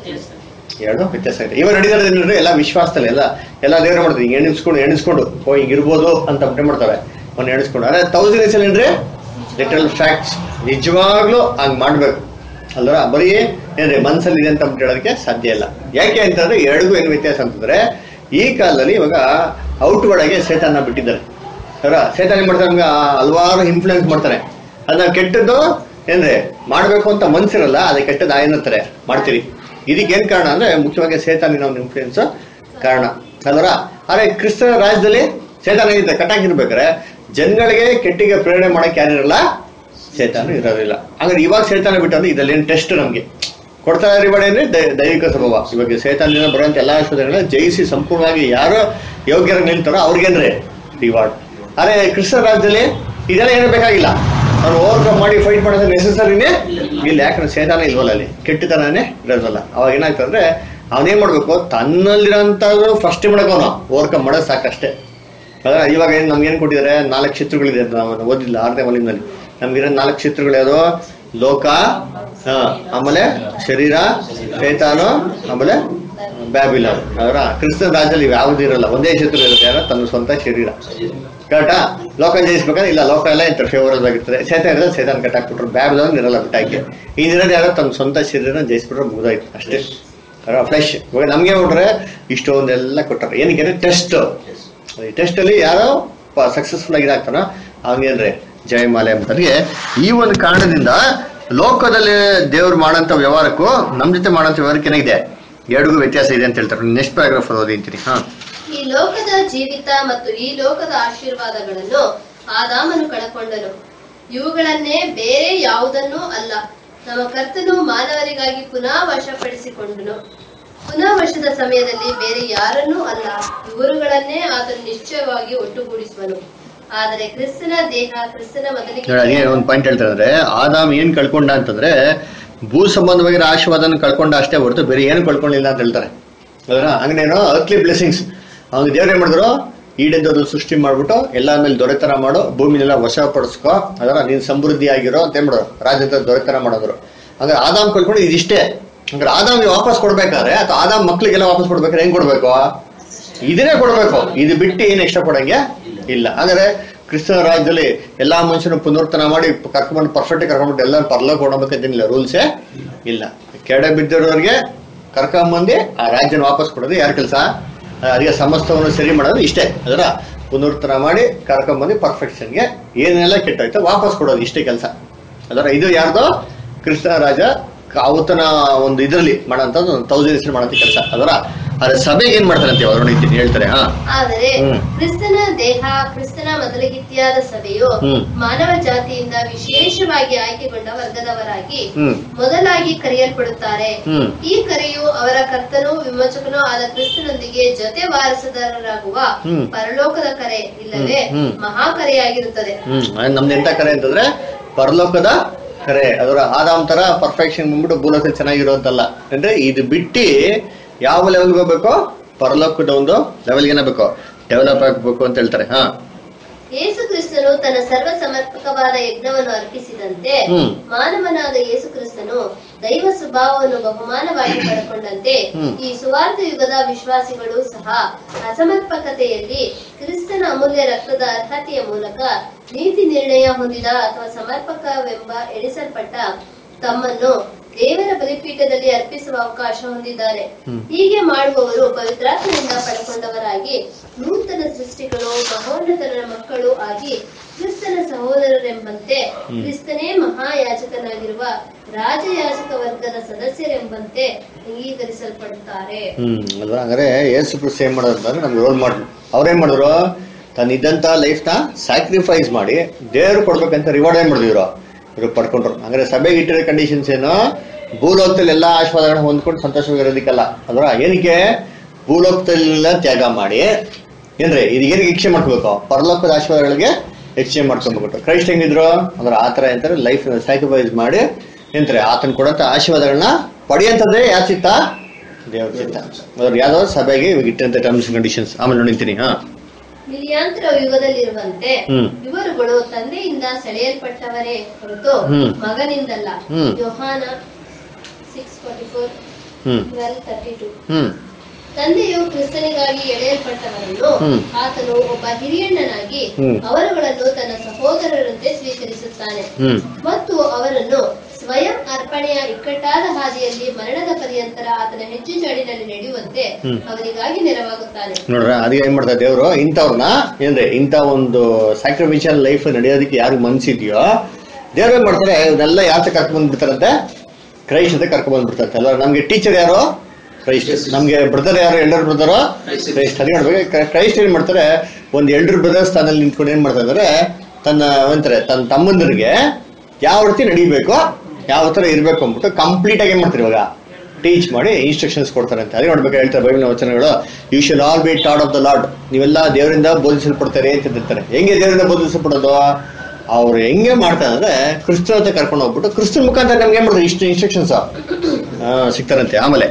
ಎರಡು ವ್ಯತ್ಯಾಸ ಇದೆ ಇವಾಗ ನಡೀತಾರೆ ಏನಂದ್ರೆ ಎಲ್ಲ ವಿಶ್ವಾಸದಲ್ಲಿ ಎಲ್ಲ ಎಲ್ಲ ದೇವ್ರ ಮಾಡ್ತಾರೆ ಹಿಂಗೆ ಎಣಿಸ್ಕೊಂಡು ಎಣಿಸ್ಕೊಂಡು ಓ ಹಿಂಗ್ ಇರ್ಬೋದು ಅಂತ ಬಿಟ್ಟೆ ಮಾಡ್ತಾರೆ ಅವ್ನು ಎಣಿಸ್ಕೊಂಡು ಅದೇ ತೌಸಂಡ್ ಇಯರ್ಸ್ ಏನ್ರಿ ಲಿಟಲ್ ಫ್ಯಾಕ್ಟ್ಸ್ ನಿಜವಾಗ್ಲೂ ಹಂಗ್ ಮಾಡ್ಬೇಕು ಅಲ್ವಾ ಬರೀ ಏನ್ರಿ ಮನ್ಸಲ್ಲಿ ಇದೆ ಅಂತ ಬಿಟ್ಟು ಹೇಳೋದಕ್ಕೆ ಸಾಧ್ಯ ಇಲ್ಲ ಯಾಕೆ ಅಂತಂದ್ರೆ ಎರಡಿಗೂ ಏನು ವ್ಯತ್ಯಾಸ ಅಂತಂದ್ರೆ ಈ ಕಾಲದಲ್ಲಿ ಇವಾಗ ಔಟ್ವರ್ಡ್ ಆಗಿ ಸೇತನ ಬಿಟ್ಟಿದ್ದಾರೆ ಅವರ ಸೇತನ ಏನ್ ಮಾಡ್ತಾರೆ ನಮ್ಗೆ ಹಲವಾರು ಇನ್ಫ್ಲುಯೆನ್ಸ್ ಮಾಡ್ತಾರೆ ಅದನ್ನ ಕೆಟ್ಟದ್ದು ಏನ್ರಿ ಮಾಡ್ಬೇಕು ಅಂತ ಮನ್ಸಿರಲ್ಲ ಅದೇ ಕೆಟ್ಟದ್ದು ಏನಂತಾರೆ ಮಾಡ್ತೀರಿ ಇದಕ್ಕೆ ಏನ್ ಕಾರಣ ಅಂದ್ರೆ ಮುಖ್ಯವಾಗಿ ಸೇತಾನಿನ ಒಂದು ಇನ್ಫ್ಲುಯೆನ್ಸ್ ಕಾರಣ ಅಲ್ವರ ಆದ್ರೆ ಕ್ರಿಸ್ತ ರಾಜ್ಯದಲ್ಲಿ ಸೇತಾನ ಇದೆ ಕಟ್ಟಾಕಿರ್ಬೇಕಾರೆ ಜನಗಳಿಗೆ ಕೆಟ್ಟಿಗೆ ಪ್ರೇರಣೆ ಮಾಡಕ್ ಯಾರಿರಲ್ಲ ಸೇತಾನು ಇರೋದಿಲ್ಲ ಹಂಗಾರೆ ಇವಾಗ ಸೇತಾನ ಬಿಟ್ಟು ಇದ್ರಲ್ಲಿ ಏನ್ ಟೆಸ್ಟ್ ನಮ್ಗೆ ಕೊಡ್ತಾ ರಿವಾರ್ಡ್ ಅಂದ್ರೆ ದೈ- ದೈವಿಕ ಸ್ವಭಾವ ಇವಾಗ ಸೇತಾನಿನ ಬರುವಂತ ಎಲ್ಲಾ ಶೋಧನೆಗಳನ್ನ ಜಯಿಸಿ ಸಂಪೂರ್ಣವಾಗಿ ಯಾರು ಯೋಗ್ಯರ ನಿಲ್ತಾರೋ ಅವ್ರಿಗೇನ್ರಿ ರಿವಾರ್ಡ್ ಆದ್ರೆ ಕ್ರಿಸ್ತ ರಾಜ್ಯದಲ್ಲಿ ಇದೆಲ್ಲ ಏನೂ ಬೇಕಾಗಿಲ್ಲ ಅವ್ರು ಓವರ್ಕಮ್ ಮಾಡಿ ಫೈಟ್ ಮಾಡೋದು ನೆಸೆಸರಿನೇ ಇಲ್ಲ ಯಾಕಂದ್ರೆ ಸೇತಾನ ಇಲ್ವಲ್ಲ ಅಲ್ಲಿ ಕೆಟ್ಟತನನೇ ಇರೋದಲ್ಲ ಅವಾಗ ಏನಾಯ್ತು ಅಂದ್ರೆ ಅವನೇನ್ ಮಾಡ್ಬೇಕು ತನ್ನಲ್ಲಿರೋಂಥದ್ದು ಫಸ್ಟ್ ಮಾಡಕ್ ಅವನು ಓವರ್ಕಮ್ ಮಾಡೋದು ಸಾಕಷ್ಟೇ ಅದ್ರ ಇವಾಗ ಏನ್ ನಮ್ಗೆ ಏನ್ ಕೊಟ್ಟಿದ್ದಾರೆ ನಾಲ್ಕು ಚಿತ್ರಗಳಿದೆ ಅಂತ ನಾವು ಓದಿಲ್ಲ ಆರನೇ ವಲಿನಲ್ಲಿ ನಮ್ಗಿರೋ ನಾಲ್ಕು ಚಿತ್ರಗಳು ಯಾವುದು ಲೋಕ ಹಾ ಆಮೇಲೆ ಶರೀರ ಚೈತಾನು ಆಮೇಲೆ ಬ್ಯಾಬಿಲನ್ ಅವರ ಕ್ರಿಸ್ತನ ರಾಜ್ಯದಲ್ಲಿ ಯಾವ್ದು ಇರಲ್ಲ ಒಂದೇ ಚಿತ್ರ ಇರುತ್ತೆ ಯಾರ ತನ್ನ ಸ್ವಂತ ಶರೀರ ಕರೆಕ್ಟಾ ಲೋಕ ಜಯಿಸ್ಬೇಕಾದ್ರೆ ಇಲ್ಲ ಲೋಕ ಎಲ್ಲ ಇಂತ ಫೇವರಬಲ್ ಆಗಿರ್ತದೆ ಚೇತನ ಇರೋದು ಚೇತನ ಕಟ್ಟಾಕ್ಬಿಟ್ರು ಬ್ಯಾಬಿಲನ್ ಇರಲ್ಲ ಬಿಟ್ಟಾಕಿ ಇದಿರೋದು ಯಾರೋ ತನ್ನ ಸ್ವಂತ ಶರೀರನ ಜಯಿಸ್ಬಿಟ್ರೆ ಮುಗಿದಾಯ್ತು ಅಷ್ಟೇ ಫ್ಲೆಶ್ ಇವಾಗ ನಮ್ಗೆ ನೋಡ್ರೆ ಇಷ್ಟೊಂದೆಲ್ಲ ಕೊಟ್ಟಾರೆ ಏನಕ್ಕೆ ಟೆಸ್ಟ್ ಈ ಟೆಸ್ಟ್ ಅಲ್ಲಿ ಯಾರೋ ಸಕ್ಸಸ್ಫುಲ್ ಆಗಿ ಆಗ್ತಾನೋ ಅವನಿಗೇನ್ರಿ ಜಯಮಾಲೆ ಅಂತಂದ್ರೆ ಈ ಒಂದು ಕಾರಣದಿಂದ ಲೋಕದಲ್ಲಿ ದೇವ್ರು ಮಾಡಂತ ವ್ಯವಹಾರಕ್ಕೂ ನಮ್ ಜೊತೆ ಮಾಡಂತ ವ್ಯವಹಾರಕ್ಕೆ ಏನಿದೆ ಎರಡಿಗೂ ವ್ಯತ್ಯಾಸ ಇದೆ ಅಂತ ಹೇಳ್ತಾರೆ ನೆಕ್ಸ್ಟ್ ಪ್ಯಾರಾಗ್ರಾಫ್ ಓದಿಂತೀನಿ ಹಾ ಈ ಲೋಕದ ಜೀವಿತ ಮತ್ತು ಈ ಲೋಕದ ಆಶೀರ್ವಾದಗಳನ್ನು ಆದಾಮನು ಕಳಕೊಂಡನು ಇವುಗಳನ್ನೇ ಬೇರೆ ಯಾವುದನ್ನೂ ಅಲ್ಲ ನಮ್ಮ ಕರ್ತನು ಮಾನವರಿಗಾಗಿ ಪುನಃ ವಶಪಡಿಸಿಕೊಂಡನು ಪುನಃ ವಶದ ಸಮಯದಲ್ಲಿ ಬೇರೆ ಯಾರನ್ನೂ ಅಲ್ಲ ಇವರುಗಳನ್ನೇ ಆತನು ನಿಶ್ಚಯವಾಗಿ ಒಟ್ಟುಗೂಡಿಸುವನು ಆದರೆ ಕ್ರಿಸ್ತನ ದೇಹ ಕ್ರಿಸ್ತನ ಮೊದಲಿಗೆ ನೋಡಿ, ಅದೇ ಒಂದು ಪಾಯಿಂಟ್ ಹೇಳ್ತಾರೆ ಅಂದ್ರೆ ಆದಾಮ್ ಏನ್ ಕಳ್ಕೊಂಡ ಅಂತಂದ್ರೆ ಭೂ ಸಂಬಂಧವಾಗಿರೋ ಆಶೀರ್ವಾದನ ಕಳ್ಕೊಂಡ ಅಷ್ಟೇ ಹೊರತು ಬೇರೆ ಏನು ಕಳ್ಕೊಂಡಿಲ್ಲ ಅಂತ ಹೇಳ್ತಾರೆ ಅದರ ಹಂಗೇನೋ ಅರ್ಕ್ಲಿ ಬ್ಲೆಸಿಂಗ್ಸ್ ಅವ್ನು ದೇವ್ರು ಏನ್ ಮಾಡಿದ್ರು ಈಡೆಂದದ್ದು ಸೃಷ್ಟಿ ಮಾಡ್ಬಿಟ್ಟು ಎಲ್ಲ ಮೇಲೆ ದೊರೆತನ ಮಾಡು ಭೂಮಿನೆಲ್ಲ ವಶಪಡಿಸ್ಕೋ ಅದರ ನೀನ್ ಸಮೃದ್ಧಿ ಆಗಿರೋ ಅಂತ ಏನ್ ಮಾಡೋರು ರಾಜ್ಯದ ದೊರೆತನ ಮಾಡೋದ್ರು ಹಂಗಾರೆ ಆದಾಮ್ ಕಳ್ಕೊಂಡು ಇದಿಷ್ಟೇ ಹಂಗಾರೆ ಆದಾಮ್ಗೆ ವಾಪಸ್ ಕೊಡ್ಬೇಕಾದ್ರೆ ಅಥವಾ ಆದಾಮ್ ಮಕ್ಳಿಗೆಲ್ಲ ವಾಪಸ್ ಕೊಡ್ಬೇಕಾದ್ರೆ ಹೆಂಗ್ ಕೊಡ್ಬೇಕು ಇದನ್ನೇ ಕೊಡ್ಬೇಕು ಇದು ಬಿಟ್ಟು ಏನು ಎಕ್ಸ್ಟ್ರಾ ಕೊಡಂಗೆ ಇಲ್ಲ ಅಂದ್ರೆ ಕ್ರಿಸ್ತನ ರಾಜ್ಯದಲ್ಲಿ ಎಲ್ಲಾ ಮನುಷ್ಯನ ಪುನರ್ತನ ಮಾಡಿ ಕರ್ಕೊಂಡ್ಬಂದು ಪರ್ಫೆಕ್ಟ್ ಕರ್ಕೊಂಡ್ಬಿಟ್ಟು ಎಲ್ಲ ಪರ್ಲೋಕ ಕೊಡಬೇಕಂತೇನಿಲ್ಲ ರೂಲ್ಸೇ ಇಲ್ಲ ಕೆಡೆ ಬಿದ್ದಿರೋರಿಗೆ ಕರ್ಕೊಂಬಂದು ಆ ರಾಜ್ಯನ ವಾಪಸ್ ಕೊಡೋದು ಯಾರ ಕೆಲಸ ಅದಕ್ಕೆ ಸಮಸ್ತವನ್ನು ಸರಿ ಮಾಡೋದು ಇಷ್ಟೇ ಅದರ ಪುನರ್ತನ ಮಾಡಿ ಕರ್ಕೊಂಬಂದು ಪರ್ಫೆಕ್ಷನ್ಗೆ ಏನೆಲ್ಲ ಕೆಟ್ಟೋಯ್ತೋ ವಾಪಸ್ ಕೊಡೋದು ಇಷ್ಟೇ ಕೆಲಸ ಅದರ ಇದು ಯಾರ್ದೋ ಕ್ರಿಸ್ತನ ರಾಜ ಅವತನ ಒಂದು ಇದರಲ್ಲಿ ಮಾಡೋಂಥ ಒಂದು ತೌಸಂಡ್ ಹೆಸರು ಮಾಡೋಂಥ ಕೆಲಸ ಅದರ ಆದ್ರೆ ಸಭೆಗೆ ಏನ್ ಮಾಡ್ತಾರೆ ಅಂತ ಅವ್ರು ನೋಡಿದ್ದೀನಿ ಹೇಳ್ತಾರೆ ಹಾ ಆದರೆ ಹ್ಮ್. ಕ್ರಿಸ್ತನ ದೇಹ ಕ್ರಿಸ್ತನ ಮೊದಲಿಗಿತ್ತಿಯಾದ ಸಭೆಯು ಹ್ಮ್. ಮಾನವ ಜಾತಿಯಿಂದ ವಿಶೇಷವಾಗಿ ಆಯ್ಕೆಗೊಂಡ ವರ್ಗದವರಾಗಿ ಹ್ಮ್ ಮೊದಲಾಗಿ ಕರೆಯಲ್ಪಡುತ್ತಾರೆ ಹ್ಮ್ ಈ ಕರೆಯು ಅವರ ಕರ್ತನೂ ವಿಮೋಚಕನೂ ಆದ ಕ್ರಿಸ್ತನೊಂದಿಗೆ ಜೊತೆ ವಾರಸದಾರರಾಗುವ ಹ್ಮ್. ಪರಲೋಕದ ಕರೆ ಇಲ್ಲವೇ ಹ್ಮ್, ಹ್ಮ್. ಮಹಾಕರೆಯಾಗಿರುತ್ತದೆ ಹ್ಮ್ ಅದ್ ನಮ್ದು ಎಂತ ಕರೆ ಅಂತಂದ್ರೆ ಪರಲೋಕದ ಕರೆ ಅದರ ಆದಾಮ್ ತರ ಪರ್ಫೆಕ್ಷನ್ ಬಂದ್ಬಿಟ್ಟು ಭೂಲೋಕ ಚೆನ್ನಾಗಿರೋಂತಲ್ಲ ಅಂದ್ರೆ ಇದು ಬಿಟ್ಟು ಯಾವ ಲೆವೆಲ್ಗೆ ಹೋಗ್ಬೇಕು ಪರಲೋಕದ ಒಂದು ಲೆವೆಲ್ಗೆ ಏನಾಗಬೇಕು ಡೆವಲಪ್ ಆಗ್ಬೇಕು ಅಂತ ಹೇಳ್ತಾರೆ ಹಾ ಯೇಸು ಕ್ರಿಸ್ತನು ತನ್ನ ಸರ್ವ ಸಮರ್ಪಕವಾದ ಯಜ್ಞವನ್ನು ಅರ್ಪಿಸಿದಂತೆ ಹ್ಮ್. ಮಾನವನಾದ ಯೇಸು ಕ್ರಿಸ್ತನು ದೈವ ಸ್ವಭಾವವನ್ನು ಬಹುಮಾನವಾಗಿ ಪಡೆಕೊಂಡಂತೆ ಹ್ಮ್. ಈ ಸುವಾರ್ಥ ಯುಗದ ವಿಶ್ವಾಸಿಗಳು ಸಹ ಅಸಮರ್ಪಕತೆಯಲ್ಲಿ ಕ್ರಿಸ್ತನ ಅಮೂಲ್ಯ ರಕ್ತದ ಅರ್ಹತೆಯ ಮೂಲಕ ನೀತಿ ನಿರ್ಣಯ ಹೊಂದಿದ ಅಥವಾ ಸಮರ್ಪಕವೆಂಬ ಎಣಿಸಲ್ಪಟ್ಟ ತಮ್ಮನ್ನು ದೇವರ ಬಲಿಪೀಠದಲ್ಲಿ ಅರ್ಪಿಸುವ ಅವಕಾಶ ಹೊಂದಿದ್ದಾರೆ ಹೀಗೆ ಮಾಡುವವರು ಪವಿತ್ರಾತ್ಮನಿಂದ ಪಡ್ಕೊಂಡವರಾಗಿ ನೂತನ ಸೃಷ್ಟಿಗಳು ಮಹೋನ್ನತನ ಮಕ್ಕಳು ಆಗಿ ಕ್ರಿಸ್ತನ ಸಹೋದರರೆಂಬಂತೆ ಕ್ರಿಸ್ತನೇ ಮಹಾಯಾಜಕನಾಗಿರುವ ರಾಜಯಾಜಕ ವರ್ಗದ ಸದಸ್ಯರೆಂಬಂತೆ ಅಂಗೀಕರಿಸಲ್ಪಡುತ್ತಾರೆ ಹ್ಮ್ ಅಲ್ವಾ ಹಂಗಾರೆ ಏಸು ಕ್ರಿಸ್ತ ಏನ್ ಮಾಡೋದು ಅಂತಂದ್ರೆ ನಮ್ಗೆ ರೋಲ್ ಮಾಡಿದ್ರು ಅವ್ರೇನ್ ಮಾಡಿದ್ರು ತನ್ನ ಇದ್ದಂತ ಲೈಫ್ ನ ಸ್ಯಾಕ್ರಿಫೈಸ್ ಮಾಡಿ ದೇವ್ರು ಕೊಡ್ಬೇಕಂತ ರಿವಾರ್ಡ್ ಏನ್ ಮಾಡಿದ್ರು ಇವ್ರು ಇವ್ರು ಪಡ್ಕೊಂಡ್ರು ಹಂಗಾರೆ ಸಭೆಗೆ ಇಟ್ಟಿರೋ ಕಂಡೀಷನ್ಸ್ ಏನು ಭೂಲೋಕದಲ್ಲಿ ಎಲ್ಲಾ ಆಶೀರ್ವಾದಗಳನ್ನ ಹೊಂದ್ಕೊಂಡು ಸಂತೋಷವಾಗಿರೋದಕ್ಕಲ್ಲ ಅದರ ಏನಕ್ಕೆ ಭೂಲೋಕದಲ್ಲೆಲ್ಲ ತ್ಯಾಗ ಮಾಡಿ ಏನ್ರಿ ಇದು ಏನಕ್ಕೆ ಇಚ್ಛೆ ಮಾಡ್ಕೋಬೇಕು ಪರಲೋಕದ ಆಶೀರ್ವಾದಗಳಿಗೆ ಇಚ್ಛೆ ಮಾಡ್ಕೊಬೇಕು ಕ್ರೈಸ್ಟ್ ಹೆಂಗಿದ್ರು ಅಂದ್ರೆ ಆ ಥರ ಎಂತಾರೆ ಲೈಫ್ ಸ್ಯಾಕ್ರಿಫೈಸ್ ಮಾಡಿ ಎಂತಾರೆ ಆತನ ಕೊಡಂತ ಆಶೀರ್ವಾದಗಳನ್ನ ಪಡೆಯಂತದ್ದೇ ಯಾವ ಚಿತ್ತ ದೇವ್ರ ಚಿತ್ತ ಅದ್ರ ಯಾವ್ದೋ ಸಭೆಗೆ ಇವಾಗ ಇಟ್ಟಂತ ಟರ್ಮ್ಸ್ ಕಂಡೀಷನ್ಸ್ ಆಮೇಲೆ ನೋಡಿರ್ತೀನಿ ಹಾ ಮಿಲಿಯಾಂತರ ಯುಗದಲ್ಲಿರುವಂತೆ ಹ್ಮ್. ಇವರುಗಳು ತಂದೆಯಿಂದ ಸೆಳೆಯಲ್ಪಟ್ಟವರೇ ಹೊರತು ಹ್ಮ್. ಮಗನಿಂದಲ್ಲ ಹ್ಮ್. ಯೋಹಾನ ಸಿಕ್ಸ್ ಫಾರ್ಟಿ ಫೋರ್ ಹ್ಮ್ ಟ್ವೆಲ್ ತರ್ಟಿ ಟು ಹ್ಮ್ ತಂದೆಯು ಕ್ರಿಸ್ತನಿಗಾಗಿ ಎಳೆಯಲ್ಪಟ್ಟವರನ್ನು ಹ್ಮ್. ಆತನು ಒಬ್ಬ ಹಿರಿಯಣ್ಣನಾಗಿ ಹ್ಮ್. ಅವರುಗಳನ್ನು ತನ್ನ ಸಹೋದರರಂತೆ ಸ್ವೀಕರಿಸುತ್ತಾನೆ ಹ್ಮ್ ಮತ್ತು ಅವರನ್ನು ಸ್ವಯಂ ಅರ್ಪಣೆಯ ಇಕ್ಕಟ್ಟಾದ ಹಾದಿಯಲ್ಲಿ ಮರಣದ ಪರ್ಯಂತರ ಆತನ ಹೆಜ್ಜೆಜಾಡಿನಲ್ಲಿ ನಡೆಯುವಂತೆ ಹ್ಮ್. ಅವರಿಗಾಗಿ ನೆರವಾಗುತ್ತಾನೆ ನೋಡ್ರ ಅದಕ್ಕೆ ಏನ್ ಮಾಡ್ತಾರೆ ದೇವರು ಇಂಥವ್ರನ್ನ ಏನ್ರಿ ಇಂಥ ಒಂದು ಸ್ಯಾಕ್ರಿಫಿಷಿಯಲ್ ಲೈಫ್ ನಡೆಯೋದಕ್ಕೆ ಯಾರು ಮನ್ಸಿದ್ಯೋ ದೇವ್ರು ಏನ್ ಮಾಡ್ತಾರೆ ಇವನ್ನೆಲ್ಲ ಯಾತ ಕರ್ಕೊಂಡ್ ಬಂದ್ಬಿಡ್ತಾರಂತೆ ಕ್ರೈಸ್ಟ್ ಅಂತ ಕರ್ಕೊಂಡ್ ಬಂದ್ಬಿಡ್ತಾರೆ ಅಲ್ವಾ ನಮ್ಗೆ ಟೀಚರ್ ಯಾರು ಕ್ರೈಸ್ಟ್ ನಮ್ಗೆ ಬ್ರದರ್ ಯಾರು ಎಲ್ಡರ್ ಬ್ರದರ್ ಕ್ರೈಸ್ಟ್ ಅದೇ ನೋಡ್ಬೇಕು ಕ್ರೈ- ಕ್ರೈಸ್ಟ್ ಏನ್ ಮಾಡ್ತಾರೆ ಒಂದ್ ಎಲ್ಡರ್ ಬ್ರದರ್ ಸ್ಥಾನದಲ್ಲಿ ನಿಂತ್ಕೊಂಡು ಏನ್ ಮಾಡ್ತಾರೆ ಅಂದ್ರೆ ತನ್ನ ಅಂತಾರೆ ತನ್ನ ತಮ್ಮಂದರಿಗೆ ಯಾವ ರೀತಿ ನಡಿಬೇಕು ಯಾವ ತರ ಇರ್ಬೇಕು ಅಂದ್ಬಿಟ್ಟು ಕಂಪ್ಲೀಟ್ ಆಗಿ ಏನ್ ಮಾಡ್ತಾರೆ ಇವಾಗ ಟೀಚ್ ಮಾಡಿ ಇನ್ಸ್ಟ್ರಕ್ಷನ್ಸ್ ಕೊಡ್ತಾರೆ ಅಂತ ಅದೇ ನೋಡ್ಬೇಕು ಹೇಳ್ತಾರೆ ಬೈಬಲ್ನ ವಚನಗಳು you shall all be taught of the Lord ನೀವೆಲ್ಲ ದೇವರಿಂದ ಬೋಧಿಸಲ್ಪಡ್ತಾರೆ ಅಂತ ಹೇಳ್ತಾರೆ ಹೆಂಗೆ ದೇವರಿಂದ ಬೋಧಿಸಲ್ಪಡೋದು ಅವ್ರು ಹೆಂಗೆ ಮಾಡ್ತಾರೆ ಅಂದ್ರೆ ಕ್ರಿಸ್ತ ಅಂತ ಕರ್ಕೊಂಡು ಹೋಗ್ಬಿಟ್ಟು ಕ್ರಿಸ್ತನ ಮುಖಾಂತರ ನಮ್ಗೆ ಏನ್ ಮಾಡ್ತಾರೆ ಇಷ್ಟು ಇನ್ಸ್ಟ್ರಕ್ಷನ್ಸ್ ಸಿಗ್ತಾರಂತೆ ಆಮೇಲೆ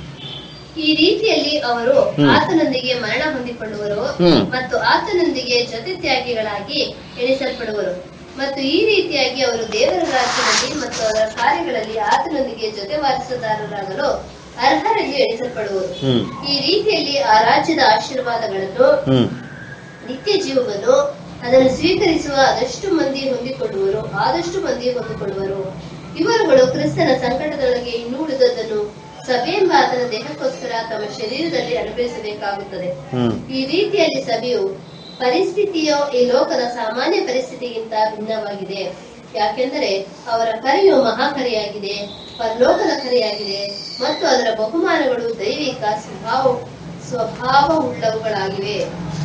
ಈ ರೀತಿಯಲ್ಲಿ ಅವರು ಹ್ಮ್. ಆತನೊಂದಿಗೆ ಮರಣ ಹೊಂದಿಕೊಳ್ಳುವರು ಹ್ಮ್. ಮತ್ತು ಆತನೊಂದಿಗೆ ಜೊತೆ ತ್ಯಾಗಿಗಳಾಗಿ ಎಣಿಸಲ್ಪಡುವರು ಮತ್ತು ಈ ರೀತಿಯಾಗಿ ಅವರು ದೇವರ ರಾಜ್ಯದಲ್ಲಿ ಮತ್ತು ಅವರ ಕಾರ್ಯಗಳಲ್ಲಿ ಆತನೊಂದಿಗೆ ಜೊತೆ ವಾಸಿಸದಾರರಾಗಲು ಅರ್ಹರಲ್ಲಿ ಎಣಿಸಲ್ಪಡುವರು ಹ್ಮ್ ಈ ರೀತಿಯಲ್ಲಿ ಆ ರಾಜ್ಯದ ಆಶೀರ್ವಾದಗಳನ್ನು ಹ್ಮ್ ನಿತ್ಯ ಜೀವವನ್ನು ಅದನ್ನು ಸ್ವೀಕರಿಸುವ ಅದಷ್ಟು ಮಂದಿ ಹೊಂದಿಕೊಳ್ಳುವರು ಆದಷ್ಟು ಮಂದಿ ಹೊಂದಿಕೊಳ್ಳುವರು ಇವರುಗಳು ಕ್ರಿಸ್ತನ ಸಂಕಟದೊಳಗೆ ಇನ್ನೂ ಉಳಿದದ್ದನ್ನು ಸಭೆಯೆಂಬ ಆತನ ದೇಹಕ್ಕೋಸ್ಕರ ತಮ್ಮ ಶರೀರದಲ್ಲಿ ಅನುಭವಿಸಬೇಕಾಗುತ್ತದೆ ಹ್ಮ್ ಈ ರೀತಿಯಲ್ಲಿ ಸಭೆಯು ಪರಿಸ್ಥಿತಿಯು ಈ ಲೋಕದ ಸಾಮಾನ್ಯ ಪರಿಸ್ಥಿತಿಗಿಂತ ಭಿನ್ನವಾಗಿದೆ ಯಾಕೆಂದರೆ ಅವರ ಕರೆಯು ಮಹಾಕರೆಯಾಗಿದೆ ಪರಲೋಕದ ಕರೆಯಾಗಿದೆ ಮತ್ತು ಅದರ ಬಹುಮಾನಗಳು ದೈವಿಕ ಸ್ವಭಾವ ಸ್ವಭಾವವುಳ್ಳವುಗಳಾಗಿವೆ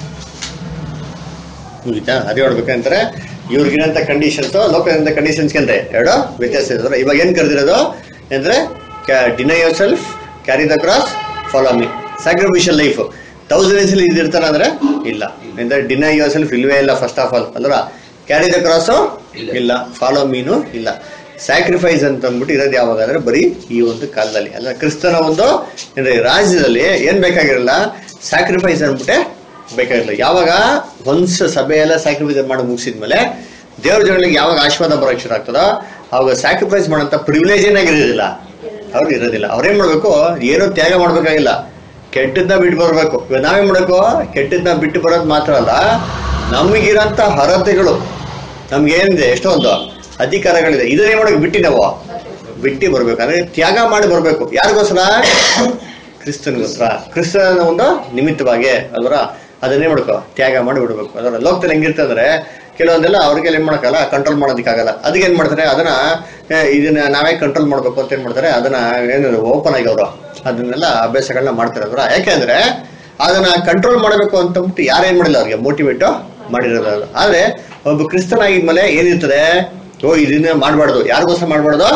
ಮುಗಿತಾ ಅದೇ ನೋಡ್ಬೇಕಂತಾರೆ ಇವ್ರಿಗಿರಂತ ಕಂಡೀಷನ್ಸ್ ಲೋಕದಿಂದ ಕಂಡೀಷನ್ಸ್ ಅಂತ ಎರಡು ವ್ಯತ್ಯಾಸ ಇದೆ ಇವಾಗ ಏನ್ ಕರೆದಿರೋದು ಅಂದ್ರೆ deny yourself carry the cross follow me sacrificial life thousand years ಇದು ಇರ್ತಾರ ಅಂದ್ರೆ ಇಲ್ಲ ಅಂದ್ರೆ ಡಿನೈ ಯೋರ್ ಸೆಲ್ಫ್ ಇಲ್ವೇ ಇಲ್ಲ ಫಸ್ಟ್ ಆಫ್ ಆಲ್ ಅಲ್ವಾ ಕ್ಯಾರಿ ದ ಕ್ರಾಸು ಇಲ್ಲ. ಇಲ್ಲ ಫಾಲೋ ಮೀನು ಇಲ್ಲ ಸ್ಯಾಕ್ರಿಫೈಸ್ ಅಂತ ಅಂದ್ಬಿಟ್ಟು ಇರೋದು ಯಾವಾಗ ಅಂದ್ರೆ ಬರೀ ಈ ಒಂದು ಕಾಲದಲ್ಲಿ ಅಲ್ಲ ಕ್ರಿಸ್ತನ ಒಂದು ಏನ್ರಿ ರಾಜ್ಯದಲ್ಲಿ ಏನ್ ಬೇಕಾಗಿರಲ್ಲ ಸ್ಯಾಕ್ರಿಫೈಸ್ ಅಂದ್ಬಿಟ್ಟೆ ಬೇಕಾಗಿರಲ್ಲ ಯಾವಾಗ ಒಂದ್ಸ ಸಭೆ ಎಲ್ಲ ಸ್ಯಾಕ್ರಿಫೈಸ್ ಮಾಡಿ ಮುಗಿಸಿದ್ಮೇಲೆ ದೇವ್ರ ಜನಗಳಿಗೆ ಯಾವಾಗ ಆಶೀರ್ವಾದ ಬರೋಕ್ ಶುರು ಆಗ್ತದೋ ಅವಾಗ ಸ್ಯಾಕ್ರಿಫೈಸ್ ಮಾಡೋಂಥ ಪ್ರಿವಿಲೇಜ್ ಏನಾಗಿರೋದಿಲ್ಲ ಅವ್ರು ಇರೋದಿಲ್ಲ ಅವ್ರೇನ್ ಮಾಡ್ಬೇಕು ಏನೋ ತ್ಯಾಗ ಮಾಡ್ಬೇಕಾಗಿಲ್ಲ ಕೆಟ್ಟದ್ನ ಬಿಟ್ಟು ಬರ್ಬೇಕು ಇವಾಗ ನಾವೇನ್ ಮಾಡ್ಬೇಕು ಕೆಟ್ಟದ್ನ ಬಿಟ್ಟು ಬರೋದು ಮಾತ್ರ ಅಲ್ಲ ನಮಗಿರಂತ ಅರ್ಹತೆಗಳು ನಮ್ಗೆ ಏನಿದೆ ಎಷ್ಟೊಂದು ಅಧಿಕಾರಗಳಿದೆ ಇದನ್ನೇ ಮಾಡೋಕೆ ಬಿಟ್ಟು ನಾವು ಬಿಟ್ಟು ಬರ್ಬೇಕು ಅಂದ್ರೆ ತ್ಯಾಗ ಮಾಡಿ ಬರ್ಬೇಕು ಯಾರಿಗೋಸ್ಕರ ಕ್ರಿಸ್ತನಿಗೋಸ್ಕರ ಕ್ರಿಸ್ತನ ಒಂದು ನಿಮಿತ್ತವಾಗಿ ಅಲ್ವರ ಅದನ್ನೇ ಮಾಡ್ಕೋ ತ್ಯಾಗ ಮಾಡಿ ಬಿಡ್ಬೇಕು ಅದರ ಲೋಕದಲ್ಲಿ ಹೆಂಗಿರ್ತಂದ್ರೆ ಕೆಲವೊಂದೆಲ್ಲ ಅವ್ರಿಗೆ ಏನ್ ಮಾಡಕ್ಕಲ್ಲ ಕಂಟ್ರೋಲ್ ಮಾಡೋದಕ್ಕಾಗಲ್ಲ ಅದಕ್ಕೆ ಏನ್ ಮಾಡ್ತಾರೆ ಅದನ್ನ ಏ, ಇದನ್ನ ನಾವೇ ಕಂಟ್ರೋಲ್ ಮಾಡ್ಬೇಕು ಅಂತ ಏನ್ ಮಾಡ್ತಾರೆ ಅದನ್ನ ಏನು ಓಪನ್ ಆಗಿ ಅವರು ಅದನ್ನೆಲ್ಲ ಅಭ್ಯಾಸಗಳನ್ನ ಮಾಡ್ತಾರೆ ಅಲ್ವರ ಯಾಕೆಂದ್ರೆ ಅದನ್ನ ಕಂಟ್ರೋಲ್ ಮಾಡಬೇಕು ಅಂತಂದ್ಬಿಟ್ಟು ಯಾರೇನ್ ಮಾಡಿಲ್ಲ ಅವ್ರಿಗೆ ಮೋಟಿವೇಟ್ ಮಾಡಿರೋದು ಅದು. ಆದ್ರೆ ಒಬ್ಬ ಕ್ರಿಸ್ತನಾಗಿದ್ಮೇಲೆ ಏನಿರ್ತದೆ ಓ ಇದನ್ನ ಮಾಡಬಾರ್ದು ಯಾರಿಗೋಸ್ಕರ ಮಾಡಬಾರ್ದು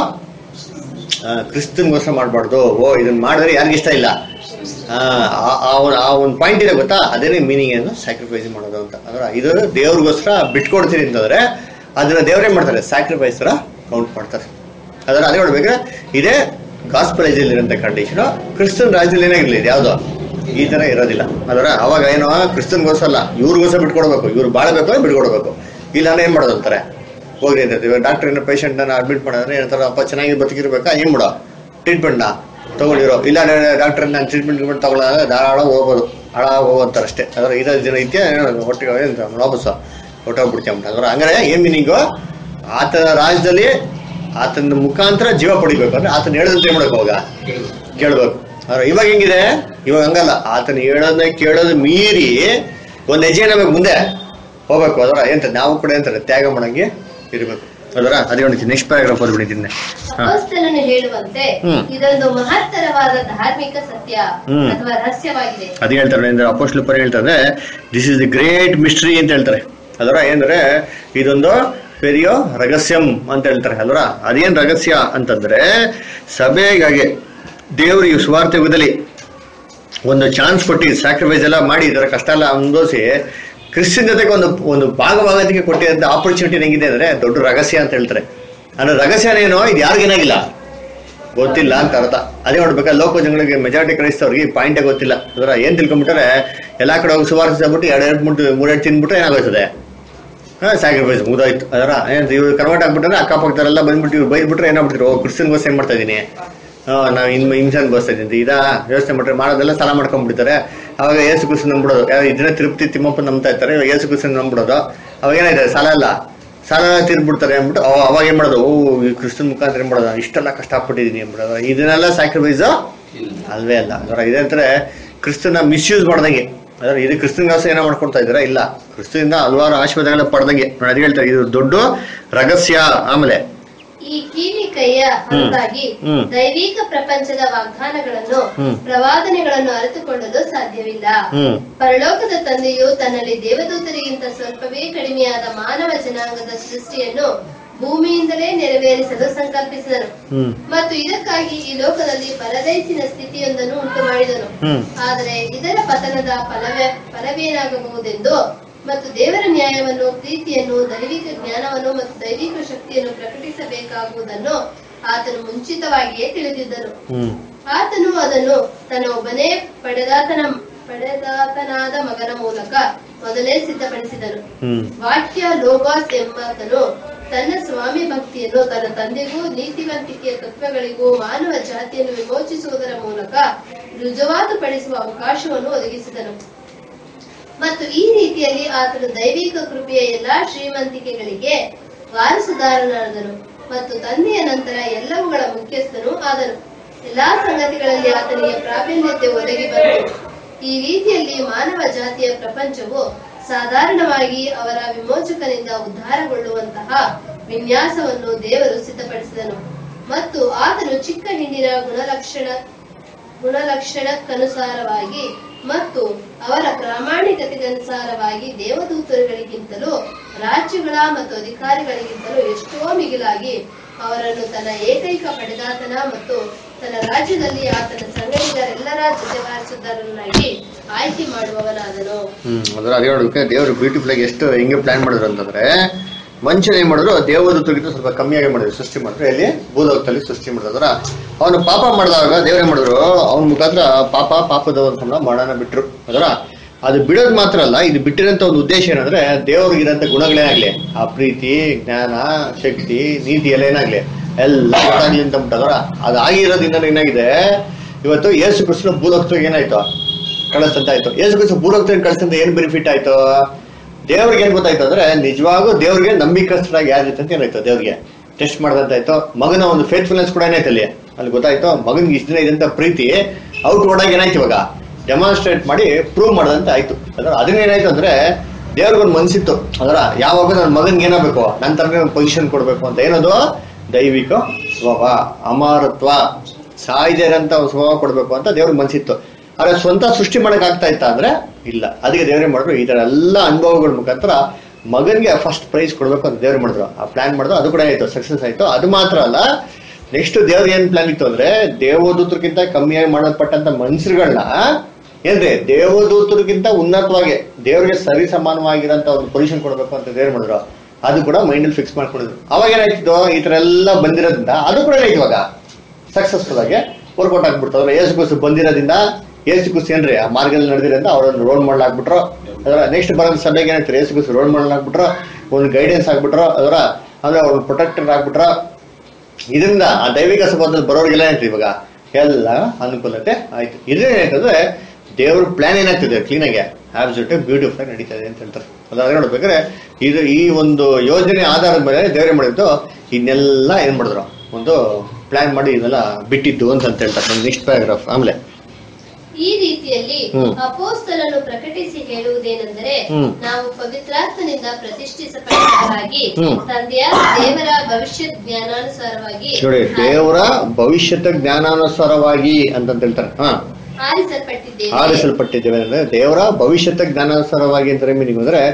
ಕ್ರಿಸ್ತನ್ಗೋಸ್ಕರ ಮಾಡಬಾರ್ದು ಓ ಇದನ್ನ ಮಾಡಿದ್ರೆ ಯಾರಿಗಿಷ್ಟ ಇಷ್ಟ ಇಲ್ಲ ಆ, ಆ- ಆ ಒಂದ್- ಆ ಒಂದು ಪಾಯಿಂಟ್ ಇದೆ ಗೊತ್ತಾ ಅದೇನೇ ಮೀನಿಂಗ್ ಏನು ಸ್ಯಾಕ್ರಿಫೈಸ್ ಮಾಡೋದು ಅಂತ ಅಂದ್ರೆ ಇದು ದೇವ್ರಿಗೋಸ್ಕರ ಬಿಟ್ಕೊಡ್ತೀನಿ ಅಂತಂದ್ರೆ ಅದನ್ನ ದೇವರೇ ಮಾಡ್ತಾರೆ ಸ್ಯಾಕ್ರಿಫೈಸ್ ತರ ಕೌಂಟ್ ಮಾಡ್ತಾರೆ ಅದರ ಅದೇ ನೋಡ್ಬೇಕಾದ್ರೆ ಇದೇ ಗಾಸ್ಪಲೈಸಲ್ಲಿ ಇರೋಂಥ ಕಂಡೀಷನ್ ಕ್ರಿಸ್ತನ್ ರಾಜ್ಯದಲ್ಲಿ ಏನಾಗಿರ್ಲಿ ಇದು ಯಾವ್ದು ಈ ತರ ಇರೋದಿಲ್ಲ ಅದರ ಅವಾಗ ಏನೋ ಕ್ರಿಸ್ತನ್ಗೋಸ್ಕರ ಅಲ್ಲ ಇವ್ರಿಗೋಸ್ಕರ ಬಿಟ್ಕೊಡ್ಬೇಕು ಇವ್ರು ಬಾಳ್ಬೇಕು ಅಂದ್ರೆ ಬಿಟ್ಕೊಡ್ಬೇಕು ಇಲ್ಲ ಅಂದ್ರೆ ಏನ್ ಮಾಡೋದು ಅಂತಾರೆ ಹೋಗ್ರಿ ಅಂತ ಇವಾಗ ಡಾಕ್ಟರ್ ಏನೋ ಪೇಷಂಟ್ ಅನ್ನ ಅಡ್ಮಿಟ್ ಮಾಡಿದ್ರೆ ಏನಂತಾರೆ ಅಪ್ಪ ಚೆನ್ನಾಗಿ ಬದುಕಿರ್ಬೇಕಾ ಏನ್ ಮಾಡೋ ಟ್ರೀಟ್ಮೆಂಟ್ನ ತಗೊಂಡಿರೋ ಇಲ್ಲ ಡಾಕ್ಟರ್ ನಾನು ಟ್ರೀಟ್ಮೆಂಟ್ ಗಿಟ್ಮೆಂಟ್ ತಗೊಳ್ಳೋದ್ರೆ ಧಾರಾಳ ಹೋಗ್ಬೋದು ಹಾಳ ಹೋಗೋಂತಾರೆ ಅಷ್ಟೇ ಅದರ ಇರೋ ದಿನ ಐತೆ ಹೊಟ್ಟಿಗೆ ಏನು ವಾಪಸ್ ಹೊಟ್ಟೋಗ್ಬಿಡ್ತೀವಿ ಅದರ ಹಂಗಾರೆ ಏನ್ ಮೀನಿಂಗು ಆತನ ರಾಜ್ಯದಲ್ಲಿ ಆತನ ಮುಖಾಂತರ ಜೀವ ಪಡಿಬೇಕು ಅಂದ್ರೆ ಆತನ ಹೇಳದಂತೆ ಏನ್ ಮಾಡಬೇಕು ಅವಾಗ ಕೇಳ್ಬೇಕು ಆದ್ರೆ ಇವಾಗ ಹೆಂಗಿದೆ ಇವಾಗ ಹಂಗಲ್ಲ ಆತನ ಹೇಳೋದನ್ನ ಕೇಳೋದು ಮೀರಿ ಒಂದ್ ಹೆಜ್ಜೆ ನಮಗೆ ಮುಂದೆ ಹೋಗ್ಬೇಕು ಅದರ ಎಂತ ನಾವು ಕೂಡ ಎಂತಾರೆ ತ್ಯಾಗ ಮಾಡಂಗೆ ಇರ್ಬೇಕು ಅದರ ಅದೇ ಒಂದು ನೆಕ್ಸ್ಟ್ ಪ್ಯಾರಾಗ್ರಾಫ್ ಓದ್ಬಿಟ್ಟಿದ್ದೀನಿ ಹಾ ಅಪೊಸ್ತಲನು ಹೇಳುವಂತೆ ಹ್ಮ್. ಇದೊಂದು ಮಹತ್ತರವಾದ ಧಾರ್ಮಿಕ ಸತ್ಯ ಹ್ಮ್. ಅಥವಾ ರಹಸ್ಯವಾಗಿದೆ ಅದೇ ಹೇಳ್ತಾರೆ ಅಂದ್ರೆ ಅಪೋಸ್ಟ್ಲ ಪರ ಹೇಳ್ತಾರೆ this is the great mystery ಅಂತ ಹೇಳ್ತಾರೆ ಅದರ ಏನಂದ್ರೆ ಇದೊಂದು ಪೆರಿಯೋ ರಹಸ್ಯಂ ಅಂತ ಹೇಳ್ತಾರೆ ಅಲ್ವರ ಅದೇನ್ ರಹಸ್ಯ ಅಂತಂದ್ರೆ ಸಭೆಗಾಗಿ ದೇವರು ಈ ಸುವಾರ್ತೆ ಯುಗದಲ್ಲಿ ಒಂದು ಚಾನ್ಸ್ ಕೊಟ್ಟು ಸ್ಯಾಕ್ರಿಫೈಸ್ ಎಲ್ಲ ಮಾಡಿ ಇದರ ಕಷ್ಟ ಎಲ್ಲ ಅನುಭವಿಸಿ ಕ್ರಿಶ್ಚಿಯನ್ ಜೊತೆಗೆ ಒಂದು ಒಂದು ಭಾಗವಾಗೋದಕ್ಕೆ ಕೊಟ್ಟಿದ್ದ ಆಪರ್ಚುನಿಟಿ ಹೆಂಗಿದೆ ಅಂದ್ರೆ ದೊಡ್ಡ ರಹಸ್ಯ ಅಂತ ಹೇಳ್ತಾರೆ ಅಂದ್ರೆ ರಹಸ್ಯನೇನೋ ಇದು ಯಾರಿಗೇನಾಗಿಲ್ಲ ಗೊತ್ತಿಲ್ಲ ಅಂತ ಅರ್ಥ ಅದೇ ನೋಡ್ಬೇಕಾ ಲೋಕ ಜನಗಳಿಗೆ ಮೆಜಾರಿಟಿ ಕ್ರೈಸ್ತವ್ರಿಗೆ ಪಾಯಿಂಟೇ ಗೊತ್ತಿಲ್ಲ ಅದರ ಏನ್ ತಿಳ್ಕೊಂಬಿಟ್ರೆ ಎಲ್ಲಾ ಕಡೆ ಹೋಗಿ ಸುವಾರ್ತಿಸ್ಬಿಟ್ಟು ಎರಡು ಎರಡು ಮುಟ್ಟು ಮೂರೆರಡು ತಿಂದ್ಬಿಟ್ರೆ ಏನಾಗೋಯ್ತದೆ ಹಾ ಸ್ಯಾಕ್ರಿಫೈಸ್ ಮುಗ್ದೋಯ್ತು ಅದರ ಏನ್ ಇವ್ರು ಕನ್ವರ್ಟ್ ಆಗ್ಬಿಟ್ರೆ ಅಕ್ಕಪಕ್ಕದವರೆಲ್ಲ ಬಂದ್ಬಿಟ್ಟು ಇವ್ರು ಬೈದ್ಬಿಟ್ರೆ ಏನಾಗ್ಬಿಡ್ತಾರೆ ಓ ಕ್ರಿಶ್ಚಿಯನ್ಗೋಸ್ಕರ ಏನ್ ಮಾಡ್ತಾ ಇದೀನಿ ಹಾ ನಾವು ಇನ್ ಹಿಂಸೆ ಅನ್ಭವಿಸ್ತಾ ಇದ್ದೀನಿ ಇದಾ ಯೋಚನೆ ಮಾಡ್ರೆ ಮಾಡೋದೆಲ್ಲ ಸಾಲ ಮಾಡ್ಕೊಂಡ್ಬಿಡ್ತಾರೆ ಅವಾಗ ಏಸು ಕ್ರಿಸ್ತನ್ ನಂಬಿಡೋದು ಯಾವ ಇದನ್ನ ತಿರುಪ್ತಿ ತಿಮ್ಮಪ್ಪ ನಂಬ್ತಾ ಇರ್ತಾರೆ ಇವಾಗ ಏಸು ಕ್ರಿಸ್ತನ್ ನಂಬಿಡೋದು ಅವಾಗ ಏನಾಯ್ತದೆ ಸಾಲ ಅಲ್ಲ ಸಾಲ ತೀರ್ಬಿಡ್ತಾರೆ ಅಂದ್ಬಿಟ್ಟು ಅವ ಅವಾಗ ಏನ್ ಮಾಡೋದು ಓ ಈ ಕ್ರಿಸ್ತನ್ ಮುಖಾಂತರ ಏನ್ ಮಾಡೋದು ಇಷ್ಟೆಲ್ಲ ಕಷ್ಟಪಟ್ಟಿದೀನಿ ಅಂದ್ಬಿಡೋದು ಇದನ್ನೆಲ್ಲ ಸ್ಯಾಕ್ರಿಫೈಸ್ ಅಲ್ವೇ ಅಲ್ಲ ಅದರ ಇದಂದ್ರೆ ಕ್ರಿಸ್ತನ ಮಿಸ್ಯೂಸ್ ಮಾಡ್ದಂಗೆ ಅದರ ಇದು ಕ್ರಿಸ್ತನ್ಗೋಸ್ಕರ ಏನೋ ಮಾಡ್ಕೊಡ್ತಾ ಇದ್ದೀರಾ ಇಲ್ಲ ಕ್ರಿಸ್ತನಿಂದ ಹಲವಾರು ಆಶೀರ್ವಾದಗಳ ಪಡೆದಂಗೆ ನೋಡಿ ಅದೇ ಹೇಳ್ತಾರೆ ಇದು ದೊಡ್ಡ ರಹಸ್ಯ ಆಮೇಲೆ ಈ ಕೀಲಿ ಕೈಯ ಹೊರತಾಗಿ ಹ್ಮ್. ದೈವಿಕ ಪ್ರಪಂಚದ ವಾಗ್ದಾನಗಳನ್ನು ಹ್ಮ್. ಪ್ರವಾದನೆಗಳನ್ನು ಅರಿತುಕೊಳ್ಳಲು ಸಾಧ್ಯವಿಲ್ಲ ಹ್ಮ್ ಪರಲೋಕದ ತಂದೆಯು ತನ್ನಲ್ಲಿ ದೇವದೂತರಿಗಿಂತ ಸ್ವಲ್ಪವೇ ಕಡಿಮೆಯಾದ ಮಾನವ ಜನಾಂಗದ ಸೃಷ್ಟಿಯನ್ನು ಭೂಮಿಯಿಂದಲೇ ನೆರವೇರಿಸಲು ಸಂಕಲ್ಪಿಸಿದನು ಹ್ಮ್ ಮತ್ತು ಇದಕ್ಕಾಗಿ ಈ ಲೋಕದಲ್ಲಿ ಪರದೈಸಿನ ಸ್ಥಿತಿಯೊಂದನ್ನು ಉಂಟು ಮಾಡಿದನು ಹ್ಮ್ ಆದರೆ ಇದರ ಪತನದ ಫಲವೇ ಫಲವೇನಾಗಬಹುದೆಂದು ಮತ್ತು ದೇವರ ನ್ಯಾಯವನ್ನು ಪ್ರೀತಿಯನ್ನು ದೈವಿಕ ಜ್ಞಾನವನ್ನು ಮತ್ತು ದೈವಿಕ ಶಕ್ತಿಯನ್ನು ಪ್ರಕಟಿಸಬೇಕಾಗುವುದನ್ನು ಆತನು ಮುಂಚಿತವಾಗಿಯೇ ತಿಳಿದಿದ್ದನು ಹ್ಮ್ ಆತನು ಅದನ್ನು ತನ್ನ ಒಬ್ಬನೇ ಪಡೆದಾತನ ಪಡೆದಾತನಾದ ಮಗನ ಮೂಲಕ ಮೊದಲೇ ಸಿದ್ಧಪಡಿಸಿದನು ಹ್ಮ್ ವಾಕ್ಯ ಲೋಗಾಸ್ ಎಂಬಾತನು ತನ್ನ ಸ್ವಾಮಿ ಭಕ್ತಿಯನ್ನು ತನ್ನ ತಂದೆಗೂ ನೀತಿವಂತಿಕೆಯ ತತ್ವಗಳಿಗೂ ಮಾನವ ಜಾತಿಯನ್ನು ವಿಮೋಚಿಸುವುದರ ಮೂಲಕ ರುಜುವಾತುಪಡಿಸುವ ಅವಕಾಶವನ್ನು ಒದಗಿಸಿದನು ಮತ್ತು ಈ ರೀತಿಯಲ್ಲಿ ಆತನು ದೈವಿಕ ಕೃಪೆಯ ಎಲ್ಲಾ ಶ್ರೀಮಂತಿಕೆಗಳಿಗೆ ವಾರಸುದಾರನಾದನು ಮತ್ತು ತಂದೆಯ ನಂತರ ಎಲ್ಲವುಗಳ ಮುಖ್ಯಸ್ಥನೂ ಆದನು ಎಲ್ಲಾ ಸಂಗತಿಗಳಲ್ಲಿ ಆತನಿಗೆ ಪ್ರಾಬಲ್ಯತೆ ಒದಗಿ ಬಂತು ಈ ರೀತಿಯಲ್ಲಿ ಮಾನವ ಜಾತಿಯ ಪ್ರಪಂಚವು ಸಾಧಾರಣವಾಗಿ ಅವರ ವಿಮೋಚಕನಿಂದ ಉದ್ಧಾರಗೊಳ್ಳುವಂತಹ ವಿನ್ಯಾಸವನ್ನು ದೇವರು ಸಿದ್ಧಪಡಿಸಿದನು ಮತ್ತು ಆತನು ಚಿಕ್ಕ ಹಿಂಡಿನ ಗುಣಲಕ್ಷಣ ಗುಣಲಕ್ಷಣಕ್ಕನುಸಾರವಾಗಿ ಮತ್ತು ಅವರ ಪ್ರಾಮಾಣಿಕತೆಗನುಸಾರವಾಗಿ ದೇವದೂತರುಗಳಿಗಿಂತಲೂ ರಾಜ್ಯಗಳ ಮತ್ತು ಅಧಿಕಾರಿಗಳಿಗಿಂತಲೂ ಎಷ್ಟೋ ಮಿಗಿಲಾಗಿ ಅವರನ್ನು ತನ್ನ ಏಕೈಕ ಪಡೆದಾತನ ಮತ್ತು ತನ್ನ ರಾಜ್ಯದಲ್ಲಿ ಆತನ ಸಂಗಡಿಗರೆಲ್ಲರ ಜೊತೆಗಾರಿಸುವುದರನ್ನಾಗಿ ಆಯ್ಕೆ ಮಾಡುವವನಾದನು ಹ್ಮ್ ಅದ್ರ ಅದೇ ನೋಡ್ಬೇಕು ದೇವರು ಬ್ಯೂಟಿಫುಲ್ ಆಗಿ ಎಷ್ಟು ಹೆಂಗೆ ಪ್ಲಾನ್ ಮಾಡಿದ್ರು ಅಂತಂದ್ರೆ ಮನುಷ್ಯನ ಏನ್ ಮಾಡಿದ್ರು ದೇವದೂತರಿಗಿಂತ ಸ್ವಲ್ಪ ಕಮ್ಮಿಯಾಗಿ ಮಾಡಿದ್ರು ಸೃಷ್ಟಿ ಮಾಡಿದ್ರು ಇಲ್ಲಿ ಭೂಲೋಕದಲ್ಲಿ ಸೃಷ್ಟಿ ಮಾಡಿದ್ರ ಅವನು ಪಾಪ ಮಾಡಿದಾಗ ದೇವ್ರೇನ್ ಮಾಡಿದ್ರು ಅವನ ಮುಖಾಂತರ ಪಾಪ ಪಾಪದ ಒಂದು ಸಂಬಳ ಮರಣನ ಬಿಟ್ರು ಅದರ ಅದು ಬಿಡೋದು ಮಾತ್ರ ಅಲ್ಲ ಇದು ಬಿಟ್ಟಿರೋಂಥ ಒಂದು ಉದ್ದೇಶ ಏನಂದ್ರೆ ದೇವ್ರಿಗಿರೋಂಥ ಗುಣಗಳೇನಾಗ್ಲಿ ಆ ಪ್ರೀತಿ ಜ್ಞಾನ ಶಕ್ತಿ ನೀತಿ ಎಲ್ಲ ಏನಾಗ್ಲಿ ಎಲ್ಲ ಗೊತ್ತಾಗ್ಲಿ ಅಂತ ಬಿಟ್ಟದರ ಅದು ಆಗಿರೋದ್ರಿಂದ ಏನಾಗಿದೆ ಇವತ್ತು ಯೇಸು ಕೃಷ್ಣ ಭೂಲೋಕದಾಗ ಏನಾಯ್ತು ಕಳಿಸ್ತಂತ ಆಯ್ತು ಯೇಸು ಕ್ರಿಸ್ತ ಭೂಲೋಕದಲ್ಲಿ ಕಳಿಸ್ತಂತ ಏನ್ ಬೆನಿಫಿಟ್ ಆಯ್ತು ದೇವ್ರಿಗೆ ಏನ್ ಗೊತ್ತಾಯ್ತು ಅಂದ್ರೆ ನಿಜವಾಗೂ ದೇವ್ರಿಗೆ ನಂಬಿಕಸ್ಥರಾಗಿ ಯಾರಿತ್ತು ಅಂತ ಏನಾಯ್ತು ದೇವ್ರಿಗೆ ಟೆಸ್ಟ್ ಮಾಡ್ದಂತಾಯ್ತು ಮಗನ ಒಂದು ಫೇತ್ಫುಲ್ನೆಸ್ ಕೂಡ ಏನಾಯ್ತು ಅಲ್ಲಿ ಅಲ್ಲಿ ಗೊತ್ತಾಯ್ತು ಮಗನ್ಗೆ ಇಷ್ಟ ದಿನ ಇದಂತ ಪ್ರೀತಿ ಔಟ್ ಓಡಾಗ ಏನಾಯ್ತು ಇವಾಗ ಡೆಮಾನ್ಸ್ಟ್ರೇಟ್ ಮಾಡಿ ಪ್ರೂವ್ ಮಾಡ್ದಂತ ಆಯ್ತು ಅದರ ಅದನ್ನೇನಾಯ್ತು ಅಂದ್ರೆ ದೇವ್ರಿಗೊಂದು ಮನ್ಸಿತ್ತು ಅದರ ಯಾವಾಗ ನನ್ನ ಮಗನ್ಗೆ ಏನಾಗಬೇಕು ನನ್ನ ತರನೇ ಒಂದು ಪೊಸಿಷನ್ ಕೊಡ್ಬೇಕು ಅಂತ ಏನದು ದೈವಿಕ ಸ್ವಭಾವ ಅಮರತ್ವ ಸಾಯ್ದೇ ಇರೋಂಥ ಒಂದು ಸ್ವಭಾವ ಕೊಡ್ಬೇಕು ಅಂತ ದೇವ್ರಿಗೆ ಮನ್ಸಿತ್ತು ಆದ್ರೆ ಸ್ವಂತ ಸೃಷ್ಟಿ ಮಾಡಕ್ ಆಗ್ತಾ ಇತ್ತ ಅಂದ್ರೆ ಇಲ್ಲ ಅದಕ್ಕೆ ದೇವ್ರೇ ಮಾಡಿದ್ರು ಈ ತರ ಎಲ್ಲ ಅನುಭವಗಳ ಮುಖಾಂತರ ಮಗನ್ಗೆ ಫಸ್ಟ್ ಪ್ರೈಸ್ ಕೊಡ್ಬೇಕು ಅಂತ ದೇವ್ರು ಮಾಡಿದ್ರು ಆ ಪ್ಲಾನ್ ಮಾಡಿದ್ರು ಅದು ಕೂಡ ಆಯ್ತು ಸಕ್ಸಸ್ ಆಯ್ತು ಅದು ಮಾತ್ರ ಅಲ್ಲ ನೆಕ್ಸ್ಟ್ ದೇವ್ರ ಏನ್ ಪ್ಲಾನ್ ಇತ್ತು ಅಂದ್ರೆ ದೇವದೂತರಿಗಿಂತ ಕಮ್ಮಿಯಾಗಿ ಮಾಡಲ್ಪಟ್ಟಂತ ಮನುಷ್ಯರುಗಳನ್ನ ಏನ್ರಿ ದೇವದೂತರಿಗಿಂತ ಉನ್ನತವಾಗಿ ದೇವ್ರಿಗೆ ಸರಿ ಸಮಾನವಾಗಿರೋಂಥ ಒಂದು ಪೊಸಿಷನ್ ಕೊಡ್ಬೇಕು ಅಂತ ದೇವ್ರು ಮಾಡಿದ್ರು ಅದು ಕೂಡ ಮೈಂಡಲ್ಲಿ ಫಿಕ್ಸ್ ಮಾಡ್ಕೊಂಡಿದ್ರು ಅವಾಗ ಏನಾಯ್ತಿದ್ದು ಈ ತರ ಎಲ್ಲ ಬಂದಿರೋದ್ರಿಂದ ಅದು ಕೂಡ ಏನಾಯ್ತು ಇವಾಗ ಸಕ್ಸಸ್ಫುಲ್ ಆಗಿ ವರ್ಕೌಟ್ ಆಗ್ಬಿಡ್ತು ಅಂದ್ರೆ ಏಸು ಕುಸು ಬಂದಿರೋದ್ರಿಂದ ಏಸು ಕುಸು ಏನ್ರಿ ಆ ಮಾರ್ಗದಲ್ಲಿ ನಡೆದಿರೋದ್ರಿಂದ ಅವರನ್ನು ರೋಲ್ ಮಾಡ್ಲಾಕ್ಬಿಟ್ರು ಅದರ ನೆಕ್ಸ್ಟ್ ಬರೋ ಸಭೆಗೆ ಏನಾಯ್ತು ಏಸು ಕುಸು ರೋಲ್ ಮಾಡ್ಲಾಕ್ಬಿಟ್ರು ಒಂದು ಗೈಡೆನ್ಸ್ ಆಗ್ಬಿಟ್ರು ಅದರ ಅಂದ್ರೆ ಅವ್ರ ಪ್ರೊಟೆಕ್ಟರ್ ಆಗ್ಬಿಟ್ರು ಇದರಿಂದ ಆ ದೈವಿಕ ಸಭಾದಲ್ಲಿ ಬರೋರಿಗೆಲ್ಲ ಏನಾಯ್ತು ಇವಾಗ ಎಲ್ಲ ಅನುಕೂಲತೆ ಆಯ್ತು ಇದೇನಾಯ್ತಂದ್ರೆ ದೇವ್ರ ಪ್ಲಾನ್ ಏನಾಗ್ತದೆ ಕ್ಲೀನಾಗಿ ಆಬ್ಸಲ್ಯೂಟ್ ಬ್ಯೂಟಿಫುಲ್ ಆಗಿ ನಡೀತಾ ಇದೆ ಅಂತ ಹೇಳ್ತಾರೆ ಅದಾದ್ರೆ ನೋಡ್ಬೇಕಾದ್ರೆ ಇದು ಈ ಒಂದು ಯೋಜನೆ ಆಧಾರದ ಮೇಲೆ ದೇವರೇ ಮಾಡಿದ್ದು ಇದನ್ನೆಲ್ಲ ಏನ್ ಮಾಡಿದ್ರು ಒಂದು ಪ್ಲಾನ್ ಮಾಡಿ ಇದನ್ನೆಲ್ಲ ಬಿಟ್ಟಿದ್ದು ಅಂತ ಅಂತ ಹೇಳ್ತಾರೆ ನೆಕ್ಸ್ಟ್ ಪ್ಯಾರಾಗ್ರಾಫ್ ಆಮೇಲೆ ಈ ರೀತಿಯಲ್ಲಿ ಹ್ಮ್. ಅಪೋಸ್ತಲನು ಪ್ರಕಟಿಸಿ ಹೇಳುವುದೇನೆಂದರೆ ಹ್ಮ್. ನಾವು ಪವಿತ್ರಾತ್ಮನಿಂದ ಪ್ರತಿಷ್ಠಿಸಲ್ಪಟ್ಟವರಾಗಿ ಹ್ಮ್. ತಂದೆಯಾದ ದೇವರ ಭವಿಷ್ಯ ಜ್ಞಾನಾನುಸಾರವಾಗಿ ನೋಡಿ ದೇವರ ಭವಿಷ್ಯದ ಜ್ಞಾನಾನುಸಾರವಾಗಿ ಅಂತಂತ ಹೇಳ್ತಾರೆ ಹಾ ಆರಿಸಲ್ಪಟ್ಟಿದ್ದೇವೆ ಆರಿಸಲ್ಪಟ್ಟಿದ್ದೇವೆ ಅಂದ್ರೆ ದೇವರ ಭವಿಷ್ಯದ ಜ್ಞಾನಾನುಸಾರವಾಗಿ ಅಂತ ಮೀನಿಂಗ್ ಅಂದ್ರೆ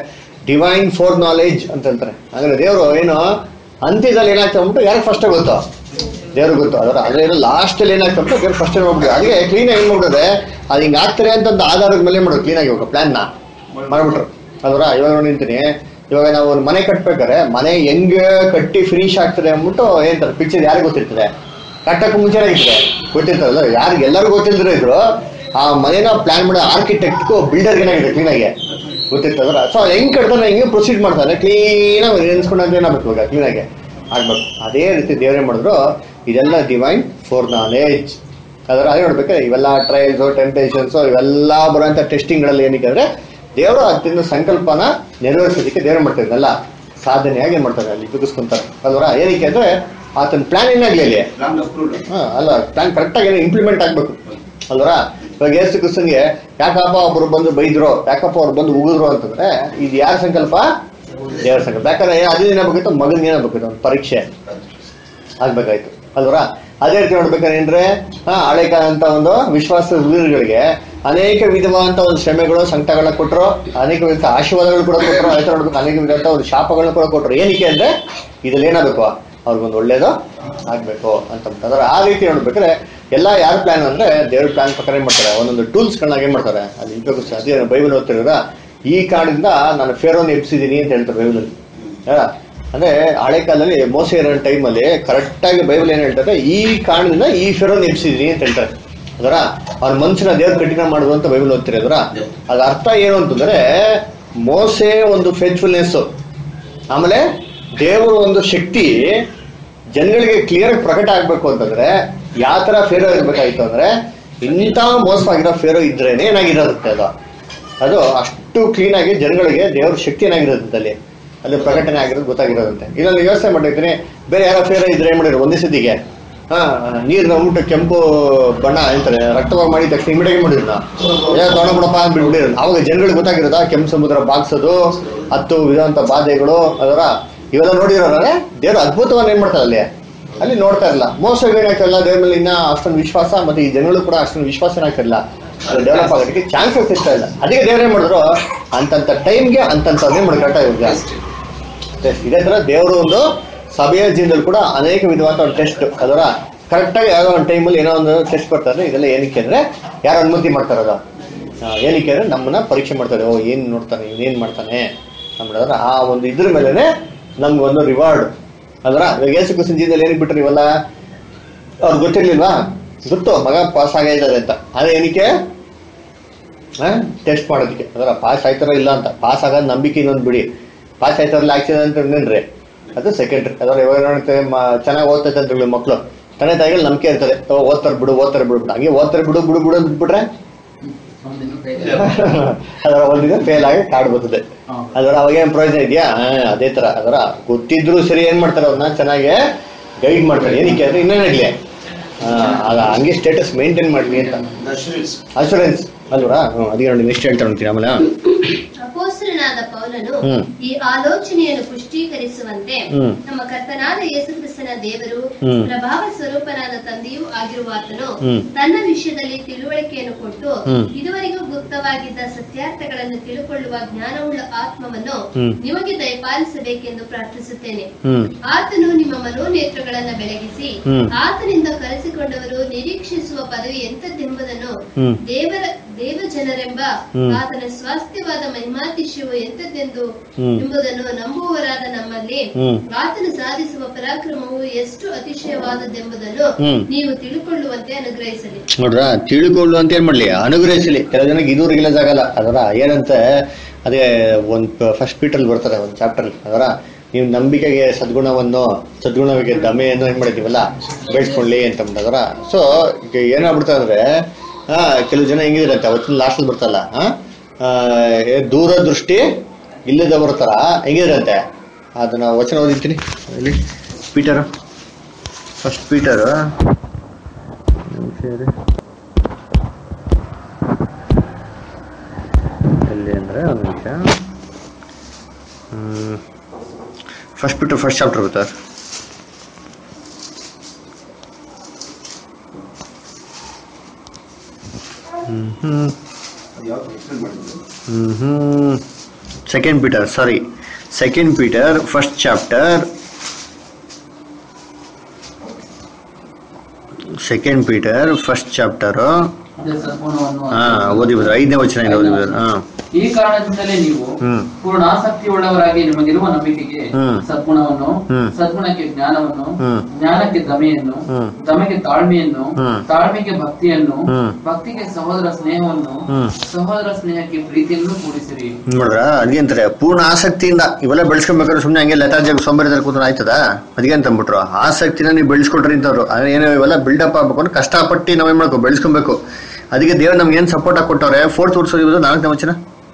ಡಿವೈನ್ ಫೋರ್ ನಾಲೆಜ್ ಅಂತ ಹೇಳ್ತಾರೆ ಅಂದ್ರೆ ದೇವರು ಏನು ಅಂತ್ಯದಲ್ಲಿ ಏನಾಗ್ತಾ ಅಂದ್ಬಿಟ್ಟು ಯಾರಿಗೆ ಫಸ್ಟ್ ಗೊತ್ತು ದೇವ್ರಿಗೆ ಗೊತ್ತು ಅದರ ಅದ್ರ ಏನು ಲಾಸ್ಟ್ ಅಲ್ಲಿ ಏನಾಗ್ತಾ ಅಂದ್ಬಿಟ್ಟು ದೇವ್ರು ಫಸ್ಟ್ ನೋಡ್ಬಿಟ್ಟು ಅದಕ್ಕೆ ಕ್ಲೀನ್ ಆಗಿ ಮಾಡ್ಬಿಟ್ರೆ ಅದು ಹಿಂಗೆ ಆಗ್ತಾರೆ ಅಂತ ಒಂದು ಆಧಾರದ ಮೇಲೆ ಮಾಡೋದು ಕ್ಲೀನ್ ಆಗಿ ಹೋಗೋ ಪ್ಲಾನ್ನ ಮಾಡ್ಬಿಟ್ರು ಅದರ ಇವಾಗ ನೋಡಿ ನಿಂತೀನಿ ಇವಾಗ ನಾವು ಒಂದು ಮನೆ ಕಟ್ಬೇಕಾದ್ರೆ ಮನೆ ಹೆಂಗ್ ಕಟ್ಟಿ ಫಿನಿಶ್ ಆಗ್ತದೆ ಅಂದ್ಬಿಟ್ಟು ಏನಂತಾರೆ ಪಿಕ್ಚರ್ ಯಾರಿಗೆ ಗೊತ್ತಿರ್ತದೆ ಕಟ್ಟಕ್ಕೆ ಮುಂಚೆನೇ ಇರ್ತದೆ ಗೊತ್ತಿರ್ತಾರಲ್ಲ ಯಾರಿಗೆ ಎಲ್ಲರಿಗೂ ಗೊತ್ತಿಲ್ದಿರೋ ಇದ್ರು ಆ ಮನೆನ ಪ್ಲಾನ್ ಮಾಡೋ ಆರ್ಕಿಟೆಕ್ಟ್ಗೂ ಬಿಲ್ಡರ್ಗೆ ಏನಾಗಿದೆ ಕ್ಲೀನಾಗಿ ಗೊತ್ತಿರ್ತದಲ್ಲ ಸೊ ಹೆಂಗ್ ಕಟ್ತಾನೆ ಹೆಂಗೆ ಪ್ರೊಸೀಡ್ ಮಾಡ್ತಾರೆ ಕ್ಲೀನಾಗಿ ನೆನ್ಸ್ಕೊಂಡಂಗೆ ಏನಾಗಬೇಕು ಇವಾಗ ಕ್ಲೀನಾಗಿ ಆಗ್ಬೇಕು ಅದೇ ರೀತಿ ದೇವ್ರೇನ್ ಮಾಡಿದ್ರು ಇದೆಲ್ಲ ಡಿವೈನ್ ಫಾರ್ ನಾಲೆಜ್ ಅದರ ಅದೇ ನೋಡ್ಬೇಕಾದ್ರೆ ಇವೆಲ್ಲ ಟ್ರಯಲ್ಸ್ ಟೆಂಪ್ಟೇಷನ್ಸ್ ಇವೆಲ್ಲ ಬರುವಂತ ಟೆಸ್ಟಿಂಗ್ಗಳಲ್ಲಿ ಏನಕ್ಕೆ ಅಂದ್ರೆ ದೇವರು ಅದನ್ನ ಸಂಕಲ್ಪನ ನೆರವೇರಿಸೋದಕ್ಕೆ ದೇವ್ರು ಮಾಡ್ತಾರೆ ಇದೆಲ್ಲ ಸಾಧನೆಯಾಗಿ ಏನ್ ಮಾಡ್ತಾರೆ ಅಲ್ಲಿ ಬಿಗಿಸ್ಕೊಂತಾರೆ ಅಲ್ವರ ಏನಕ್ಕೆ ಅಂದ್ರೆ ಆತನ ಪ್ಲಾನ್ ಏನಾಗ್ಲಿ ಅಲ್ಲಿ ಹಾ ಅಲ್ಲ ಪ್ಲಾನ್ ಕರೆಕ್ಟಾಗಿ ಏನೋ ಇಂಪ್ಲಿಮೆಂಟ್ ಆಗ್ಬೇಕು ಅಲ್ವರ ಇವಾಗ ಏಸು ಕ್ರಿಸ್ತನ್ಗೆ ಯಾಕಪ್ಪ ಒಬ್ರು ಬಂದು ಬೈದ್ರು ಯಾಕಪ್ಪ ಅವ್ರು ಬಂದು ಉಗಿದ್ರು ಅಂತಂದ್ರೆ ಇದು ಯಾರ ಸಂಕಲ್ಪ ದೇವರ ಸಂಕಲ್ಪ ಯಾಕಂದ್ರೆ ಅದೇ ಏನಾಗಬೇಕಿತ್ತು ಮಗನ್ಗೆ ಏನಾಗಬೇಕಿತ್ತು ಒಂದು ಪರೀಕ್ಷೆ ಆಗ್ಬೇಕಾಯ್ತು ಅಲ್ವರ ಅದೇ ರೀತಿ ನೋಡ್ಬೇಕಂದ್ರೆ ಹಾ ಹಳೆಕಾದಂತ ಒಂದು ವಿಶ್ವಾಸ ವೀರಗಳಿಗೆ ಅನೇಕ ವಿಧವಾದಂತ ಒಂದು ಶ್ರಮೆಗಳು ಸಂಕಟಗಳನ್ನ ಕೊಟ್ಟರು ಅನೇಕ ವಿಧ ಆಶೀರ್ವಾದಗಳು ಕೂಡ ಕೊಟ್ಟರು ಆಯ್ತು ನೋಡ್ಬೇಕು ಅನೇಕ ವಿಧವಾದ ಒಂದು ಶಾಪಗಳನ್ನ ಕೂಡ ಕೊಟ್ಟರು ಏನಕ್ಕೆ ಅಂದ್ರೆ ಇದ್ರಲ್ಲಿ ಏನಾಗಬೇಕು ಅವ್ರಿಗೊಂದು ಒಳ್ಳೇದು ಆಗ್ಬೇಕು ಅಂತ ಅದರ ಆ ರೀತಿ ನೋಡ್ಬೇಕಾದ್ರೆ ಎಲ್ಲ ಯಾರ ಪ್ಲಾನ್ ಅಂದ್ರೆ ದೇವ್ರ ಪ್ಲಾನ್ ಪ್ರಕಾರ ಏನ್ ಮಾಡ್ತಾರೆ ಒಂದೊಂದು ಟೂಲ್ಸ್ ಗಳನ್ನ ಏನ್ ಮಾಡ್ತಾರೆ ಅಲ್ಲಿ ಉಪಯೋಗಿಸ್ತಾರೆ ಅದೇ ಬೈಬಲ್ ಓದ್ತಿರೋದ ಈ ಕಾರಣದಿಂದ ನಾನು ಫೇರೋನ್ ಎಬ್ಸಿದೀನಿ ಅಂತ ಹೇಳ್ತಾರೆ ಬೈಬಲಲ್ಲಿ ಹಾ? ಅಂದ್ರೆ ಹಳೆ ಕಾಲದಲ್ಲಿ ಮೋಸ ಇರೋ ಟೈಮಲ್ಲಿ ಕರೆಕ್ಟ್ ಆಗಿ ಬೈಬಲ್ ಏನ್ ಹೇಳ್ತಾರೆ ಈ ಕಾರಣದಿಂದ ಈ ಫೆರೋನ್ ಎಬ್ಸಿದೀನಿ ಅಂತ ಹೇಳ್ತಾರೆ ಅದರ ಅವ್ರ ಮನ್ಸಿನ ದೇವ್ರ ಕಠಿಣ ಮಾಡುದು ಅಂತ ಬೈಬಲ್ ಓದ್ತೀರಿ ಅದರ ಅದ್ರ ಅರ್ಥ ಏನು ಅಂತಂದ್ರೆ ಮೋಸೆ ಒಂದು ಫೇತ್ಫುಲ್ನೆಸ್ ಆಮೇಲೆ ದೇವರು ಒಂದು ಶಕ್ತಿ ಜನಗಳಿಗೆ ಕ್ಲಿಯರ್ ಪ್ರಕಟ ಆಗ್ಬೇಕು ಅಂತಂದ್ರೆ ಯಾವ ತರ ಫೇರೋ ಇರ್ಬೇಕಾಯ್ತು ಅಂದ್ರೆ ಇಂಥ ಮೋಸವಾಗಿರೋ ಫೇರೋ ಇದ್ರೇನೆ ಏನಾಗಿರುತ್ತೆ ಅದು ಅದು ಅಷ್ಟು ಕ್ಲೀನ್ ಆಗಿ ಜನಗಳಿಗೆ ದೇವ್ರ ಶಕ್ತಿ ಏನಾಗಿರೋದಂತೆ ಅಲ್ಲಿ ಅಲ್ಲಿ ಪ್ರಕಟಣೆ ಆಗಿರೋದು ಗೊತ್ತಾಗಿರೋದಂತೆ ಇದನ್ನು ಯೋಚನೆ ಮಾಡಿರ್ತೀನಿ ಬೇರೆ ಯಾರೋ ಫೇರ ಇದ್ರೆ ಏನ್ ಮಾಡಿದ್ರು ಒಂದೇ ಸತಿಗೆ ಹಾ ನೀರ್ನ ಊಟ ಕೆಂಪು ಬಣ್ಣ ಅಂತಾರೆ ರಕ್ತವಾಗಿ ಮಾಡಿದ ತಕ್ಷಣ ಇಮಿಡಿಯಾಗಿ ಮಾಡಿದ್ರು ಏನೋ ತೊಗೊಂಡ್ಬಿಡಪ್ಪ ಅಂತ ಬಿಟ್ಬಿಟ್ಟಿರೋದು ಅವಾಗ ಜನಗಳಿಗೆ ಗೊತ್ತಾಗಿರೋದ ಕೆಂಪು ಸಮುದ್ರ ಬಾಗ್ಸೋದು ಹತ್ತು ವಿಧವಂತ ಬಾಧೆಗಳು ಅದರ ಇವೆಲ್ಲ ನೋಡಿರೋರೆ ದೇವ್ರು ಅದ್ಭುತವಾಗಿ ಏನ್ ಮಾಡ್ತಾರೆ ಅಲ್ಲಿ ಅಲ್ಲಿ ನೋಡ್ತಾ ಇರಲ್ಲ ಮೋಸ ಏನಾಗ್ತಿರಲ್ಲ ದೇವ್ರ ಮೇಲೆ ಇನ್ನ ಅಷ್ಟೊಂದು ವಿಶ್ವಾಸ ಮತ್ತೆ ಈ ಜನಗಳು ಕೂಡ ಅಷ್ಟೊಂದು ವಿಶ್ವಾಸ ಏನಾಗ್ತಿರಲ್ಲ ಅದು ಡೆವಲಪ್ ಆಗೋದಕ್ಕೆ ಚಾನ್ಸಸ್ ಇರ್ತಾ ಇಲ್ಲ ಅದಕ್ಕೆ ದೇವ್ರು ಏನ್ ಮಾಡಿದ್ರು ಅಂತಂತ ಟೈಮ್ಗೆ ಅಂತಂತವ್ನೇ ಮಾಡಿ ಕರೆಕ್ಟಾಗಿ ಇದೇ ತರ ದೇವರು ಒಂದು ಸಭೆಯ ಜೀವನದಲ್ಲಿ ಕೂಡ ಅನೇಕ ವಿಧವಾದ ಒಂದು ಟೆಸ್ಟ್ ಅದರ ಕರೆಕ್ಟಾಗಿ ಯಾವುದೋ ಒಂದು ಟೈಮಲ್ಲಿ ಏನೋ ಒಂದು ಟೆಸ್ಟ್ ಕೊಡ್ತಾರೆ ಇದೆಲ್ಲ ಏನಕ್ಕೆ ಅಂದ್ರೆ ಯಾರು ಅನುಮತಿ ಮಾಡ್ತಾರೆ ಅದು ಆ, ಏನಕ್ಕೆ ಅಂದ್ರೆ ನಮ್ಮನ್ನ ಪರೀಕ್ಷೆ ಮಾಡ್ತಾರೆ ಓ ಏನ್ ನೋಡ್ತಾನೆ ಏನ್ ಮಾಡ್ತಾನೆ ನಮ್ಮದ್ರ ಆ ಒಂದು ಇದ್ರ ಮೇಲೆನೆ ನಮ್ಗೆ ಒಂದು ರಿವಾರ್ಡ್ ಅದರ ಇವಾಗ ಯೇಸು ಕ್ರಿಸ್ತನ ಜೀವನದಲ್ಲಿ ಏನಕ್ಕೆ ಬಿಟ್ರು ನೀವೆಲ್ಲ ಅವ್ರಿಗೆ ಗೊತ್ತಿರ್ಲಿಲ್ವಾ ಗೊತ್ತು ಮಗ ಪಾಸ್ ಆಗಿದ್ದಾರೆ ಅಂತ ಅದೇ ಏನಕ್ಕೆ ಟೆಸ್ಟ್ ಮಾಡೋದಕ್ಕೆ ಅದರ ಪಾಸ್ ಆಯ್ತಾರ ಇಲ್ಲ ಅಂತ ಪಾಸ್ ಆಗೋದು ನಂಬಿಕೆ ಇನ್ನೊಂದು ಬಿಡಿ ಪಾಸ್ ಆಯ್ತಾರಲ್ಲ ಆಗ್ತದೆ ಅಂತ ಇನ್ನೇನ್ರಿ ಅದು ಸೆಕೆಂಡ್ರಿ ಅದರ ಇವಾಗ ನೋಡ್ತೇವೆ ಚೆನ್ನಾಗಿ ಓದ್ತೈತೆ ಅಂತ ಹೇಳಿ ಮಕ್ಕಳು ತಂದೆ ತಾಯಿಗಳು ನಂಬಿಕೆ ಇರ್ತದೆ ಓ, ಓದ್ತಾರೆ ಬಿಡು ಓದ್ತಾರೆ ಬಿಡು ಬಿಡು ಹಂಗೆ ಓದ್ತಾರೆ ಬಿಡು ಬಿಡು ಬಿಡು ಅಂತ ಬಿಟ್ಬಿಟ್ರೆ ಒಂದಿನ ಕೈ ಅದರ ಒಂದಿನ ಫೇಲ್ ಆಗಿ ಕಾರ್ಡ್ ಬರ್ತದೆ ಹಾ. ಅದರ ಅವಾಗೇನ್ ಪ್ರಯೋಜನ ಇದೆಯಾ ಹಾ, ಅದೇ ತರ ಅದರ ಗೊತ್ತಿದ್ರು ಸರಿ ಏನ್ ಮಾಡ್ತಾರೆ ಅವ್ರನ್ನ ಚೆನ್ನಾಗಿ ಗೈಡ್ ಮಾಡ್ತಾರೆ ಏನಕ್ಕೆ ಅಂದ್ರೆ ಇನ್ನೇನಾಗ್ಲಿ ಆ, ಅದ ಹಂಗೆ ಸ್ಟೇಟಸ್ ಮೇಂಟೈನ್ ಮಾಡ್ಲಿ ಅಂತ ಅಶೂರೆನ್ಸ್ ಅಲ್ವರಾ ಹ್ಮ್ ಅದಕ್ಕೆ ನೋಡಿ ನೆಕ್ಸ್ಟ್ ಹೇಳ್ತಾ ನೋಡ್ತೀನಿ ಆಮೇಲೆ ಅಪೋಸ್ತಲನಾದ ಪೌಲನು ಹ್ಮ್. ಈ ಆಲೋಚನೆಯನ್ನು ಪುಷ್ಟೀಕರಿಸುವಂತೆ ಹ್ಮ್. ನಮ್ಮ ಕರ್ತನಾದ ಯೇಸುಕ್ರಿಸ್ತನ ದೇವರು ಹ್ಮ್. ಪ್ರಭಾವ ಸ್ವರೂಪನಾದ ತಂದೆಯೂ ಆಗಿರುವಾತನು ಹ್ಮ್. ತನ್ನ ವಿಷಯದಲ್ಲಿ ತಿಳುವಳಿಕೆಯನ್ನು ಕೊಟ್ಟು ಹ್ಮ್. ಇದುವರೆಗೂ ಗುಪ್ತವಾಗಿದ್ದ ಸತ್ಯಾರ್ಥಗಳನ್ನು ತಿಳುಕೊಳ್ಳುವ ಜ್ಞಾನವುಳ್ಳ ಆತ್ಮವನ್ನು ಹ್ಮ್. ನಿಮಗೆ ದಯಪಾಲಿಸಬೇಕೆಂದು ಪ್ರಾರ್ಥಿಸುತ್ತೇನೆ ಹ್ಮ್ ಆತನು ನಿಮ್ಮ ಮನೋನೇತ್ರಗಳನ್ನ ಬೆಳಗಿಸಿ ಹ್ಮ್. ಆತನಿಂದ ಕರೆಸಿಕೊಂಡವರು ನಿರೀಕ್ಷಿಸುವ ಪದವಿ ಎಂತದ್ದೆಂಬುದನ್ನು ಹ್ಮ್. ದೇವರ ದೇವ ಜನರೆಂಬ ಹ್ಮ್. ಆತನ ಸ್ವಾಸ್ಥ್ಯವಾದ ಮಹಿಮಾತಿಶಯವು ಎಂತದ್ದೆಂದು ಹ್ಮ್. ಎಂಬುದನ್ನು ನಂಬುವವರಾದ ನಮ್ಮಲ್ಲಿ ಹ್ಮ್. ಆತನು ಸಾಧಿಸುವ ಪರಾಕ್ರಮವು ಎಷ್ಟು ಅತಿಶಯವಾದದ್ದೆಂಬುದನ್ನು ಹ್ಮ್. ನೀವು ತಿಳುಕೊಳ್ಳುವಂತೆ ಅನುಗ್ರಹಿಸಲಿ ನೋಡ್ರ ತಿಳ್ಕೊಳ್ಳು ಅಂತ ಏನ್ ಮಾಡ್ಲಿ ಅನುಗ್ರಹಿಸಲಿ ಕೆಲವು ಜನಕ್ಕೆ ಇದು ರಿಲೀಸ್ ಆಗಲ್ಲ ಅದರ ಏನಂತ ಅದೇ ಒಂದ್ ಫಸ್ಟ್ ಪೀಟರ್ ಬರ್ತಾರೆ ಒಂದು ಚಾಪ್ಟರ್ ಅದರ ನೀವು ನಂಬಿಕೆಗೆ ಸದ್ಗುಣವನ್ನು ಸದ್ಗುಣವಿಗೆ ದಮೆಯನ್ನು ಏನ್ ಮಾಡಿದೀವಲ್ಲ ಬೆಳೆಸ್ಕೊಳ್ಳಿ ಅಂತ ಅದರ ಸೊ ಏನಾಗ್ಬಿಡ್ತದೆ ಅಂದ್ರೆ ಆ ಕೆಲವು ಜನ ಹೆಂಗಿದ್ರಂತೆ ಅವತ್ತಿನ ಲಾಸ್ಟ್ ಬರ್ತಲ್ಲ ಆ ಆ, ಏ, ದೂರದೃಷ್ಟಿ ಇಲ್ಲದವರ ತರ ಹೆಂಗಿದ್ರಂತೆ ಅದನ್ನ ವಚನ ಓದಿರ್ತೀನಿ ಇಲ್ಲಿ ಪೀಟರ್ ಫಸ್ಟ್ ಪೀಟರ್ ನಿಮಿಷ ಇರಿ. ಎಲ್ಲಿ ಅಂದರೆ ಒಂದು ನಿಮಿಷ ಫಸ್ಟ್ ಬಿಟ್ಟು ಫಸ್ಟ್ ಚಾಪ್ಟರ್ ಗೊತ್ತಾ ಹ್ಮ್ ಹ್ಮ್ ಹ್ಮ್ ಹ್ಮ್ second Peter sorry second Peter first chapter second Peter first chapter ಅದೇ ಸದ್ಗುಣವನ್ನು ಹಾ ಓದಿ ಬಿಡ್ರಿ ಐದನೇ ವಚನ ಇಂದ ಓದಿ ಬಿಡ್ರಿ ಹಾ ಈ ಕಾರಣದಿಂದಲೇ ನೀವು ಹ್ಮ್. ಪೂರ್ಣ ಆಸಕ್ತಿ ಉಳ್ಳವರಾಗಿ ನಿಮಗಿರುವ ನಂಬಿಕೆಗೆ ಹ್ಮ್. ಸದ್ಗುಣವನ್ನು ಹ್ಮ್. ಸದ್ಗುಣಕ್ಕೆ ಜ್ಞಾನವನ್ನು ಹ್ಮ್. ಜ್ಞಾನಕ್ಕೆ ದಮೆಯನ್ನು ಹ್ಮ್. ದಮೆಗೆ ತಾಳ್ಮೆಯನ್ನು ಹ್ಮ್. ತಾಳ್ಮೆಗೆ ಭಕ್ತಿಯನ್ನು ಹ್ಮ್. ಭಕ್ತಿಗೆ ಸಹೋದರ ಸ್ನೇಹವನ್ನು ಹ್ಮ್. ಸಹೋದರ ಸ್ನೇಹಕ್ಕೆ ಪ್ರೀತಿಯನ್ನು ಕೂಡಿಸಿರಿ ನೋಡ್ರ ಅದ್ಗೆ ಅಂತಾರೆ ಪೂರ್ಣ ಆಸಕ್ತಿಯಿಂದ ಇವೆಲ್ಲ ಬೆಳೆಸ್ಕೊಬೇಕಾದ್ರೆ ಸುಮ್ಮನೆ ಹಂಗೆ ಲೆತಾರ್ಜಿಯಾಗಿ ಸೋಂಬೇರಿದಲ್ಲಿ ಕೂತ್ರೆ ಆಯ್ತದ ಅದಕ್ಕೆ ಅಂತ ಅಂದ್ಬಿಟ್ರು ಆಸಕ್ತಿನ ನೀವು ಬೆಳೆಸ್ಕೊಟ್ರಿ ಅಂತವ್ರು ಅಂದ್ರೆ ಏನೋ ಇವೆಲ್ಲ ಬಿಲ್ಡಪ್ ಆಗ್ಬೇಕು ಅಂದ್ರೆ ಕಷ್ಟಪಟ್ಟು ನಾವೇನ್ ಮಾಡ್ಕೋ ಬೆಳೆಸ್ಕೊಬೇಕು ಅದಕ್ಕೆ ದೇವ್ರು ನಮ್ಗೆ ಏನ್ ಸಪೋರ್ಟ್ ಆಗಿ ಕೊಟ್ಟವ್ರೆ ಫೋರ್ತ್ ವರ್ಷ ನಾಲ್ಕನೇ ವಚನ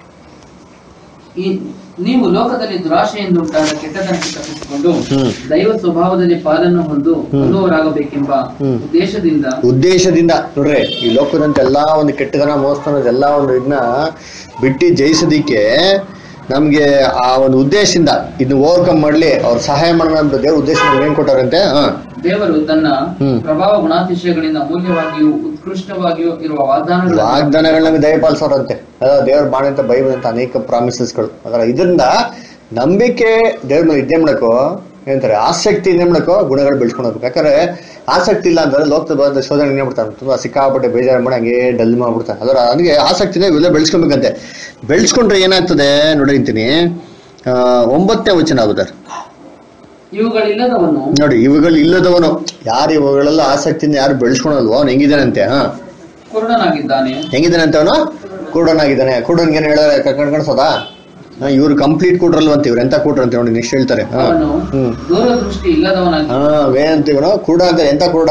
ಈ ನೀವು ಲೋಕದಲ್ಲಿ ದುರಾಶೆಯಿಂದ ಉಂಟಾದ ಕೆಟ್ಟತನಕ್ಕೆ ತಪ್ಪಿಸಿಕೊಂಡು ಹ್ಮ್. ದೈವ ಸ್ವಭಾವದಲ್ಲಿ ಪಾಲನ್ನು ಹೊಂದು ಹೊಂದುವರಾಗಬೇಕೆಂಬ ಹ್ಮ್. ಉದ್ದೇಶದಿಂದ ಉದ್ದೇಶದಿಂದ ನೋಡ್ರಿ ಈ ಲೋಕದಂತ ಎಲ್ಲಾ ಒಂದು ಕೆಟ್ಟದನ ಮೋಸ್ತನ ಎಲ್ಲಾ ಒಂದು ಇದನ್ನ ಬಿಟ್ಟು ಜಯಿಸೋದಿಕ್ಕೆ ನಮ್ಗೆ ಆ ಒಂದು ಉದ್ದೇಶದಿಂದ ಇದನ್ನ ಓವರ್ಕಮ್ ಮಾಡ್ಲಿ ಅವ್ರು ಸಹಾಯ ಮಾಡೋಣ ಅಂತ ದೇವ್ರ ಉದ್ದೇಶ ನಮ್ಗೆ ಏನ್ ಕೊಟ್ಟಾರಂತೆ ಹಾ ದೇವರು ತನ್ನ ಹ್ಮ್. ಪ್ರಭಾವ ಗುಣಾತಿಶಯಗಳಿಂದ ಅಮೂಲ್ಯವಾಗಿಯೂ ಉತ್ಕೃಷ್ಟವಾಗಿಯೂ ಇರುವ ವಾಗ್ದಾನಗಳನ್ನು ವಾಗ್ದಾನಗಳನ್ನ ದಯಪಾಲಿಸೋರಂತೆ ಅದ ದೇವ್ರ ಮಾಡಂತ ಬೈಬಲ್ ಅಂತ ಅನೇಕ ಪ್ರಾಮಿಸಸ್ಗಳು ಅದರ ಇದರಿಂದ ನಂಬಿಕೆ ದೇವ್ರ ಮೇಲೆ ಇದ್ದೇ ಮಾಡಕ್ಕೋ ಏನಂತಾರೆ ಆಸಕ್ತಿ ಇದ್ದೇ ಮಾಡಕ್ಕೋ ಗುಣಗಳು ಬೆಳೆಸ್ಕೊಂಡು ಹೋಗ್ಬೇಕು ಯಾಕಂದ್ರೆ ಆಸಕ್ತಿ ಇಲ್ಲ ಅಂದ್ರೆ ಲೋಕದ ಬಂದ ಶೋಧನೆ ಏನೇ ಬಿಡ್ತಾನೆ ತುಂಬಾ ಸಿಕ್ಕಾಪಟ್ಟೆ ಬೇಜಾರು ಮಾಡಿ ಹಂಗೆ ಡಲ್ ಮಾಡ್ಬಿಡ್ತಾನೆ ಅದರ ಅದಕ್ಕೆ ಆಸಕ್ತಿನ ಇವೆಲ್ಲ ಬೆಳೆಸ್ಕೊಬೇಕಂತೆ ಬೆಳೆಸ್ಕೊಂಡ್ರೆ ಏನಾಗ್ತದೆ ನೋಡಿ ಅಂತೀನಿ ಆ, ಒಂಬತ್ತನೇ ವಚನ ಆಗುದಾರ ಇವುಗಳಿಲ್ಲದವನು ನೋಡಿ ಇವುಗಳು ಇಲ್ಲದವನು ಯಾರು ಇವುಗಳೆಲ್ಲ ಆಸಕ್ತಿಯಿಂದ ಯಾರು ಬೆಳೆಸ್ಕೊಳಲ್ವೋ ಅವ್ನು ಹೆಂಗಿದಾನಂತೆ ಹಾ ಕುರುಡನಾಗಿದ್ದಾನೆ ಹೆಂಗಿದ್ದಾನೆ ಅವನು ಕುರುಡನಾಗಿದ್ದಾನೆ ಕುರುಡನ್ಗೆ ಏನು ಹೇಳಿದ್ರೆ ಕರ್ಕೊಂಡು ಕಾಣಿಸೋದಾ ಇವ್ರು ಕಂಪ್ಲೀಟ್ ಕುಡ್ರಲ್ವಂತ ಇವ್ರು ಎಂತ ಕುಡ್ರ ಅಂತ ನೋಡಿ ನೆಕ್ಸ್ಟ್ ಹೇಳ್ತಾರೆ ಹಾ. ಅವನು ಹ್ಮ್ ದೂರದೃಷ್ಟಿ ಇಲ್ಲದವನಾಗಿ ಹಾ ವೇನಂತ ಇವನು ಕುರುಡ ಅಂತ ಎಂತ ಕುರುಡ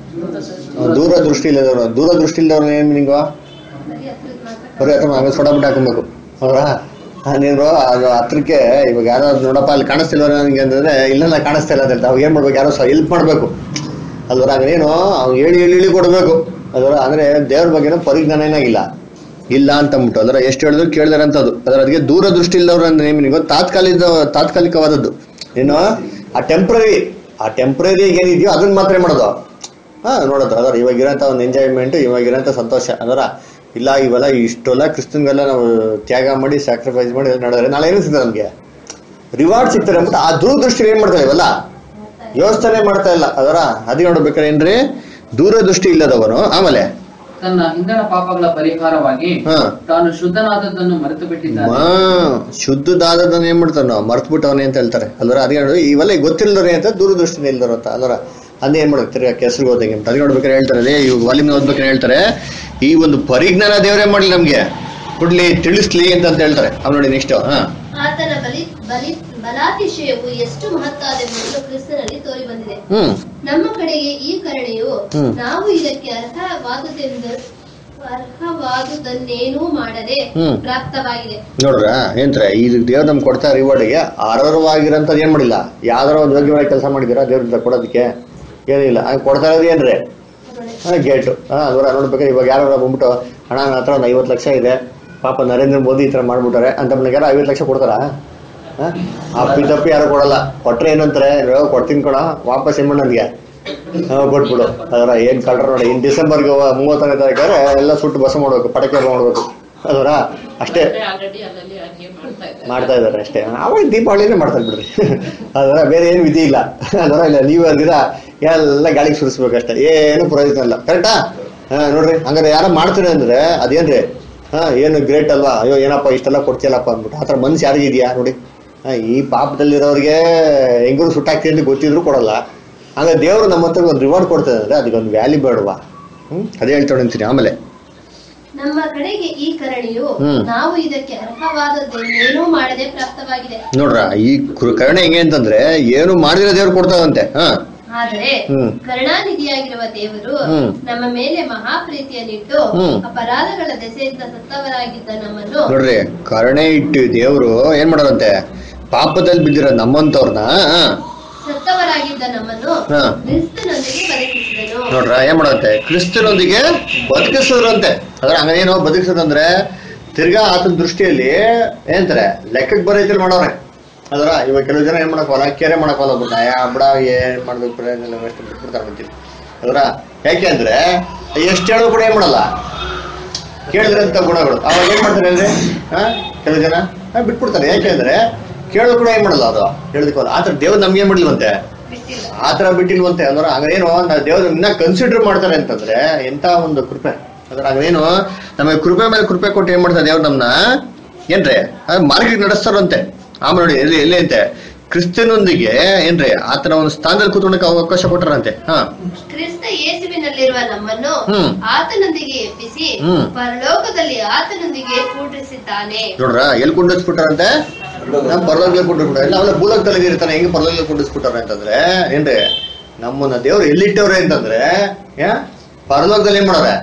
ದೂರ ದೃಷ್ಟಿ ಇಲ್ಲದವ್ರು ದೂರ ದೃಷ್ಟಿ ಇಲ್ಲದವ್ರು ಏನ್ ನಿಂಗು ಬರೀ ಹತ್ರ ಹಂಗೆ ಸೊಡ ಬಿಟ್ಟು ಹಾಕೊಬೇಕು ಹೌದಾ ಆ, ನೀನು ಅದು ಹತ್ರಕ್ಕೆ ಇವಾಗ ಯಾರೋ ನೋಡಪ್ಪ ಅಲ್ಲಿ ಕಾಣಿಸ್ತಿಲ್ವ ನನಗೆ ಅಂತಂದ್ರೆ ಇಲ್ಲ ನಾ ಕಾಣಿಸ್ತಾ ಇಲ್ಲ ಅಂತ ಅವಾಗ ಏನ್ ಮಾಡ್ಬೇಕು ಯಾರೋ ಸಹ ಹೆಲ್ಪ್ ಮಾಡ್ಬೇಕು ಅಲ್ವರ ಹಂಗೇನು ಅವ್ನು ಹೇಳಿ ಹೇಳಿ ಹೇಳಿ ಕೊಡ್ಬೇಕು ಅದರ ಅಂದ್ರೆ ದೇವ್ರ ಬಗ್ಗೆನೂ ಪರಿಜ್ಞಾನ ಏನಾಗಿಲ್ಲ ಇಲ್ಲ ಅಂತ ಅಂದ್ಬಿಟ್ಟು ಅದರ ಎಷ್ಟು ಹೇಳಿದ್ರು ಕೇಳಿದಾರೆ ಅಂತದ್ದು ಅದರ ಅದಕ್ಕೆ ದೂರ ದೃಷ್ಟಿ ಇಲ್ಲವ್ರು ಅಂದ್ರೆ ನಿಮಗೆ ತಾತ್ಕಾಲಿಕ ತಾತ್ಕಾಲಿಕವಾದದ್ದು ಏನು ಆ ಟೆಂಪ್ರರಿ ಆ ಟೆಂಪ್ರರಿ ಏನಿದೆಯೋ ಅದನ್ನ ಮಾತ್ರ ಮಾಡೋದು ಹಾ ನೋಡೋದು ಅದರ ಇವಾಗಿರೋಂಥ ಒಂದು ಎಂಜಾಯ್ಮೆಂಟ್ ಇವಾಗಿರೋಂಥ ಸಂತೋಷ ಅದರ ಇಲ್ಲ ಇವೆಲ್ಲ ಇಷ್ಟೆಲ್ಲ ಕ್ರಿಸ್ತನ್ಗೆಲ್ಲ ನಾವು ತ್ಯಾಗ ಮಾಡಿ ಸ್ಯಾಕ್ರಿಫೈಸ್ ಮಾಡಿ ನಡೆದ್ರೆ ನಾಳೆ ಏನು ಸಿಗ್ತದೆ ನಮಗೆ ರಿವಾರ್ಡ್ ಸಿಗ್ತಾರೆ ಅಂದ್ಬಿಟ್ಟು ಆ ದೂರದೃಷ್ಟಿ ಏನ್ ಮಾಡ್ತಾರೆ ಇವೆಲ್ಲ ಯೋಚನೆ ಮಾಡ್ತಾ ಇಲ್ಲ ಅದರ ಅದೇ ನೋಡ್ಬೇಕಾದ್ರೆ ಏನ್ರಿ ದೂರದೃಷ್ಟಿ ಇಲ್ಲದವನು ಆಮೇಲೆ ತನ್ನ ಹಿಂದಣ ಪಾಪಗಳ ಪರಿಹಾರವಾಗಿ ಹಾ ತಾನು ಶುದ್ಧನಾದದ್ದನ್ನು ಮರೆತು ಬಿಟ್ಟಿದ್ದಾನೆ ಮಾ ಶುದ್ಧದಾದದನ್ನ ಏನ್ ಮಾಡ್ತಾನ ಮರ್ತ್ ಬಿಟ್ಟವನೇ ಅಂತ ಹೇಳ್ತಾರೆ ಅಲ್ವರ ಅದೇ ನೋಡಿ ಇವೆಲ್ಲ ಇಲ್ದವ್ರೆ ಅಂತ ದೂರದೃಷ್ಟಿ ಇಲ್ದವ್ರು ಅಂತ ಅಲ್ವರ ಅದೇ ಏನ್ ಮಾಡ್ಬೇಕು ತಿರ್ಗಾ ಕೆಸರು ಹೋದಂಗೆ ಅಂತ ಅದೇ ನೋಡ್ಬೇಕಾದ್ರೆ ಹೇಳ್ತಾರೆ ಅದೇ ಇವಾಗ ವಾಲಿನ ಓದ್ಬೇಕಾದ್ರೆ ಹೇಳ್ತಾರೆ ಈ ಒಂದು ಪರಿಜ್ಞಾನ ದೇವರೇ ಮಾಡ್ಲಿ ನಮ್ಗೆ ಕೊಡ್ಲಿ ತಿಳಿಸ್ಲಿ ಅಂತ ಅಂತ ಹೇಳ್ತಾರೆ ಅವ್ ನೋಡಿ ನೆಕ್ಸ್ಟ್ ಹಾ ಆತನ ಬಲಿ ಬಲಿ ಬಲಾತಿಶಯವು ಎಷ್ಟು ಮಹತ್ತಾದೆಂಬುದು ಕ್ರಿಸ್ತನಲ್ಲಿ ತೋರಿ ಬಂದಿದೆ ಹ್ಮ್ ನಮ್ಮ ಕಡೆಗೆ ಈ ಕರುಣೆಯು ಹ್ಮ್. ನಾವು ಇದಕ್ಕೆ ಅರ್ಹವಾದುದೆಂದು ಅರ್ಹವಾದುದನ್ನೇನೂ ಮಾಡದೆ ಹ್ಮ್. ಪ್ರಾಪ್ತವಾಗಿದೆ ನೋಡ್ರ ಏನ್ರೆ ಇದು ದೇವ್ರು ನಮ್ಗೆ ಕೊಡ್ತಾ ರಿವಾರ್ಡ್ಗೆ ಅರ್ಹವಾಗಿರೋಂಥದ್ದು ಏನ್ ಮಾಡಿಲ್ಲ ಯಾವ್ದಾರ ಒಂದು ಯೋಗ್ಯವಾಗಿ ಕೆಲಸ ಮಾಡಿದ್ದೀರಾ ದೇವ್ರಿಂದ ಕೊಡೋದಕ್ಕೆ ಏನಿಲ್ಲ ಹಂಗೆ ಕೊಡ್ತಾ ಇರೋದು ಏನ್ರಿ ಗೇಟು ಹಾ ಅದರ ನೋಡ್ಬೇಕಾದ್ರೆ ಇವಾಗ ಯಾರು ಬಂದ್ಬಿಟ್ಟು ಹಣ ನನ್ನ ಹತ್ರ ಒಂದು ಐವತ್ತು ಲಕ್ಷ ಇದೆ ಪಾಪ ನರೇಂದ್ರ ಮೋದಿ ಈ ಥರ ಮಾಡ್ಬಿಟ್ಟಾರೆ ಅಂತ ಯಾರು ಐವತ್ತು ಲಕ್ಷ ಕೊಡ್ತಾರಾ ಹಾ? ಅಪ್ಪಿ ತಪ್ಪಿ ಯಾರು ಕೊಡಲ್ಲ ಕೊಟ್ರೆ ಏನಂತಾರೆ ಇವಾಗ ಕೊಡ್ತೀನಿ ಕೊಡ ವಾಪಸ್ ಏನ್ ಮಾಡು ನನಗೆ ಹಾ, ಕೊಟ್ಬಿಡು ಅದರ ಏನ್ ಕಳ್ರ ನೋಡಿ ಇನ್ ಡಿಸೆಂಬರ್ಗೆ ಮೂವತ್ತನೇ ತಾರೀಕಾದ್ರೆ ಎಲ್ಲ ಸುಟ್ಟು ಬಸ ಮಾಡ್ಬೇಕು ಪಟಾಕಿ ಮಾಡ್ಬೇಕು ಅದರ ಅಷ್ಟೇ ಆಲ್ರೆಡಿ ಅಲ್ಲಲ್ಲಿ ಹಂಗೆ ಮಾಡ್ತಾ ಇದ್ದಾರೆ ಮಾಡ್ತಾ ಇದಾರೆ ಅಷ್ಟೇ ಅವಾಗ ದೀಪಾವಳಿನೇ ಮಾಡ್ತಾರೆ ಬಿಡ್ರಿ ಅದರ ಬೇರೆ ಏನು ವಿಧಿ ಇಲ್ಲ ಅದರ ಇಲ್ಲ ನೀವು ಅಂದಿರ ಎಲ್ಲ ಗಾಳಿಗೆ ಸುರಿಸ್ಬೇಕಷ್ಟೇ ಏನು ಪ್ರಯೋಜನ ಇಲ್ಲ ಕರೆಕ್ಟಾ ಹಾ ನೋಡ್ರಿ ಹಂಗಾರೆ ಯಾರೋ ಮಾಡ್ತಾರೆ ಅಂದ್ರೆ ಅದೇನ್ರಿ ಹಾ ಏನು ಗ್ರೇಟ್ ಅಲ್ವಾ ಅಯ್ಯೋ ಏನಪ್ಪ ಇಷ್ಟೆಲ್ಲ ಕೊಡ್ತಿಯಲ್ಲಪ್ಪ ಅಂದ್ಬಿಟ್ಟು ಆ ಥರ ಮನ್ಸು ಯಾರಿಗಿದೆಯಾ ನೋಡಿ ಹಾ ಈ ಪಾಪದಲ್ಲಿರೋರಿಗೆ ಹೆಂಗರು ಸುಟ್ಟಾಕ್ತಿ ಅಂತ ಗೊತ್ತಿದ್ರು ಕೊಡಲ್ಲ ಹಂಗ ದೇವರು ನಮ್ಮ ಹತ್ರ ಒಂದು ರಿವಾರ್ಡ್ ಕೊಡ್ತದೆ ಅಂದ್ರೆ ಅದಕ್ಕೊಂದು ವ್ಯಾಲ್ಯೂ ಬೇಡವಾ ಹ್ಮ್ ಅದೇ ಹೇಳ್ತಾಳೆ ಅಂತೀನಿ ಆಮೇಲೆ ನಮ್ಮ ಕಡೆಗೆ ಈ ಕರುಣೆಯು ಹ್ಮ್. ನಾವು ಇದಕ್ಕೆ ಅರ್ಹವಾದದ್ದೇನೂ ಮಾಡದೆ ಪ್ರಾಪ್ತವಾಗಿದೆ ನೋಡ್ರ ಈ ಕೃ- ಕರುಣೆ ಹೆಂಗೆ ಅಂತಂದ್ರೆ ಏನು ಮಾಡಿದ್ರೆ ದೇವ್ರು ಕೊಡ್ತಾವಂತೆ ಹಾ ಆದರೆ ಹ್ಮ್. ಕರುಣಾನಿಧಿಯಾಗಿರುವ ದೇವರು ಹ್ಮ್. ನಮ್ಮ ಮೇಲೆ ಮಹಾಪ್ರೀತಿಯನ್ನಿಟ್ಟು ಹ್ಮ್. ಅಪರಾಧಗಳ ದೆಸೆಯಿಂದ ಸತ್ತವರಾಗಿದ್ದ ನಮ್ಮನ್ನು ನೋಡ್ರಿ ಕರುಣೆ ಇಟ್ಟು ದೇವ್ರು ಏನ್ ಮಾಡೋರಂತೆ ಪಾಪದಲ್ಲಿ ಬಿದ್ದಿರೋ ನಮ್ಮಂತವ್ರನ್ನ ಸತ್ತವರಾಗಿದ್ದ ನಮ್ಮನ್ನು ಹಾ. ಕ್ರಿಸ್ತನೊಂದಿಗೆ ಬದುಕಿಸಿದನು ನೋಡ್ರ ಏನ್ ಮಾಡಂತೆ ಕ್ರಿಸ್ತನೊಂದಿಗೆ ಬದುಕಿಸಿದ್ರಂತೆ ಅದ್ರ ಹಂಗೇನು ಬದುಕಿಸೋದಂದ್ರೆ ತಿರ್ಗಾ ಆತನ ದೃಷ್ಟಿಯಲ್ಲಿ ಏನಂತಾರೆ ಲೆಕ್ಕಕ್ಕೆ ಬರೀತಿಲ್ ಮಾಡೋರೆ ಅದರ ಇವಾಗ ಕೆಲವು ಜನ ಏನ್ ಮಾಡಕ್ಕಲ್ಲ ಕೆರೆ ಮಾಡಕ್ಕಲ್ಲ ಬಿಟ್ಟ ಯಾ ಬಿಡ ಏನ್ ಮಾಡ್ಬೇಕು ಪ್ರಯೋಜನ ಇಲ್ಲ, ಎಷ್ಟು ಬಿಟ್ಬಿಡ್ತಾರೆ ಅಂತೀವಿ ಅದರ ಯಾಕೆ ಅಂದ್ರೆ ಎಷ್ಟು ಹೇಳೋ ಕೂಡ ಏನ್ ಮಾಡಲ್ಲ ಕೇಳಿದ್ರಂತ ಗುಣಗಳು ಅವಾಗ ಏನ್ ಮಾಡ್ತಾರೆ ಅಂದ್ರೆ ಹಾ ಕೆಲವು ಜನ ಆ, ಬಿಟ್ಬಿಡ್ತಾನೆ ಯಾಕೆಂದ್ರೆ ಕೇಳೋ ಕೂಡ ಏನ್ ಮಾಡಲ್ಲ ಅದು ಹೇಳೋದಕ್ಕಲ್ಲ ಆತರ ದೇವ್ರು ನಮ್ಗೆ ಏನ್ ಮಾಡ್ಲಿಲ್ವಂತೆ ಬಿಟ್ಟಿಲ್ಲ ಆತರ ಬಿಟ್ಟಿಲ್ವಂತೆ ಅಂದ್ರೆ ಹಂಗೇನು ದೇವ್ರ ಇನ್ನ ಕನ್ಸಿಡರ್ ಮಾಡ್ತಾರೆ ಅಂತಂದ್ರೆ ಎಂತ ಒಂದು ಕೃಪೆ ಅಂದ್ರೆ ಹಂಗೇನು ನಮಗೆ ಕೃಪೆ ಮೇಲೆ ಕೃಪೆ ಕೊಟ್ಟು ಏನ್ ಮಾಡ್ತಾರೆ ದೇವ್ರು ನಮ್ನ ಏನ್ರಿ ಅದ್ ಮಾರ್ಗಕ್ಕೆ ನಡೆಸ್ತಾರಂತೆ ಆಮೇಲೆ ನೋಡಿ ಎಲ್ಲಿ ಎಲ್ಲಿ ಅಂತೆ ಕ್ರಿಸ್ತನೊಂದಿಗೆ ಏನ್ರಿ ಆತನ ಒಂದು ಸ್ಥಾನದಲ್ಲಿ ಕೂತ್ಕೊಳಕ್ಕೆ ಅವಕಾಶ ಕೊಟ್ಟಾರಂತೆ ಹಾ ಕ್ರಿಸ್ತ ಯೇಸುವಿನಲ್ಲಿರುವ ನಮ್ಮನ್ನು ಹ್ಮ್. ಆತನೊಂದಿಗೆ ಎಬ್ಬಿಸಿ ಹ್ಮ್. ಪರಲೋಕದಲ್ಲಿ ಆತನೊಂದಿಗೆ ಕೂಡಿಸಿದ್ದಾನೆ ನೋಡ್ರ ಎಲ್ಲಿ ಕುಂಡಿಸ್ಬಿಟ್ಟಾರಂತೆ ನಮ್ ಪರಲೋಕದಲ್ಲಿ ಕುಂಡಿಸ್ಬಿಟ್ಟಾರೆ ಇಲ್ಲ ಅವಳ ಭೂಲೋಕದಲ್ಲಿ ಇರ್ತಾನೆ ಹೆಂಗೆ ಪರಲೋಕದಲ್ಲಿ ಕುಂಡಿಸ್ಬಿಟ್ಟಾರೆ ಅಂತಂದ್ರೆ ಏನ್ರಿ ನಮ್ಮನ್ನ ದೇವ್ರು ಎಲ್ಲಿಟ್ಟವ್ರೆ ಅಂತಂದ್ರೆ ಯಾ ಪರಲೋಕದಲ್ಲಿ ಏನ್ ಮಾಡೋರೆ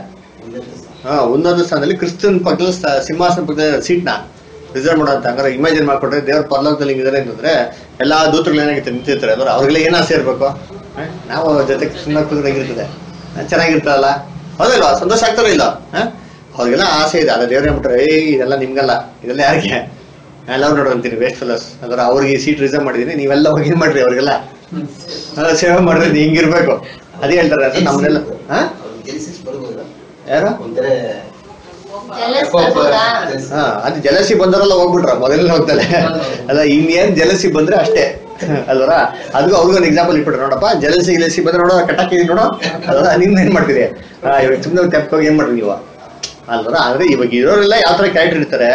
ಹಾ ಉನ್ನತ ಸ್ಥಾನದಲ್ಲಿ ಕ್ರಿಸ್ತನ್ ಪಕ್ಕದಲ್ಲಿ ಸ- ಸಿಂಹಾಸನ ಪಕ್ಕದಲ್ಲಿ ಸೀಟ್ನ ರಿಸರ್ವ್ ಮಾಡೋ ಅಂತ ಹಂಗಾರೆ ಇಮ್ಯಾಜಿನ್ ಮಾಡ್ಕೊಟ್ರೆ ದೇವ್ರ ಪರಲೋಕದಲ್ಲಿ ಹಿಂಗಿದ್ದಾರೆ ಅಂತಂದ್ರೆ ಎಲ್ಲಾ ದೂತರುಗಳು ಏನಾಗಿರ್ತಾರೆ ನಿಂತಿರ್ತಾರೆ ಅಂದ್ರೆ ಅವ್ರಿಗೆಲ್ಲ ಏನ್ ಆಸೆ ಇರ್ಬೇಕು ಹ? ನಾವು ಅವ್ರ ಜೊತೆ ಸುಮ್ಮನೆ ಕೂತ್ರೆ ಹೆಂಗಿರ್ತದೆ ಹ? ಚೆನ್ನಾಗಿರ್ತಾರಲ್ಲ ಹೌದಲ್ವಾ ಸಂತೋಷ ಆಗ್ತಾರೋ ಇಲ್ಲ ಹ? ಅವ್ರಿಗೆಲ್ಲ ಆಸೆ ಇದೆ ಅಲ್ಲ ದೇವ್ರ ಹೇಳ್ಬಿಟ್ರೆ ಏಯ್ ಇದೆಲ್ಲ ನಿಮ್ಗಲ್ಲ ಇದೆಲ್ಲ ಯಾರಿಗೆ ಎಲ್ಲರೂ ನೋಡು ಅಂತೀನಿ ವೇಸ್ಟ್ ಫೆಲೋಸ್ ಅಂದ್ರೆ ಅವ್ರಿಗೆ ಸೀಟ್ ರಿಸರ್ವ್ ಮಾಡಿದೀನಿ ನೀವೆಲ್ಲ ಹೋಗಿ ಏನ್ ಮಾಡ್ರಿ ಅವ್ರಿಗೆಲ್ಲ ಹ, ಸೇವೆ ಮಾಡ್ರಿ ನೀವ್ ಹಿಂಗಿರ್ಬೇಕು ಅದೇ ಹೇಳ್ತಾರೆ ಅಂದ್ರೆ ನಮ್ಮನ್ನೆಲ್ಲ ಹಾ ಗೆಲ್ಸಿಸ್ ಬರ್ಬೋದಾ ಯಾರು ಒಂಥರ ಜಲಸ್ ಬರ್ಬೋದಾ? ಹಾ ಅದು ಜಲಸಿ ಬಂದವರೆಲ್ಲ ಹೋಗ್ಬಿಟ್ರ ಮೊದಲನೇ ಹೋಗ್ತಾರೆ ಅಲ್ಲ ಇನ್ನೇನ್ ಜಲಸಿ ಬಂದ್ರೆ ಅಷ್ಟೇ ಅಲ್ವರ ಅದಕ್ಕೂ ಅವ್ರಿಗೂ ಒಂದು ಎಕ್ಸಾಂಪಲ್ ಇಟ್ಬಿಟ್ರೆ ನೋಡಪ್ಪ ಜಲಸಿ ಗಿಲಸಿ ಬಂದ್ರೆ ನೋಡೋ ಕಟಾಕಿ ನೋಡೋ ಅಲ್ವರ ನಿಮ್ದು ಏನ್ ಮಾಡ್ತೀರಿ ಹಾ ಇವಾಗ ಸುಮ್ಮನೆ ತೆಪ್ಕೋಗಿ ಏನ್ ಮಾಡ್ರಿ ನೀವು ಅಲ್ವರ ಅಂದ್ರೆ ಇವಾಗ ಇರೋರೆಲ್ಲ ಯಾವ ತರ ಕ್ಯಾರೆಕ್ಟರ್ ಇರ್ತಾರೆ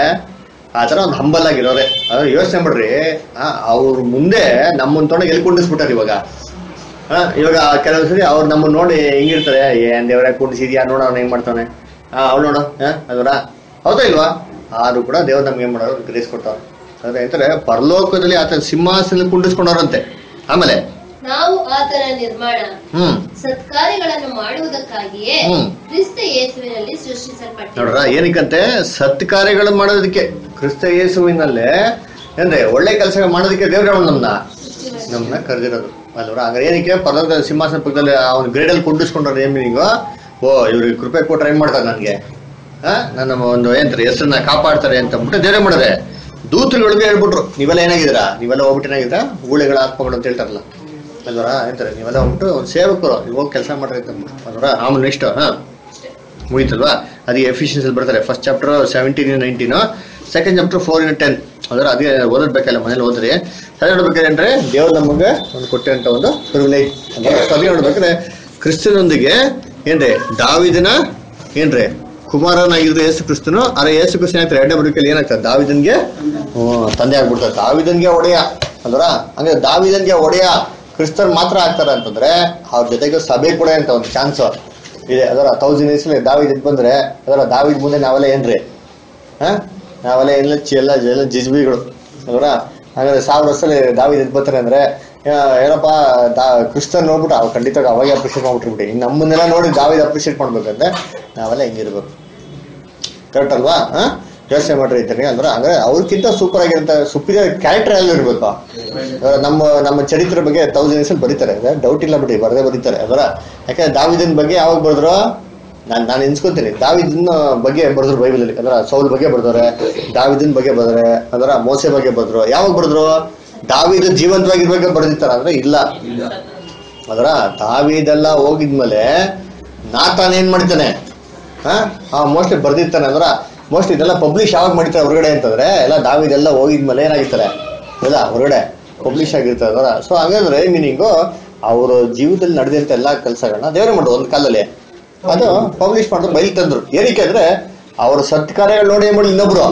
ಆ ತರ ಒಂದು ಹಂಬಲ್ ಆಗಿರೋರೆ ಅದ್ರ ಯೋಚನೆ ಮಾಡ್ರಿ ಆ, ಅವ್ರ ಮುಂದೆ ನಮ್ಮನ್ನ ತೊಗೊಂಡು ಎಲ್ಲಿ ಕುಂಡಿಸ್ಬಿಟ್ಟಾರೆ ಇವಾಗ ಹಾ ಇವಾಗ ಕೆಲವು ಸರಿ ಅವ್ರು ನಮ್ಮನ್ನ ನೋಡಿ ಹೆಂಗಿರ್ತಾರೆ ಏನ್ ದೇವ್ರ ಕುಂಡಿಸಿದ್ಯಾ ನೋಡ ಅವ್ನ ಹೆಂಗ್ ಮಾಡ್ತಾನೆ ಹಾ ಅವ್ಳು ನೋಡು ಹಾ ಅದರ ಹೌದಾ ಇಲ್ವಾ ಆದ್ರೂ ಕೂಡ ದೇವ್ರು ನಮ್ಗೆ ಏನ್ ಮಾಡೋರು ಗ್ರೇಸ್ ಕೊಟ್ಟವ್ರು ಅದ್ರ ಹೇಳ್ತಾರೆ ಪರಲೋಕದಲ್ಲಿ ಆತ ಸಿಂಹಾಸನ ಕುಂಡಿಸ್ಕೊಂಡವ್ರಂತೆ ಆಮೇಲೆ ನಾವು ಆತನ ನಿರ್ಮಾಣ ಹ್ಮ್ ಸತ್ಕಾರ್ಯಗಳನ್ನು ಮಾಡುವುದಕ್ಕಾಗಿಯೇ ಹ್ಮ್. ಕ್ರಿಸ್ತ ಯೇಸುವಿನಲ್ಲಿ ಸೃಷ್ಟಿಸಲ್ಪಟ್ಟ ನೋಡ್ರ ಏನಕ್ಕಂತೆ ಸತ್ಕಾರ್ಯಗಳು ಮಾಡೋದಕ್ಕೆ ಕ್ರಿಸ್ತ ಯೇಸುವಿನಲ್ಲೇ ಅಂದ್ರೆ ಒಳ್ಳೆ ಕೆಲಸ ಮಾಡೋದಕ್ಕೆ ದೇವ್ರ ನಮ್ನ ನಮ್ಮನ್ನ ಕರೆದಿರೋದು ಅಲ್ವರ ಹಂಗಾರೆ ಏನಕ್ಕೆ ಪರಲೋಕದ ಸಿಂಹಾಸನ ಪಕ್ಕದಲ್ಲಿ ಅವ್ನ ಗ್ರೇಡಲ್ಲಿ ಕುಂಡಿಸ್ಕೊಂಡ್ರೆ ಏನ್ ಮೀನಿಂಗು ಓ ಇವ್ರಿಗೆ ಕೃಪೆ ಕೊಟ್ರೆ ಏನ್ ಮಾಡ್ತಾರೆ ನನಗೆ ಹಾ ನನ್ನ ಒಂದು ಏನಂತಾರೆ ಹೆಸರನ್ನ ಕಾಪಾಡ್ತಾರೆ ಅಂತ ಅಂದ್ಬಿಟ್ಟು ದೇವ್ರೆ ಮಾಡಿದ್ರೆ ದೂತರುಗಳಿಗೆ ಹೇಳ್ಬಿಟ್ರು ನೀವೆಲ್ಲ ಏನಾಗಿದ್ದೀರಾ ನೀವೆಲ್ಲ ಹೋಗ್ಬಿಟ್ಟು ಏನಾಗಿದ್ದೀರಾ ಊಳೆಗಳ ಆತ್ಮಗಳು ಅಂತ ಹೇಳ್ತಾರಲ್ಲ ಅಲ್ವರ ಹೇಳ್ತಾರೆ ನೀವೆಲ್ಲ ಹೋಗ್ಬಿಟ್ಟು ಒಂದು ಸೇವಕರು ನೀವು ಹೋಗಿ ಕೆಲಸ ಮಾಡ್ರಿ ಅಂತ ಅಂದ್ಬಿಟ್ಟು ಅಲ್ವರ ಆಮೇಲೆ ನೆಕ್ಸ್ಟ್ ಹಾ ಮುಗೀತಲ್ವಾ ಅದಕ್ಕೆ ಎಫಿಷಿಯನ್ಸಿ ಬರ್ತಾರೆ first chapter seventeen nineteen second chapter four in ten ಅದರ ಅದೇ ಓದಬೇಕಲ್ಲ ಮನೇಲಿ ಓದ್ರಿ ಅದೇ ನೋಡ್ಬೇಕಾದ್ರೆ ದೇವ್ರು ನಮಗೆ ಒಂದು ಕೊಟ್ಟಂತ ಒಂದು ಪ್ರಿವಿಲೇಜ್ ಅಂದ್ರೆ ಅದೇ ನೋಡ್ಬೇಕಾದ್ರೆ ಕ್ರಿಸ್ತನೊಂದಿಗೆ ಏನ್ರಿ ದಾವಿದನ ಏನ್ರಿ ಕುಮಾರನಾಗಿದ್ರು ಯೇಸು ಕ್ರಿಸ್ತನು ಅರೆ ಯೇಸು ಕ್ರಿಸ್ತನ ಏನಾಗ್ತಾರೆ ಎರಡನೇ ಬದುಕಲ್ಲಿ ಏನಾಗ್ತದೆ ದಾವಿದನ್ಗೆ ಹ್ಮ್, ತಂದೆ ಆಗ್ಬಿಡ್ತಾರೆ ದಾವಿದನ್ಗೆ ಒಡೆಯ ಅಂದ್ರ ಹಂಗೆ ದಾವಿದನ್ಗೆ ಒಡೆಯ ಕ್ರಿಸ್ತನ್ ಮಾತ್ರ ಆಗ್ತಾರೆ ಅಂತಂದ್ರೆ ಅವ್ರ ಜೊತೆಗೆ ಸಭೆ ಕೂಡ ಅಂತ ಒಂದು ಚಾನ್ಸ್ ಇದೆ ಅದರ ತೌಸಂಡ್ ಇಯರ್ಸ್ ದಾವಿದ್ ಎದ್ದು ಬಂದ್ರೆ ಅದರ ದಾವಿದ್ ಮುಂದೆ ನಾವೆಲ್ಲ ಏನ್ರಿ ಹಾ ನಾವೆಲ್ಲ ಎಲ್ಲ ಚಿ- ಎಲ್ಲ ಎಲ್ಲ ಜಿಜ್ಬಿಗಳು ಅದರ ಹಾಗಾದ್ರೆ ಸಾವಿರ ವರ್ಷದಲ್ಲಿ ದಾವಿದ್ ಎದ್ದು ಬರ್ತಾರೆ ಅಂದ್ರೆ ಆ, ಏನಪ್ಪ ದಾ ಕ್ರಿಸ್ತನ್ ನೋಡ್ಬಿಟ್ಟು ಅವ್ರು ಖಂಡಿತ ಅವಾಗೆ ಅಪ್ರಿಷಿಯೇಟ್ ಮಾಡ್ಬಿಟ್ಬಿಟ್ಟು ಇನ್ನು ನಮ್ಮನ್ನೆಲ್ಲ ನೋಡಿ ದಾವಿದ್ ಅಪ್ರಿಷಿಯೇಟ್ ಮಾಡ್ಬೇಕಂದ್ರೆ ನಾವೆಲ್ಲ ಹಿಂಗಿರ್ಬೇಕು ಕರೆಕ್ಟ್ ಅಲ್ವಾ ಹಾ ಯೋಚನೆ ಮಾಡ್ರಿ ಇದ್ದಾರೆ ಅಂದ್ರೆ ಅಂದ್ರೆ ಅವ್ರಿಗಿಂತ ಸೂಪರ್ ಆಗಿರಂತ ಸುಪೀರಿಯರ್ ಕ್ಯಾರೆಕ್ಟರ್ ಎಲ್ಲ ಇರ್ಬೇಕು ಅಹ್ ನಮ್ಮ ನಮ್ಮ ಚರಿತ್ರೆ ಬಗ್ಗೆ ತೌಸಂಡ್ ಇಯರ್ಸ್ ಬರೀತಾರೆ ಡೌಟ್ ಇಲ್ಲ ಬಿಡಿ ಬರದೇ ಬರೀತಾರೆ ಅದರ ಯಾಕಂದ್ರೆ ದಾವಿದನ್ ಬಗ್ಗೆ ಯಾವಾಗ ಬರೆದ್ರು ನಾನು ನಾನು ಎನ್ಸ್ಕೊಂತೀನಿ ದಾವಿದನ್ ಬಗ್ಗೆ ಬರೆದ್ರು ಬೈಬಲಲ್ಲಿ ಅದರ ಸೌಲ್ ಬಗ್ಗೆ ಬರ್ದವ್ರೆ ದಾವಿದನ್ ಬಗ್ಗೆ ಬರ್ತಾರೆ ಅದರ ಮೋಸೆ ಬಗ್ಗೆ ಬರೆದ್ರು ಯಾವಾಗ ಬರೆದ್ರು ದಾವಿದ ಜೀವಂತವಾಗಿರ್ಬೇಕು ಬರ್ದಿರ್ತಾರ ಅಂದ್ರೆ ಇಲ್ಲ ಅದರ ದಾವಿದೆಲ್ಲ ಹೋಗಿದ್ಮೇಲೆ ನಾತಾನ್ ಏನ್ ಮಾಡ್ತಾನೆ ಹಾ ಮೋಸ್ಟ್ಲಿ ಬರ್ದಿರ್ತಾನೆ ಅಂದ್ರ ಮೋಸ್ಟ್ಲಿ ಇದೆಲ್ಲ ಪಬ್ಲಿಷ್ ಯಾವಾಗ ಮಾಡಿರ್ತಾರೆ ಹೊರಗಡೆ ಅಂತಂದ್ರೆ ಎಲ್ಲ ದಾವಿದೆಲ್ಲ ಹೋಗಿದ್ಮೇಲೆ ಏನಾಗಿರ್ತಾರೆ ಇಲ್ಲ ಹೊರಗಡೆ ಪಬ್ಲಿಷ್ ಆಗಿರ್ತಾರೆ ಅದರ ಸೊ ಹಾಗಾದ್ರೆ ಮೀನಿಂಗು ಅವ್ರ ಜೀವನದಲ್ಲಿ ನಡೆದಂತ ಎಲ್ಲಾ ಕೆಲಸಗಳನ್ನ ದೇವರೇ ಮಾಡೋದು ಒಂದು ಕಾಲದಲ್ಲಿ ಅದು ಪಬ್ಲಿಷ್ ಮಾಡಿದ್ರು ಬೈಲ್ ತಂದ್ರು ಏನಕ್ಕೆ ಅಂದ್ರೆ ಅವ್ರ ಸತ್ಕಾರ್ಯಗಳು ನೋಡಿ ಏನ್ ಮಾಡ್ಲಿ ಇನ್ನೊಬ್ರು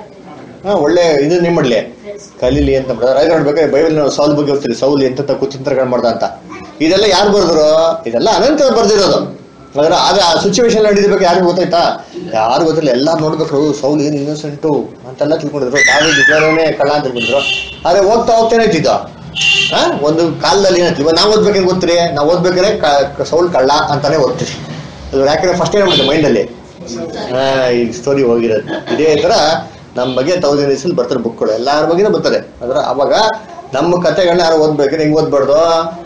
ಹಾ ಒಳ್ಳೆ ಇದನ್ನ ಏನ್ ಮಾಡ್ಲಿ ಕಲೀಲಿ ಅಂತ ಮಾಡಿದ್ರೆ ರೈತ ನೋಡ್ಬೇಕಾದ್ರೆ ಬೈಬಲ್ ನಾವು ಸೌಲ್ ಬಗ್ಗೆ ಹೋಗ್ತೀರಿ ಸೌಲ್ ಎಂತ ಕುಚಿಂತ್ರಗಳು ಮಾಡ್ದ ಅಂತ ಇದೆಲ್ಲ ಯಾರು ಬರ್ದ್ರು ಇದೆಲ್ಲ ಅನಂತರ ಬರ್ದಿರೋದು ಅದರ ಆದ್ರೆ ಆ ಸಿಚುವೇಶನ್ ನಡೀಬೇಕು ಯಾರಿಗೂ ಗೊತ್ತಾಯ್ತಾ ಯಾರು ಗೊತ್ತಿಲ್ಲ ಎಲ್ಲ ನೋಡ್ಬೇಕು ಸೌಲ್ ಏನ್ ಇನ್ನೋಸೆಂಟು ಅಂತೆಲ್ಲ ತಿಳ್ಕೊಂಡಿದ್ರು ತಾವೇ ನಿಜವಾನೇ ಕಳ್ಳ ಅಂತ ತಿಳ್ಕೊಂಡಿದ್ರು ಆದ್ರೆ ಹೋಗ್ತಾ ಹೋಗ್ತಾನೆ ಇದ್ದಿದ್ದ ಹಾ ಒಂದು ಕಾಲದಲ್ಲಿ ಏನಾಯ್ತು ಇವಾಗ ನಾವು ಓದ್ಬೇಕೇನು ಗೊತ್ತಿರಿ ನಾವು ಓದ್ಬೇಕಾದ್ರೆ ಕ- ಸೌಲ್ ಕಳ್ಳ ಅಂತಾನೆ ಓದ್ತೀವಿ ಅದು ಯಾಕಂದ್ರೆ ಫಸ್ಟ್ ಏನ್ ಮಾಡಿದೆ ಮೈಂಡಲ್ಲಿ ಆ, ಈ ಸ್ಟೋರಿ ಹೋಗಿರೋದು ಇದೇ ತರ ನಮ್ಮ ಬಗ್ಗೆ ತೌಸಂಡ್ ಇಯರ್ಸ್ ಬರ್ತಾರೆ ಬುಕ್ಗಳು ಎಲ್ಲಾರ ಬಗ್ಗೆನೂ ಬರ್ತಾರೆ ಅಂದ್ರೆ ಅವಾಗ ನಮ್ಮ ಕತೆಗಳನ್ನ ಯಾರು ಓದ್ಬೇಕಾದ್ರೆ ಹೆಂಗ್ ಓದ್ಬಾರ್ದು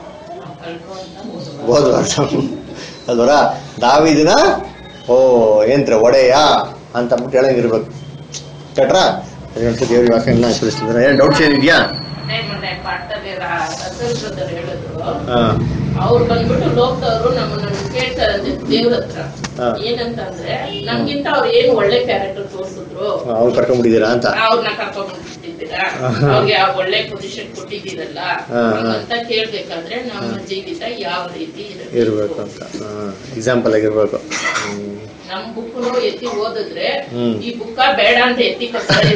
ಓದ್ಬಾರ್ದು ಅಲ್ವರ ದಾವಿದಿನ ಓ ಏನ್ತ್ರ ಒಡೆಯ ಅಂತ ಅಂದ್ಬಿಟ್ಟು ಹೇಳಂಗಿರ್ಬೇಕು ಕಟ್ರ ದೇವ್ರ ವಾಕ್ಯಗಳನ್ನ ಆಚರಿಸ್ತಿದ್ದಾರೆ ಏನ್ ಡೌಟ್ಸ್ ಏನಿದ್ಯಾ ಮೊನ್ನೆ ಮೊನ್ನೆ ಪಾಠದಲ್ಲಿ ರಾ- ರಸಲ್ ಬ್ರದರ್ ಹೇಳಿದ್ರು ಹಾ ಅವ್ರು ಬಂದ್ಬಿಟ್ಟು ಲೋಕದವರು ನಮ್ಮನ್ನ ಕೇಳ್ತಾರಂತೆ ದೇವ್ರ ಹತ್ರ ಹಾ. ಏನಂತಂದ್ರೆ ನಮ್ಗಿಂತ ಅವ್ರು ಏನು ಒಳ್ಳೆ ಕ್ಯಾರೆಕ್ಟರ್ ತೋರಿಸಿದ್ರು ಅವ್ರು ಕರ್ಕೊಂಡ್ಬಿಟ್ಟಿದ್ದೀರಾ ಅಂತ ಅವ್ರನ್ನ ಕರ್ಕೊಂಡ್ಬಂದು ಇದ್ದೀರಾ ಅವ್ರಿಗೆ ಆ ಒಳ್ಳೆ ಪೊಸಿಷನ್ ಕೊಟ್ಟಿದ್ದೀರಲ್ಲ ಹಾ, ಹಾ. ಅಂತ ಕೇಳ್ಬೇಕಾದ್ರೆ ನಮ್ಮ ಜೀವಿತ ಯಾವ ರೀತಿ ಇರ್ಬೇಕು ಅಂತ ಎಕ್ಸಾಂಪಲ್ ಆಗಿರ್ಬೇಕು ಹ್ಮ್. ನಮ್ ಬುಕ್ ಎತ್ತಿ ಓದಿದ್ರೆ ಹ್ಮ್. ಈ ಬುಕ್ಕ ಬೇಡ ಅಂತ ಎತ್ತಿ ಕೊಡ್ತಾರೆ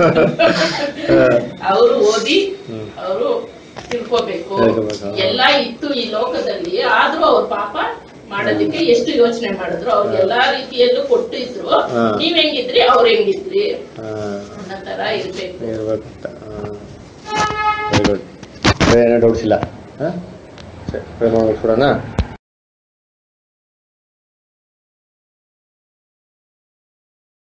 ಅವರು ಓದಿ ಹ್ಮ್. ಅವರು ತಿಳ್ಕೋಬೇಕು ತಿಳ್ಕೊಬೇಕು. ಎಲ್ಲ ಇತ್ತು ಈ ಲೋಕದಲ್ಲಿ ಆದ್ರೂ ಅವ್ರ ಪಾಪ ಮಾಡೋದಕ್ಕೆ ಎಷ್ಟು ಯೋಚನೆ ಮಾಡಿದ್ರು ಅವ್ರು ಎಲ್ಲಾ ರೀತಿಯಲ್ಲೂ ಕೊಟ್ಟಿದ್ರು ಹಾ. ನೀವ್ ಹೆಂಗಿದ್ರಿ ಅವ್ರ ಹೆಂಗಿದ್ರಿ ಹಾ, ಅನ್ನೋ ತರ ಇರ್ಬೇಕು ಇರ್ಬೇಕು ಅಂತ ವೆರಿ ಗುಡ್ ಏನೋ ಡೌಟ್ಸ್ ಇಲ್ಲ ಹಾಂ ಸರಿ ನೋಡ್ಬಿಡೋಣ